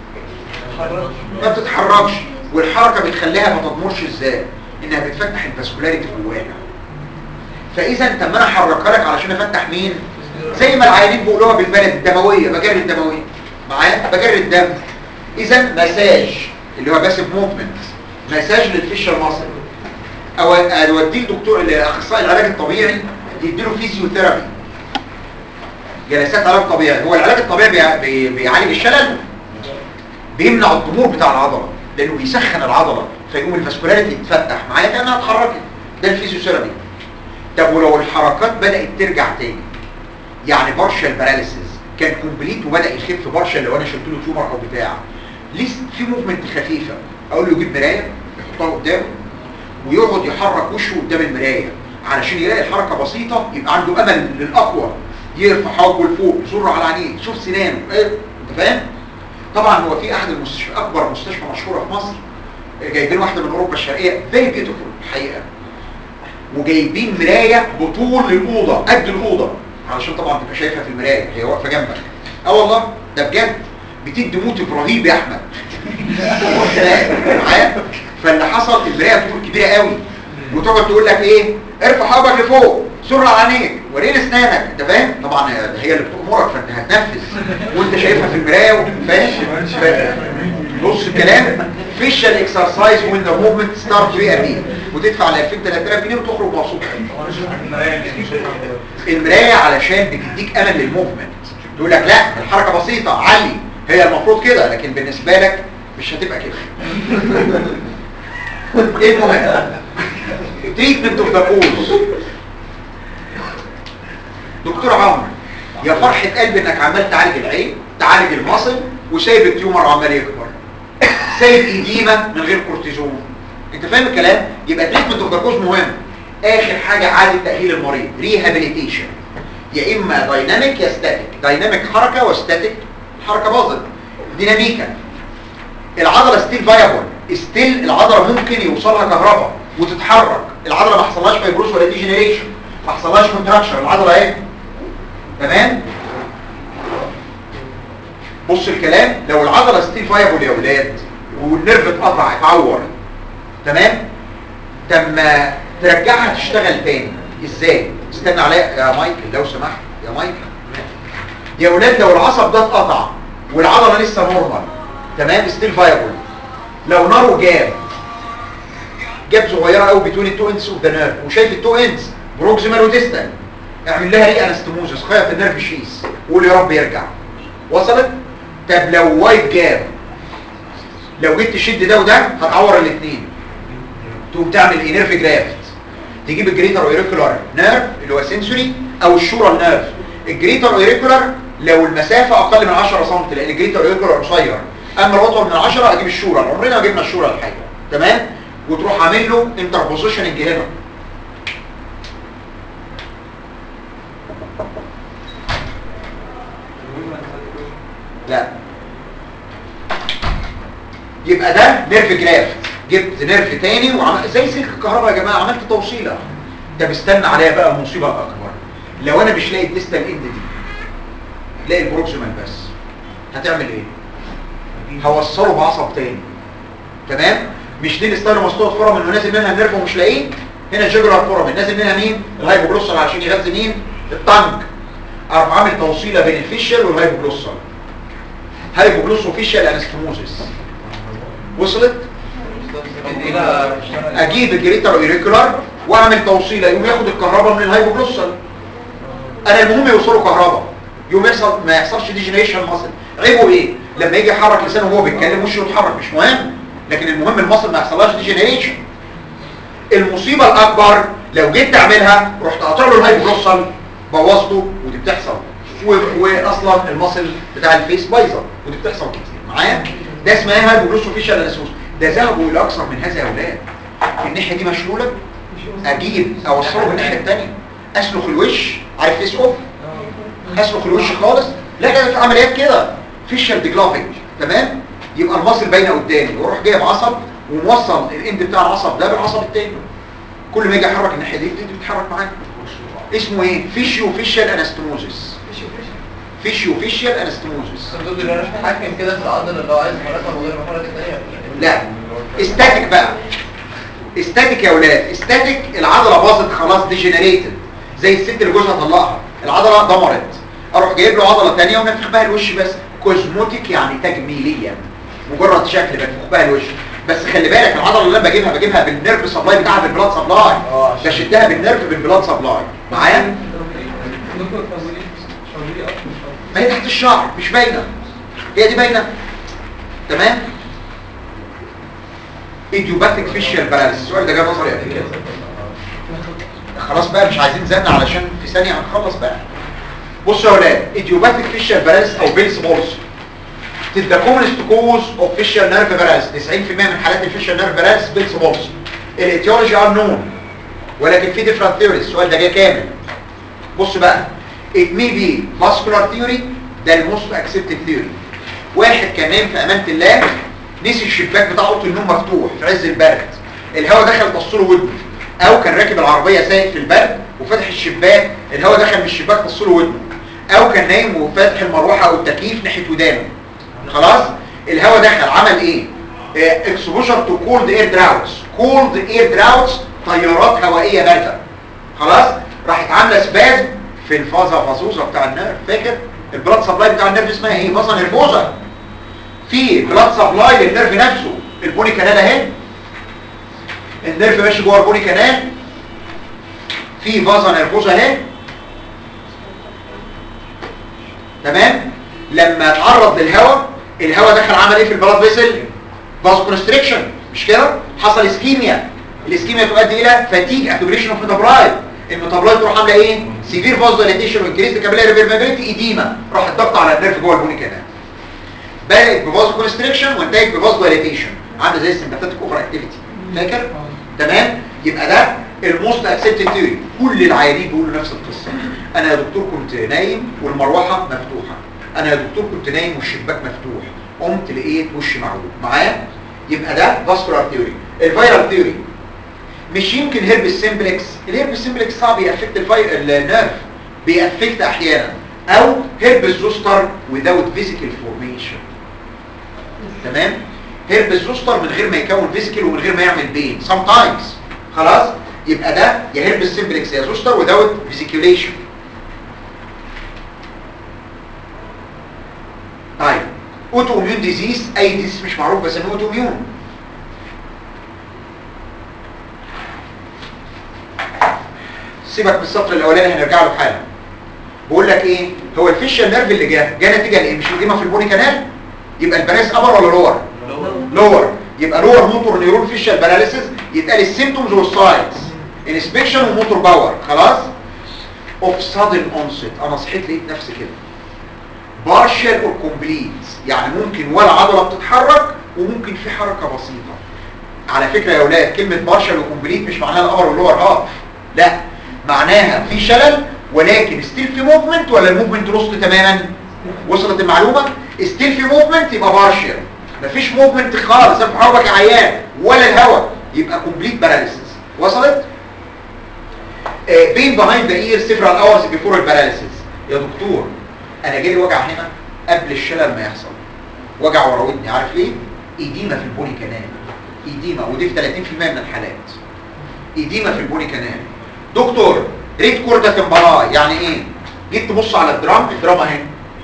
ما بتتحركش والحركه بتخليها ما تضمرش ازاي انها بتفتح الفاسكولاريتي جواها فاذا طب ما انا احركها لك علشان افتح مين زي ما العيانين بيقولوها بالبلد الدمويه بجري الدمويه معايا بجري الدم اذا مساج اللي هو باسف موفمنت مساج للفيشال ماسل او اوديه لدكتور لاخصائي العلاج الطبيعي يديله فيزيوثيرابي جلسات علاج طبيعي هو العلاج الطبيعي بيع- بي- بيعالج الشلل بيمنع الضمور بتاع العضله لانه بيسخن العضله فيقوم الفاسكولاريتي تتفتح معايا كانها اتحركت ده الفيزيوثيرابي طب ولو الحركات بدات ترجع تاني يعني بارشال باراليسيس كان كومبليت وبدا يخف بارشال لو انا شلت له تيومر او بتاع لسه في موفمنت خفيفه اقول له يجيب مرايه يحطها قدامه ويقعد يحرك وشه قدام المرايه علشان يلاقي الحركه بسيطه يبقى عنده امل للاقوى يرفع حواجبه لفوق يصر على عينيه شوف سنانه ايه انت فاهم طبعا هو في احد المستشفى اكبر مستشفى مشهوره في مصر جايبين واحده من اوروبا الشرقيه فيري بيوتيفول الحقيقه وجايبين مرايه بطول الاوضه قد الاوضه علشان طبعا تبقى شايفها في المرايه هي واقفه جنبك اه والله ده بجد بتدي موتيف رهيب يا احمد معايا فاللي حصل المرايه بتكون كبيره قوي وتقعد تقول لك ايه ارفع حبك لفوق سر على عينيك وريني اسنانك انت فاهم طبعا هي اللي بتأمرك فانت هتنفذ وانت شايفها في المرايه فاهم ف- نص الكلام فيشال اكسرسايز وين ذا موفمنت ستارت ري وتدفع ل 2000 3000 جنيه وتخرج مبسوط المرايه علشان بتديك امل للموفمنت تقول لك لا الحركه بسيطه علي هي المفروض كده لكن بالنسبه لك مش هتبقى كده ايه المهم تريتمنت اوف ذا كوز دكتور عمرو يا فرحه قلبي انك عمال تعالج العين تعالج المصل وسايب التيومر عمال يكبر سايب ايديما من غير كورتيزون انت فاهم الكلام يبقى تريتمنت اوف ذا كوز مهم اخر حاجه اعاده تاهيل المريض ريهابيليتيشن يا اما دايناميك يا ستاتيك دايناميك حركه وستاتيك حركه باظت ديناميكا العضله ستيل فايبل ستيل العضله ممكن يوصلها كهرباء وتتحرك العضله ما حصلهاش فايبروس ولا ديجنريشن ما حصلهاش كونتراكشن العضله اهي تمام بص الكلام لو العضله ستيل فايبل يا اولاد والنيرف اتقطع اتعور تمام تم ترجعها تشتغل تاني ازاي استنى عليا يا مايكل لو سمحت يا مايكل يا اولاد لو العصب ده اتقطع والعضله لسه نورمال تمام ستيل فايبل لو نارو جاب جاب صغيره قوي بتون التو انس اوف ذا نيرف وشايف التو انس بروكسيمال وديستال اعمل لها ري انستموزس خيط النيرف شيس وقول يا رب يرجع وصلت طب لو وايد جاب لو جيت تشد ده وده هتعور الاثنين تقوم تعمل ايه نيرف جرافت تجيب الجريتر اوريكولار نيرف اللي هو سنسوري او الشورال نيرف الجريتر اوريكولار لو المسافه اقل من 10 سم لان الجريتر اوريكولار قصير اما لو اطول من 10 اجيب الشورال عمرنا ما جبنا الشورال الحقيقه تمام وتروح عامل له انتربوزيشننج هنا لا يبقى ده نيرف جرافت جبت نيرف تاني وعمل زي سلك الكهرباء يا جماعه عملت توصيله ده بستنى عليها بقى المصيبه الاكبر لو انا مش لاقي الديستال اند دي لاقي البروكسيمال بس هتعمل ايه هوصله بعصب تاني تمام مش دي الستايل مستوى فورم انه نازل منها النيرف ومش لاقيه هنا الجيجولار فورم نازل منها مين الهايبوجلوسال عشان يغذي مين الطنج اروح عامل توصيله بين الفيشل والهايبوجلوسال هايبوجلوسو فيشل انستموزيس وصلت اجيب الجريتر اوريكولار واعمل توصيله يقوم ياخد الكهرباء من الهايبوجلوسال انا المهم يوصله كهرباء يقوم يحصل ما يحصلش ديجنريشن ماسل عيبه ايه لما يجي يحرك لسانه وهو بيتكلم وشه يتحرك مش مهم لكن المهم المصل ما يحصلهاش ديجنريشن المصيبه الاكبر لو جيت تعملها رحت قاطع له الهايبوجلوسال بوظته ودي بتحصل و- واصلا المصل بتاع الفيس بايظه ودي بتحصل كتير معايا ده اسمها هايبوجلوسوفيشال انسوس ده ذهبوا الى اكثر من هذا يا اولاد الناحيه دي مشلوله اجيب اوصله بالناحيه الثانيه اسلخ الوش عارف فيس اوف اسلخ الوش خالص لا لا في عمليات كده فيشال ديجلافينج تمام يبقى المصل باينه قدامي واروح جايب عصب وموصل الاند بتاع العصب ده بالعصب الثاني كل ما يجي احرك الناحيه دي دي بتتحرك معاك اسمه ايه فيشيو فيشال انستموزيس فيشيو فيشال انستموزيس الدكتور اللي انا مش متحكم كده في العضله اللي هو عايز يحركها من غير ما يحرك الثانيه لا استاتيك بقى استاتيك يا اولاد استاتيك العضله باظت خلاص ديجنريتد زي الست اللي جوزها طلقها العضله دمرت اروح جايب له عضله ثانيه ونفخ بها الوش بس كوزموتيك يعني تجميليا مجرد شكل بنفخ بها الوش بس خلي بالك العضله اللي انا بجيبها بجيبها بالنيرف سبلاي بتاعها بالبلاد سبلاي بشدها بالنيرف بالبلاد سبلاي معايا دكتور فاضلي فاضلي اصلا ما هي تحت الشعر مش باينه هي دي باينه تمام ايديوباثيك فيشيال بالانس السؤال ده جه نظري قبل كده خلاص بقى مش عايزين زن علشان في ثانيه هنخلص بقى بصوا يا اولاد ايديوباثيك فيشيال بالانس او بيلز بولس تبقى كومنست كوز اوف فيشيال نيرف بالانس 90% من حالات الفيشيال نيرف بالانس بيلز بولس الايتيولوجي ار نون ولكن في ديفرنت ثيوريز السؤال ده جه كامل بص بقى it may be muscular theory ده الموست accepted theory واحد كان نايم في امانه الله نسي الشباك بتاع اوضه النوم مفتوح في عز البرد الهواء دخل بص له ودنه او كان راكب العربيه سايق في البرد وفتح الشباك الهواء دخل من الشباك بص له ودنه او كان نايم وفاتح المروحه او التكييف ناحيه ودانه خلاص الهواء دخل عمل ايه اكسبوجر تو كولد اير دراوتس كولد اير دراوتس تيارات هوائيه بارده خلاص راحت عامله سبازم في الفازا فازوزا بتاع النيرف فاكر البلاد سبلاي بتاع النيرف اسمها ايه فازا نيرفوزا في بلاد سبلاي للنيرف نفسه البوني كانال اهي النيرف ماشي جوه البوني كانال في فازا نيرفوزا اهي تمام لما اتعرض للهواء الهواء دخل عمل ايه في البلاد فيسل فاز كونستريكشن مش كده حصل اسكيميا الاسكيميا تؤدي الى فاتيج اكيوبريشن اوف ميتابلايت الميتابلايت تروح عامله ايه سيفير فاز دايليتيشن وانكريز كابيلاري بيرمابيلتي ايديما راح الضغط على النيرف جوه البوني كانال بدات بفاز كونستريكشن وانتهت بفاز دايليتيشن عامله زي السمباثيك اوفر اكتيفيتي فاكر تمام يبقى ده الموست اكسبتد ثيوري كل العيانين بيقولوا نفس القصه انا يا دكتور كنت نايم والمروحه مفتوحه انا يا دكتور كنت نايم والشباك مفتوح قمت لقيت وشي معروف معايا يبقى ده فاسكولار ثيوري الفيرال ثيوري مش يمكن هيرب سيمبلكس الهيرب سيمبلكس صعب يأفكت الفي... النيرف بيأفكت احيانا او هيرب زوستر without physical formation تمام هيرب زوستر من غير ما يكون فيزيكال ومن غير ما يعمل بين sometimes خلاص يبقى ده يا هيرب سيمبلكس يا زوستر without فيزيكيوليشن طيب اوتو اميون ديزيز اي ديزيز مش معروف بس انه اوتو اميون سيبك من السطر الاولاني هنرجع له حالا بقول لك ايه هو الفيشال نيرف اللي جه جه نتيجه لايه مش القيمه في البوني كانال يبقى البراس ابر ولا لور لور يبقى لور موتور نيورون فيشال باراليسيس يتقال السيمتومز والساينز انسبكشن وموتور باور خلاص اوف سادن اونست انا صحيت لقيت نفسي كده بارشال اور كومبليت يعني ممكن ولا عضله بتتحرك وممكن في حركه بسيطه على فكره يا اولاد كلمه بارشال وكومبليت مش معناها الابر واللور هاف لا معناها في شلل ولكن ستيل في موفمنت ولا الموفمنت لوست تماما وصلت المعلومه ستيل في موفمنت يبقى بارشال مفيش موفمنت خالص انا بحرك عيان ولا الهواء يبقى كومبليت باراليسيس وصلت بين بيهايند ذا اير سيفرال اورز بيفور الباراليسيس يا دكتور انا جالي وجع هنا قبل الشلل ما يحصل وجع ورا ودني عارف ليه ايديما في البوني كانال ايديما ودي في 30% من الحالات ايديما في البوني كانال دكتور ريت كوردة تمبراي يعني ايه جيت تبص على الدرام الدرام اهي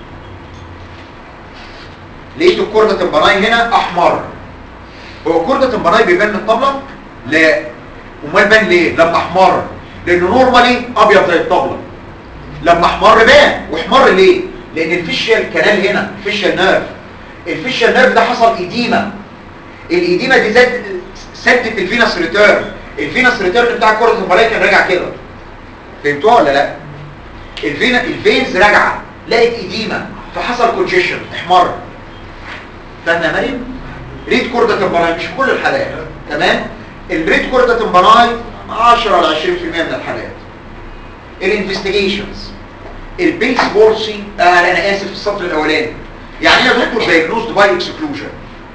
لقيت الكوردة تمبراي هنا احمر هو كوردة تمبراي بيبان من الطبلة لا امال بان ليه لما احمر لانه نورمالي ابيض زي الطبلة لما احمر بان واحمر ليه لان الفيشيال كانال هنا الفيشيال نيرف الفيشيال نيرف ده حصل ايديما الايديما دي زاد سدت الفينس ريتيرن الفينس ريتيرن بتاع كرة الملايكة كان راجع كده فهمتوها ولا لا الفين الفينز راجعه لقت ايديما فحصل كونجيشن احمر فاهمه يا مريم ريد كوردة تمبراي مش في كل الحالات تمام الريد كوردة تمبراي 10 ل 20% من الحالات الانفستيجيشنز البيلز بورسي آه انا اسف في السطر الاولاني يعني ايه يا دكتور دايجنوزد باي اكسكلوجن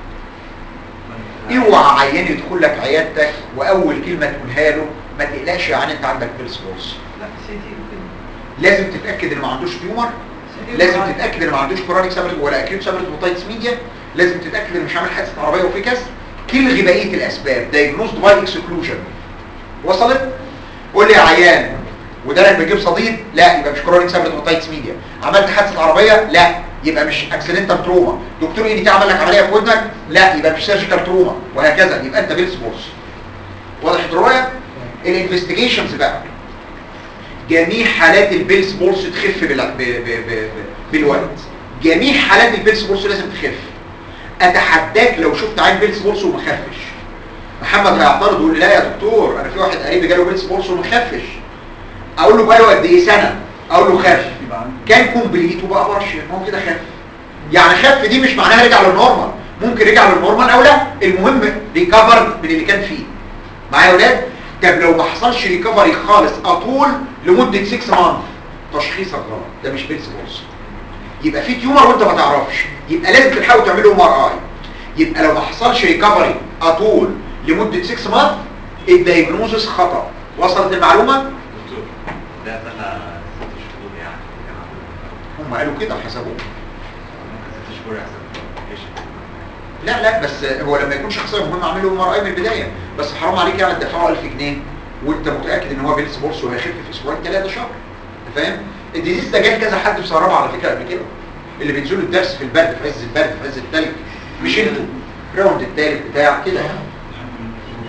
اوعى عيان يدخل لك عيادتك واول كلمه تقولها له ما تقلقش يا عيان انت عندك بيلز بورسي لا سي تي لازم تتاكد ان ما عندوش تيومر لازم تتاكد ان ما عندوش كرونيك سابرت ولا اكيوت سابرت موتايتس ميديا لازم تتاكد ان مش عامل حادثه عربيه وفي كسر تلغي بقيه الاسباب دايجنوزد باي اكسكلوجن وصلت قول لي يا عيان ودانك بيجيب صديد لا يبقى مش كرونيك سابرت موتايتس ميديا عملت حادثه عربيه لا يبقى مش اكسيدنتال تروما دكتور ايه دي عمل لك عمليه في ودنك لا يبقى مش سيرجيكال تروما وهكذا يبقى انت بيلس بورس واضح الروايه الانفستيجيشنز بقى جميع حالات البيلس بورس تخف بال... ب... ب... ب... ب... بالوقت جميع حالات البيلس بورس لازم تخف اتحداك لو شفت عين بيلس بورس وما خفش محمد هيعترض ويقول لي لا يا دكتور انا في واحد قريبي جاله بيلس بورس وما خفش اقول له بقاله قد ايه سنه اقول له خف كان كومبليت وبقى بارشل ما هو كده خف يعني خف دي مش معناها رجع للنورمال ممكن رجع للنورمال او لا المهم ريكفر من اللي كان فيه معايا يا ولاد طب لو ما حصلش ريكفري خالص اطول لمده 6 مانث تشخيصك غلط ده مش بيلس بورس يبقى في تيومر وانت ما تعرفش يبقى لازم تلحقوا تعملوا ام ار اي يبقى لو ما حصلش ريكفري اطول لمده 6 مانث الدايجنوزس خطا وصلت المعلومه دكتور ده بقى ست شهور يعني كان عامل هم قالوا كده حسبوه ممكن ست شهور يحسب ايش لا لا بس هو لما يكون شخصيه مهمه اعمل له ام ار اي من البدايه بس حرام عليك يعني تدفعه 1000 جنيه وانت متاكد ان هو بيلس بورس وهيخف في اسبوعين ثلاثه شهر انت فاهم الديزيز ده جه كذا حد في سهربه على فكره قبل كده اللي بينزلوا الدرس في البرد في عز البرد في عز التلج مش انتوا راوند التالت بتاع كده يعني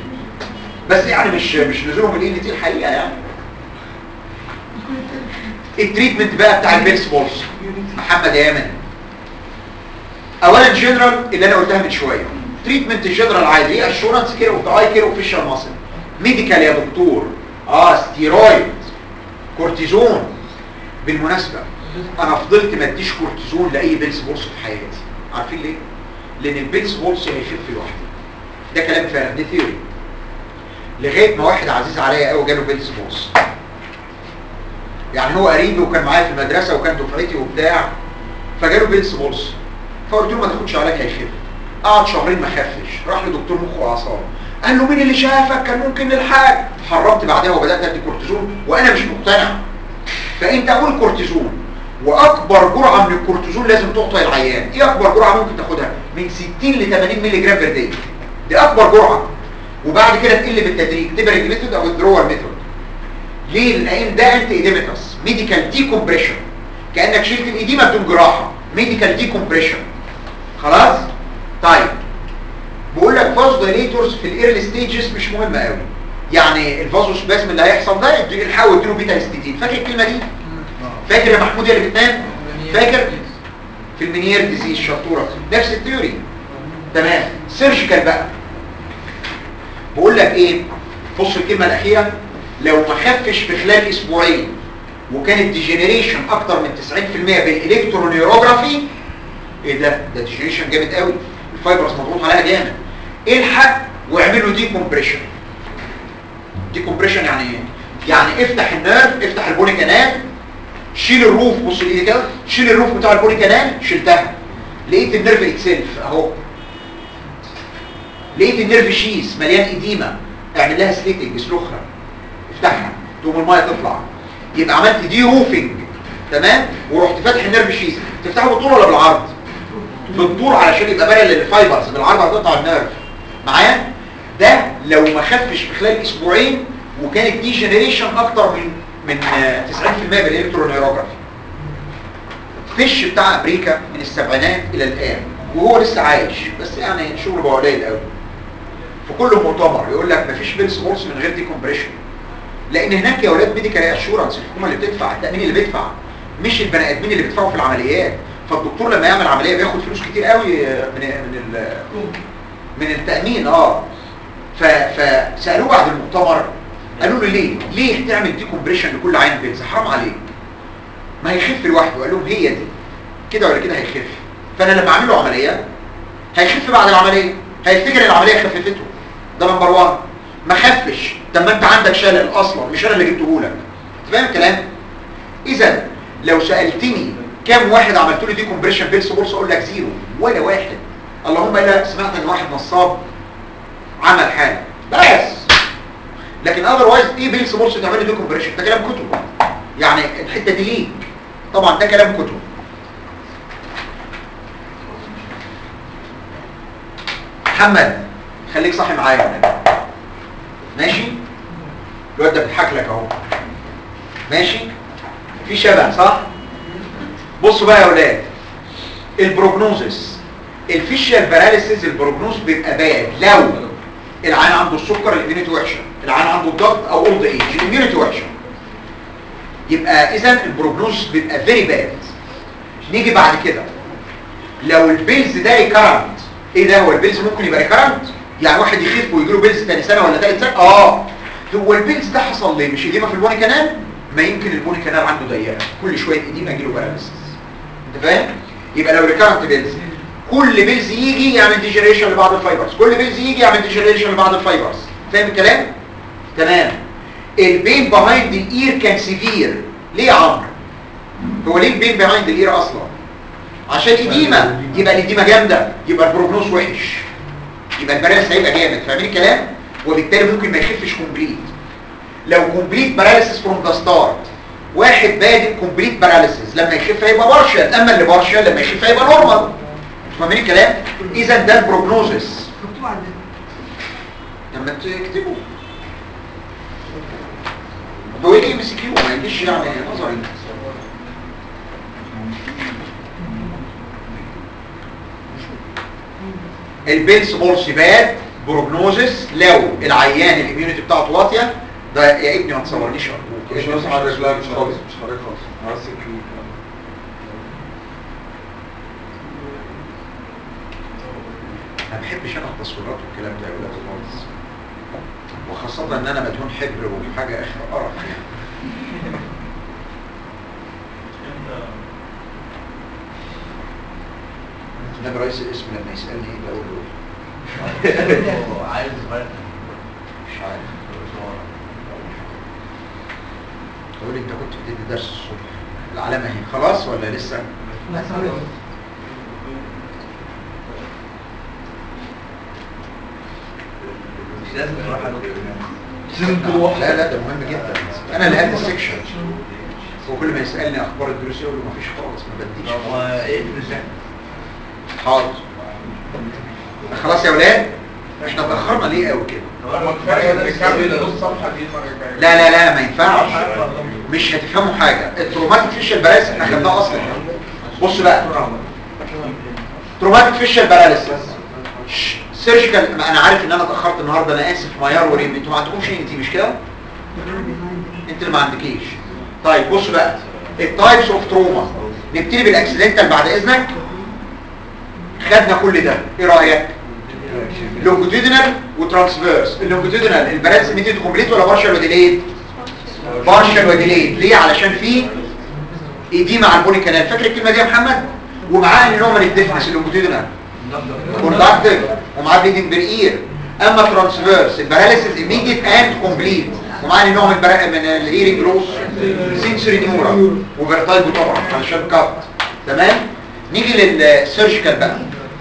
بس يعني مش مش نزولهم الاي تي الحقيقه يعني التريتمنت بقى بتاع البيلس بولس محمد يا يمن اولا جنرال اللي انا قلتها من شويه تريتمنت جنرال عادي ايه اشورنس كير اوف ذا اي كير اوفيشال ماسل ميديكال يا دكتور اه ستيرويد كورتيزون بالمناسبه انا فضلت ما اديش كورتيزون لاي بيلس بولس في حياتي عارفين ليه لان البيلس بولس هيخف لوحده ده كلام فارغ دي ثيوري لغايه ما واحد عزيز عليا قوي جاله بيلس بولس يعني هو قريبي وكان معايا في المدرسه وكان دفعتي وبتاع فجاله بيلس بولس فقلت له ما تاخدش علاج هيخف قعد شهرين ما خفش راح لدكتور مخ واعصاب قال له مين اللي شافك كان ممكن نلحقك حرمت بعدها وبدات ادي كورتيزون وانا مش مقتنع فانت قول كورتيزون واكبر جرعه من الكورتيزون لازم تعطى للعيان ايه اكبر جرعه ممكن تاخدها من 60 ل 80 مللي جرام بير داي دي اكبر جرعه وبعد كده تقل بالتدريج تبرج ميثود او الدرور ميثود ليه لان ده انت ايديمتس ميديكال دي كومبريشن كانك شلت الايديمه بدون جراحه ميديكال دي كومبريشن خلاص طيب بقول لك فاز دايليتورز في الايرلي ستيجز مش مهمه قوي يعني الفازو سباسم اللي هيحصل ده ادي- الحقوا اديله بيتا هيستيدين فاكر الكلمه دي فاكر يا محمود يا اللي بتنام فاكر في المنيير ديزيز شطوره نفس الثيوري تمام سيرجيكال بقى بقول لك ايه بص الكلمه الاخيره لو ما خفش في خلال اسبوعين وكانت ديجنريشن اكتر من 90% بالالكترونيوروجرافي ايه ده ده ديجنريشن جامد قوي الفايبرز مضغوط عليها جامد الحق واعمل له دي كومبريشن دي كومبريشن يعني ايه يعني افتح النيرف افتح البوني كانال شيل الروف بص الايد كده شيل الروف بتاع البوني كانال شلتها لقيت النيرف اتسلف اهو لقيت النيرف شيس مليان اديمه اعمل لها سليتنج اسلخها افتحها تقوم الميه تطلع يبقى عملت دي روفنج تمام ورحت فاتح النيرف شيس تفتحه بالطول ولا بالعرض بالطول علشان يبقى بارل للفايبرز بالعرض هتقطع النيرف معايا ده لو ما خفش في خلال اسبوعين وكانت دي جنريشن اكتر من من آه، 90% بالالكترونيوروجرافي فيش بتاع امريكا من السبعينات الى الان وهو لسه عايش بس يعني شغله بقى قليل قوي في كل مؤتمر يقول لك مفيش بيلس بولس من غير دي كومبريشن لان هناك يا اولاد ميديكال اشورنس الحكومه اللي بتدفع التامين اللي بيدفع مش البني ادمين اللي بيدفعوا في العمليات فالدكتور لما يعمل عمليه بياخد فلوس كتير قوي من من ال- من التامين اه ف فسالوه بعد المؤتمر قالوا له ليه ليه تعمل دي كومبريشن لكل عين بيلز حرام عليك ما هيخف لوحده قال لهم هي دي كده ولا كده هيخف فانا لما اعمل له عمليه هيخف بعد العمليه هيفتكر العمليه خففته ده نمبر 1 ما خفش طب ما انت عندك شلل اصلا مش انا اللي جبته لك فاهم الكلام اذا لو سالتني كام واحد عملت له دي كومبريشن بيلس بورس اقول لك زيرو ولا واحد اللهم الا سمعت ان واحد نصاب عمل حاجه بس لكن اذروايز ايه بيلس بورس تعمل له دي كومبريشن ده كلام كتب يعني الحته دي ليك طبعا ده كلام كتب محمد خليك صاحي معايا ماشي الواد ده بيضحك لك اهو ماشي في شبه صح بصوا بقى يا اولاد البروجنوزس الفيشيال باراليسيس البروجنوز بيبقى باد لو العين عنده السكر الاميونيتي وحشه العين عنده الضغط او اولد ايج الاميونيتي وحشه يبقى اذا البروجنوز بيبقى فيري باد نيجي بعد كده لو البيلز ده ريكارنت ايه ده هو البيلز ممكن يبقى ريكارنت يعني واحد يخف ويجي له بيلز تاني سنه ولا ثالث سنه اه هو البيلز ده حصل ليه مش اديمه في البوني كانال ما يمكن البوني كانال عنده ضيقه كل شويه اديمه يجي له باراليسيس انت فاهم يبقى لو ريكارنت بيلز كل بيلز يجي يعمل ديجنريشن لبعض الفايبرز كل بيلز يجي يعمل ديجنريشن لبعض الفايبرز فاهم الكلام تمام البين بيهايند الاير كان سيفير ليه يا عمرو هو ليه البين بيهايند الاير اصلا عشان اديمه يبقى الاديمه جامده يبقى البروجنوز وحش يبقى الباراليس هيبقى جامد فاهمين الكلام وبالتالي ممكن ما يخفش كومبليت لو كومبليت باراليسيس فروم ذا ستارت واحد بادئ كومبليت باراليسيس لما يخف هيبقى بارشل اما اللي بارشل لما يخف هيبقى نورمال فاهمين الكلام اذا ده البروجنوزس مكتوب عندنا لما تكتبوا هو يجي ام سي كيو ما يجيش يعني نظري البيلس بورس باد بروجنوزس لو العيان الاميونيتي بتاعته واطيه ده يا ابني ما تصورنيش ارجوك مش ناقص حضرتك لا مش خالص مش حضرتك خالص اه سكيورتي ما بحبش انا التصويرات والكلام ده يا ولاد خالص وخاصة ان انا مدهون حبر وحاجة اخر قرف يعني انما رئيس الاسم لما يسألني ايه بقول له عايز غير مش عارف تقول لي انت كنت بتدي درس الصبح العلامة اهي خلاص ولا لسه مش لازم تروح على دكتور مش لازم تروح لا لا ده مهم جدا انا اللي قال السكشن هو كل ما يسألني اخبار الدروس يقول له مفيش خالص ما بديش طب ايه البريزنت؟ حاضر خلاص يا ولاد احنا اتاخرنا ليه قوي كده ما كفايه نكمل نص صفحه دي المره الجايه لا لا لا ما ينفعش مش هتفهموا حاجه التروماتيك فيشل باراليسيس احنا خدناه اصلا بص بقى تروماتيك فيشل باراليسيس سيرجيكال ما انا عارف ان انا اتاخرت النهارده انا اسف ميار وريم انتوا ما عندكمش انت مش كده انت اللي ما عندكيش طيب بص بقى التايبس اوف تروما نبتدي بالاكسيدنتال بعد اذنك خدنا كل ده ايه رايك لونجيتودينال وترانسفيرس اللونجيتودينال الباراليسيس ميتد كومبليت ولا بارشال وديليت بارشال وديليت ليه علشان في ايديما على البوني كانال فاكر الكلمه دي يا محمد ومعاه ان نوع من الديفنس اللونجيتودينال كوندكتيف ومعاه بليدنج بالاير اما ترانسفيرس الباراليسيس ايميديت اند كومبليت ومعاه نوع من البرا... من الهيرنج لوس سنسوري نيورا وفيرتايجو طبعا علشان كات تمام نيجي للسيرجيكال بقى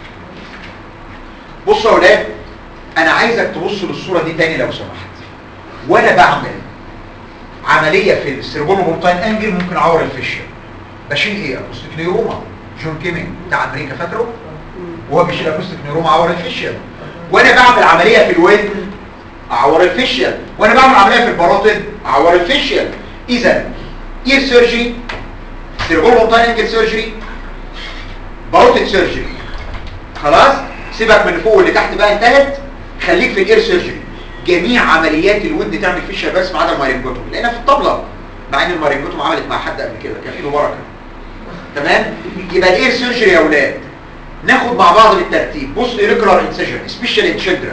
بصوا يا اولاد انا عايزك تبص للصوره دي تاني لو سمحت وانا بعمل عمليه في السيربونو مورتاين انجل ممكن اعور الفيشيا بشيل ايه اكوستيك نيروما جون كيمينج بتاع امريكا فاكره وهو بيشيل اكوستيك نيروما اعور الفيشيا وانا بعمل عمليه في الودن اعور الفيشيا وانا بعمل عمليه في الباروتيد اعور الفيشيا اذا اير سيرجري سيربونو مورتاين انجل سيرجري باروتيد سيرجري خلاص سيبك من فوق اللي تحت بقى انتهت خليك في الاير سيرجري جميع عمليات الود تعمل فيشيا بس ما عدا المارينجوتوم لقينا في الطبله مع ان المارينجوتوم عملت مع حد قبل كده كان ايده بركه تمام يبقى الاير سيرجري يا اولاد ناخد مع بعض بالترتيب بص ايريكولار انسيجن سبيشال ان تشيلدرن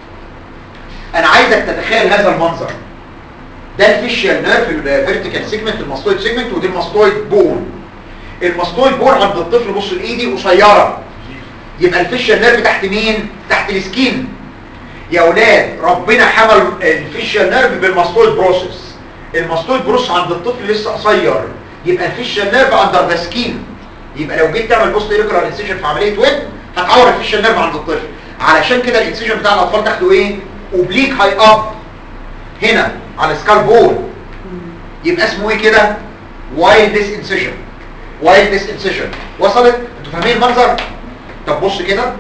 انا عايزك تتخيل هذا المنظر ده الفيشيال نيرف الفيرتيكال سيجمنت الماستويد سيجمنت ودي الماستويد بون الماستويد بون عند الطفل بص الايدي قصيره يبقى الفيشيال نيرف تحت مين تحت السكين يا اولاد ربنا حمل الفيشيال نيرف بالماستويد بروسيس الماستويد بروسيس عند الطفل لسه قصير يبقى الفيشيال نيرف اندر ذا سكين يبقى لو جيت تعمل بوست ايريكولار انسيجن في عمليه ود هتعور الفيشيال نيرف عند الطفل علشان كده الانسيجن بتاع الاطفال تاخده ايه اوبليك هاي اب هنا على سكال بون يبقى اسمه ايه كده وايلدس انسيجن وايلدس انسيجن وصلت انتوا فاهمين المنظر طب بص كده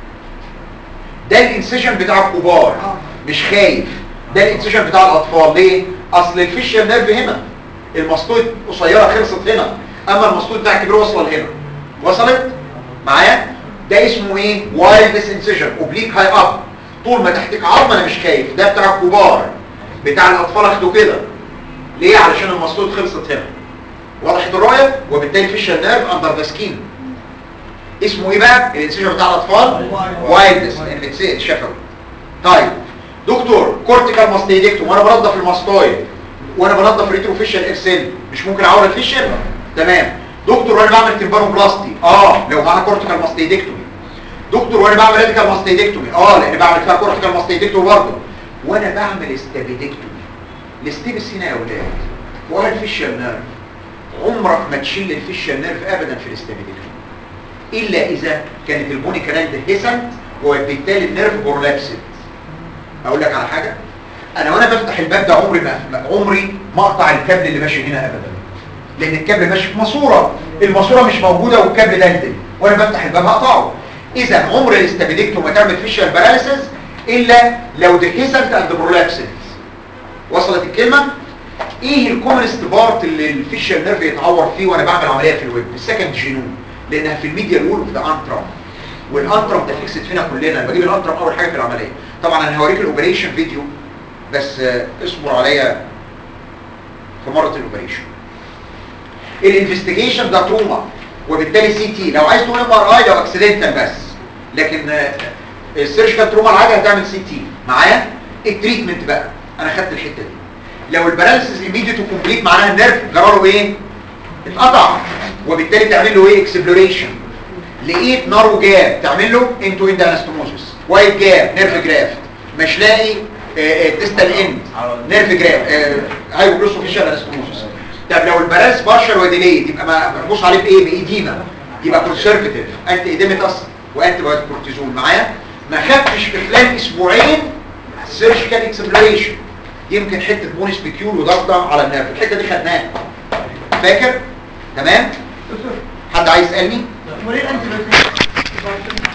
ده الانسيجن بتاع الكبار مش خايف ده الانسيجن بتاع الاطفال ليه اصل الفيشيال نيرف هنا المسطوط قصيره خلصت هنا اما المسطوط بتاع الكبير وصل هنا وصلت معايا ده اسمه ايه وايلدس انسيجن اوبليك هاي اب طول ما تحتك عظم انا مش خايف ده بتاع الكبار بتاع الاطفال اخده كده ليه علشان المسطوط خلصت هنا وضحت الرؤيه وبالتالي الفيشيال نيرف اندر ذا سكين اسمه ايه بقى الانسيجن بتاع الاطفال وايلدس لان بتسال شفوي طيب دكتور كورتيكال ماستيدكتوم وانا بنضف الماستويد وانا بنضف الريتروفيشال ارسل مش ممكن اعور الفيشل تمام دكتور وانا بعمل تمبانو بلاستي اه لو معاها كورتيكال ماستيدكتومي دكتور وانا بعمل راديكال ماستيدكتومي اه لان بعمل فيها كورتيكال ماستيدكتومي برضه وانا بعمل استابيدكتومي الاستيبس هنا يا ولاد ولا الفيشال نيرف عمرك ما تشيل الفيشال نيرف ابدا في الاستابيدكتومي الا اذا كانت البوني كانال دهيسنت وبالتالي النيرف بورلابسد اقول لك على حاجه انا وانا بفتح الباب ده عمري ما ما- عمري ما اقطع الكابل اللي ماشي هنا ابدا لان الكابل ماشي في ماسوره الماسوره مش موجوده والكابل دلدل وانا بفتح الباب هقطعه اذا عمر الاستابيدكتوم ما تعمل فيشال باراليسيس الا لو دهيسنت اند بورلابسد وصلت الكلمه ايه الكومنست بارت اللي الفيشال نيرف يتعور فيه وانا بعمل عمليه في الويب السكند جينوم لانها في الميديا وول اوف ذا انترم والانترم ده فيكسد فينا كلنا أنا بجيب الانترم اول حاجه في العمليه طبعا انا هوريك الاوبريشن فيديو بس آه، اصبر عليا في مره الاوبريشن الانفستيجيشن ده تروما وبالتالي سي تي لو عايز تقول ام ار اي لو اكسيدنتال بس لكن السيرجيكال تروما العادي هتعمل سي تي معايا التريتمنت بقى انا خدت الحته دي لو الباراليسيس ايميديت وكومبليت معناها النيرف جراله ايه اتقطع وبالتالي تعمل له ايه اكسبلوريشن لقيت نارو جاب تعمل له انتو اند انستموزس وايت جاب نيرف جرافت مش لاقي تستال اند نيرف جراف هايبوجلوسوفيشال انستموزس طب لو البراس بارشل وديليد يبقى ما مربوش عليه بايه بايديما يبقى كونسرفتيف انتي ايديمتاس وانتي بايوتيك كورتيزون معايا ما خدتش في خلال اسبوعين سيرجيكال اكسبلوريشن يمكن حته بونس بكيول وضغطه على النيرف الحته دي خدناها فاكر تمام دكتور حد عايز يسالني امال ايه الانتي بايوتيك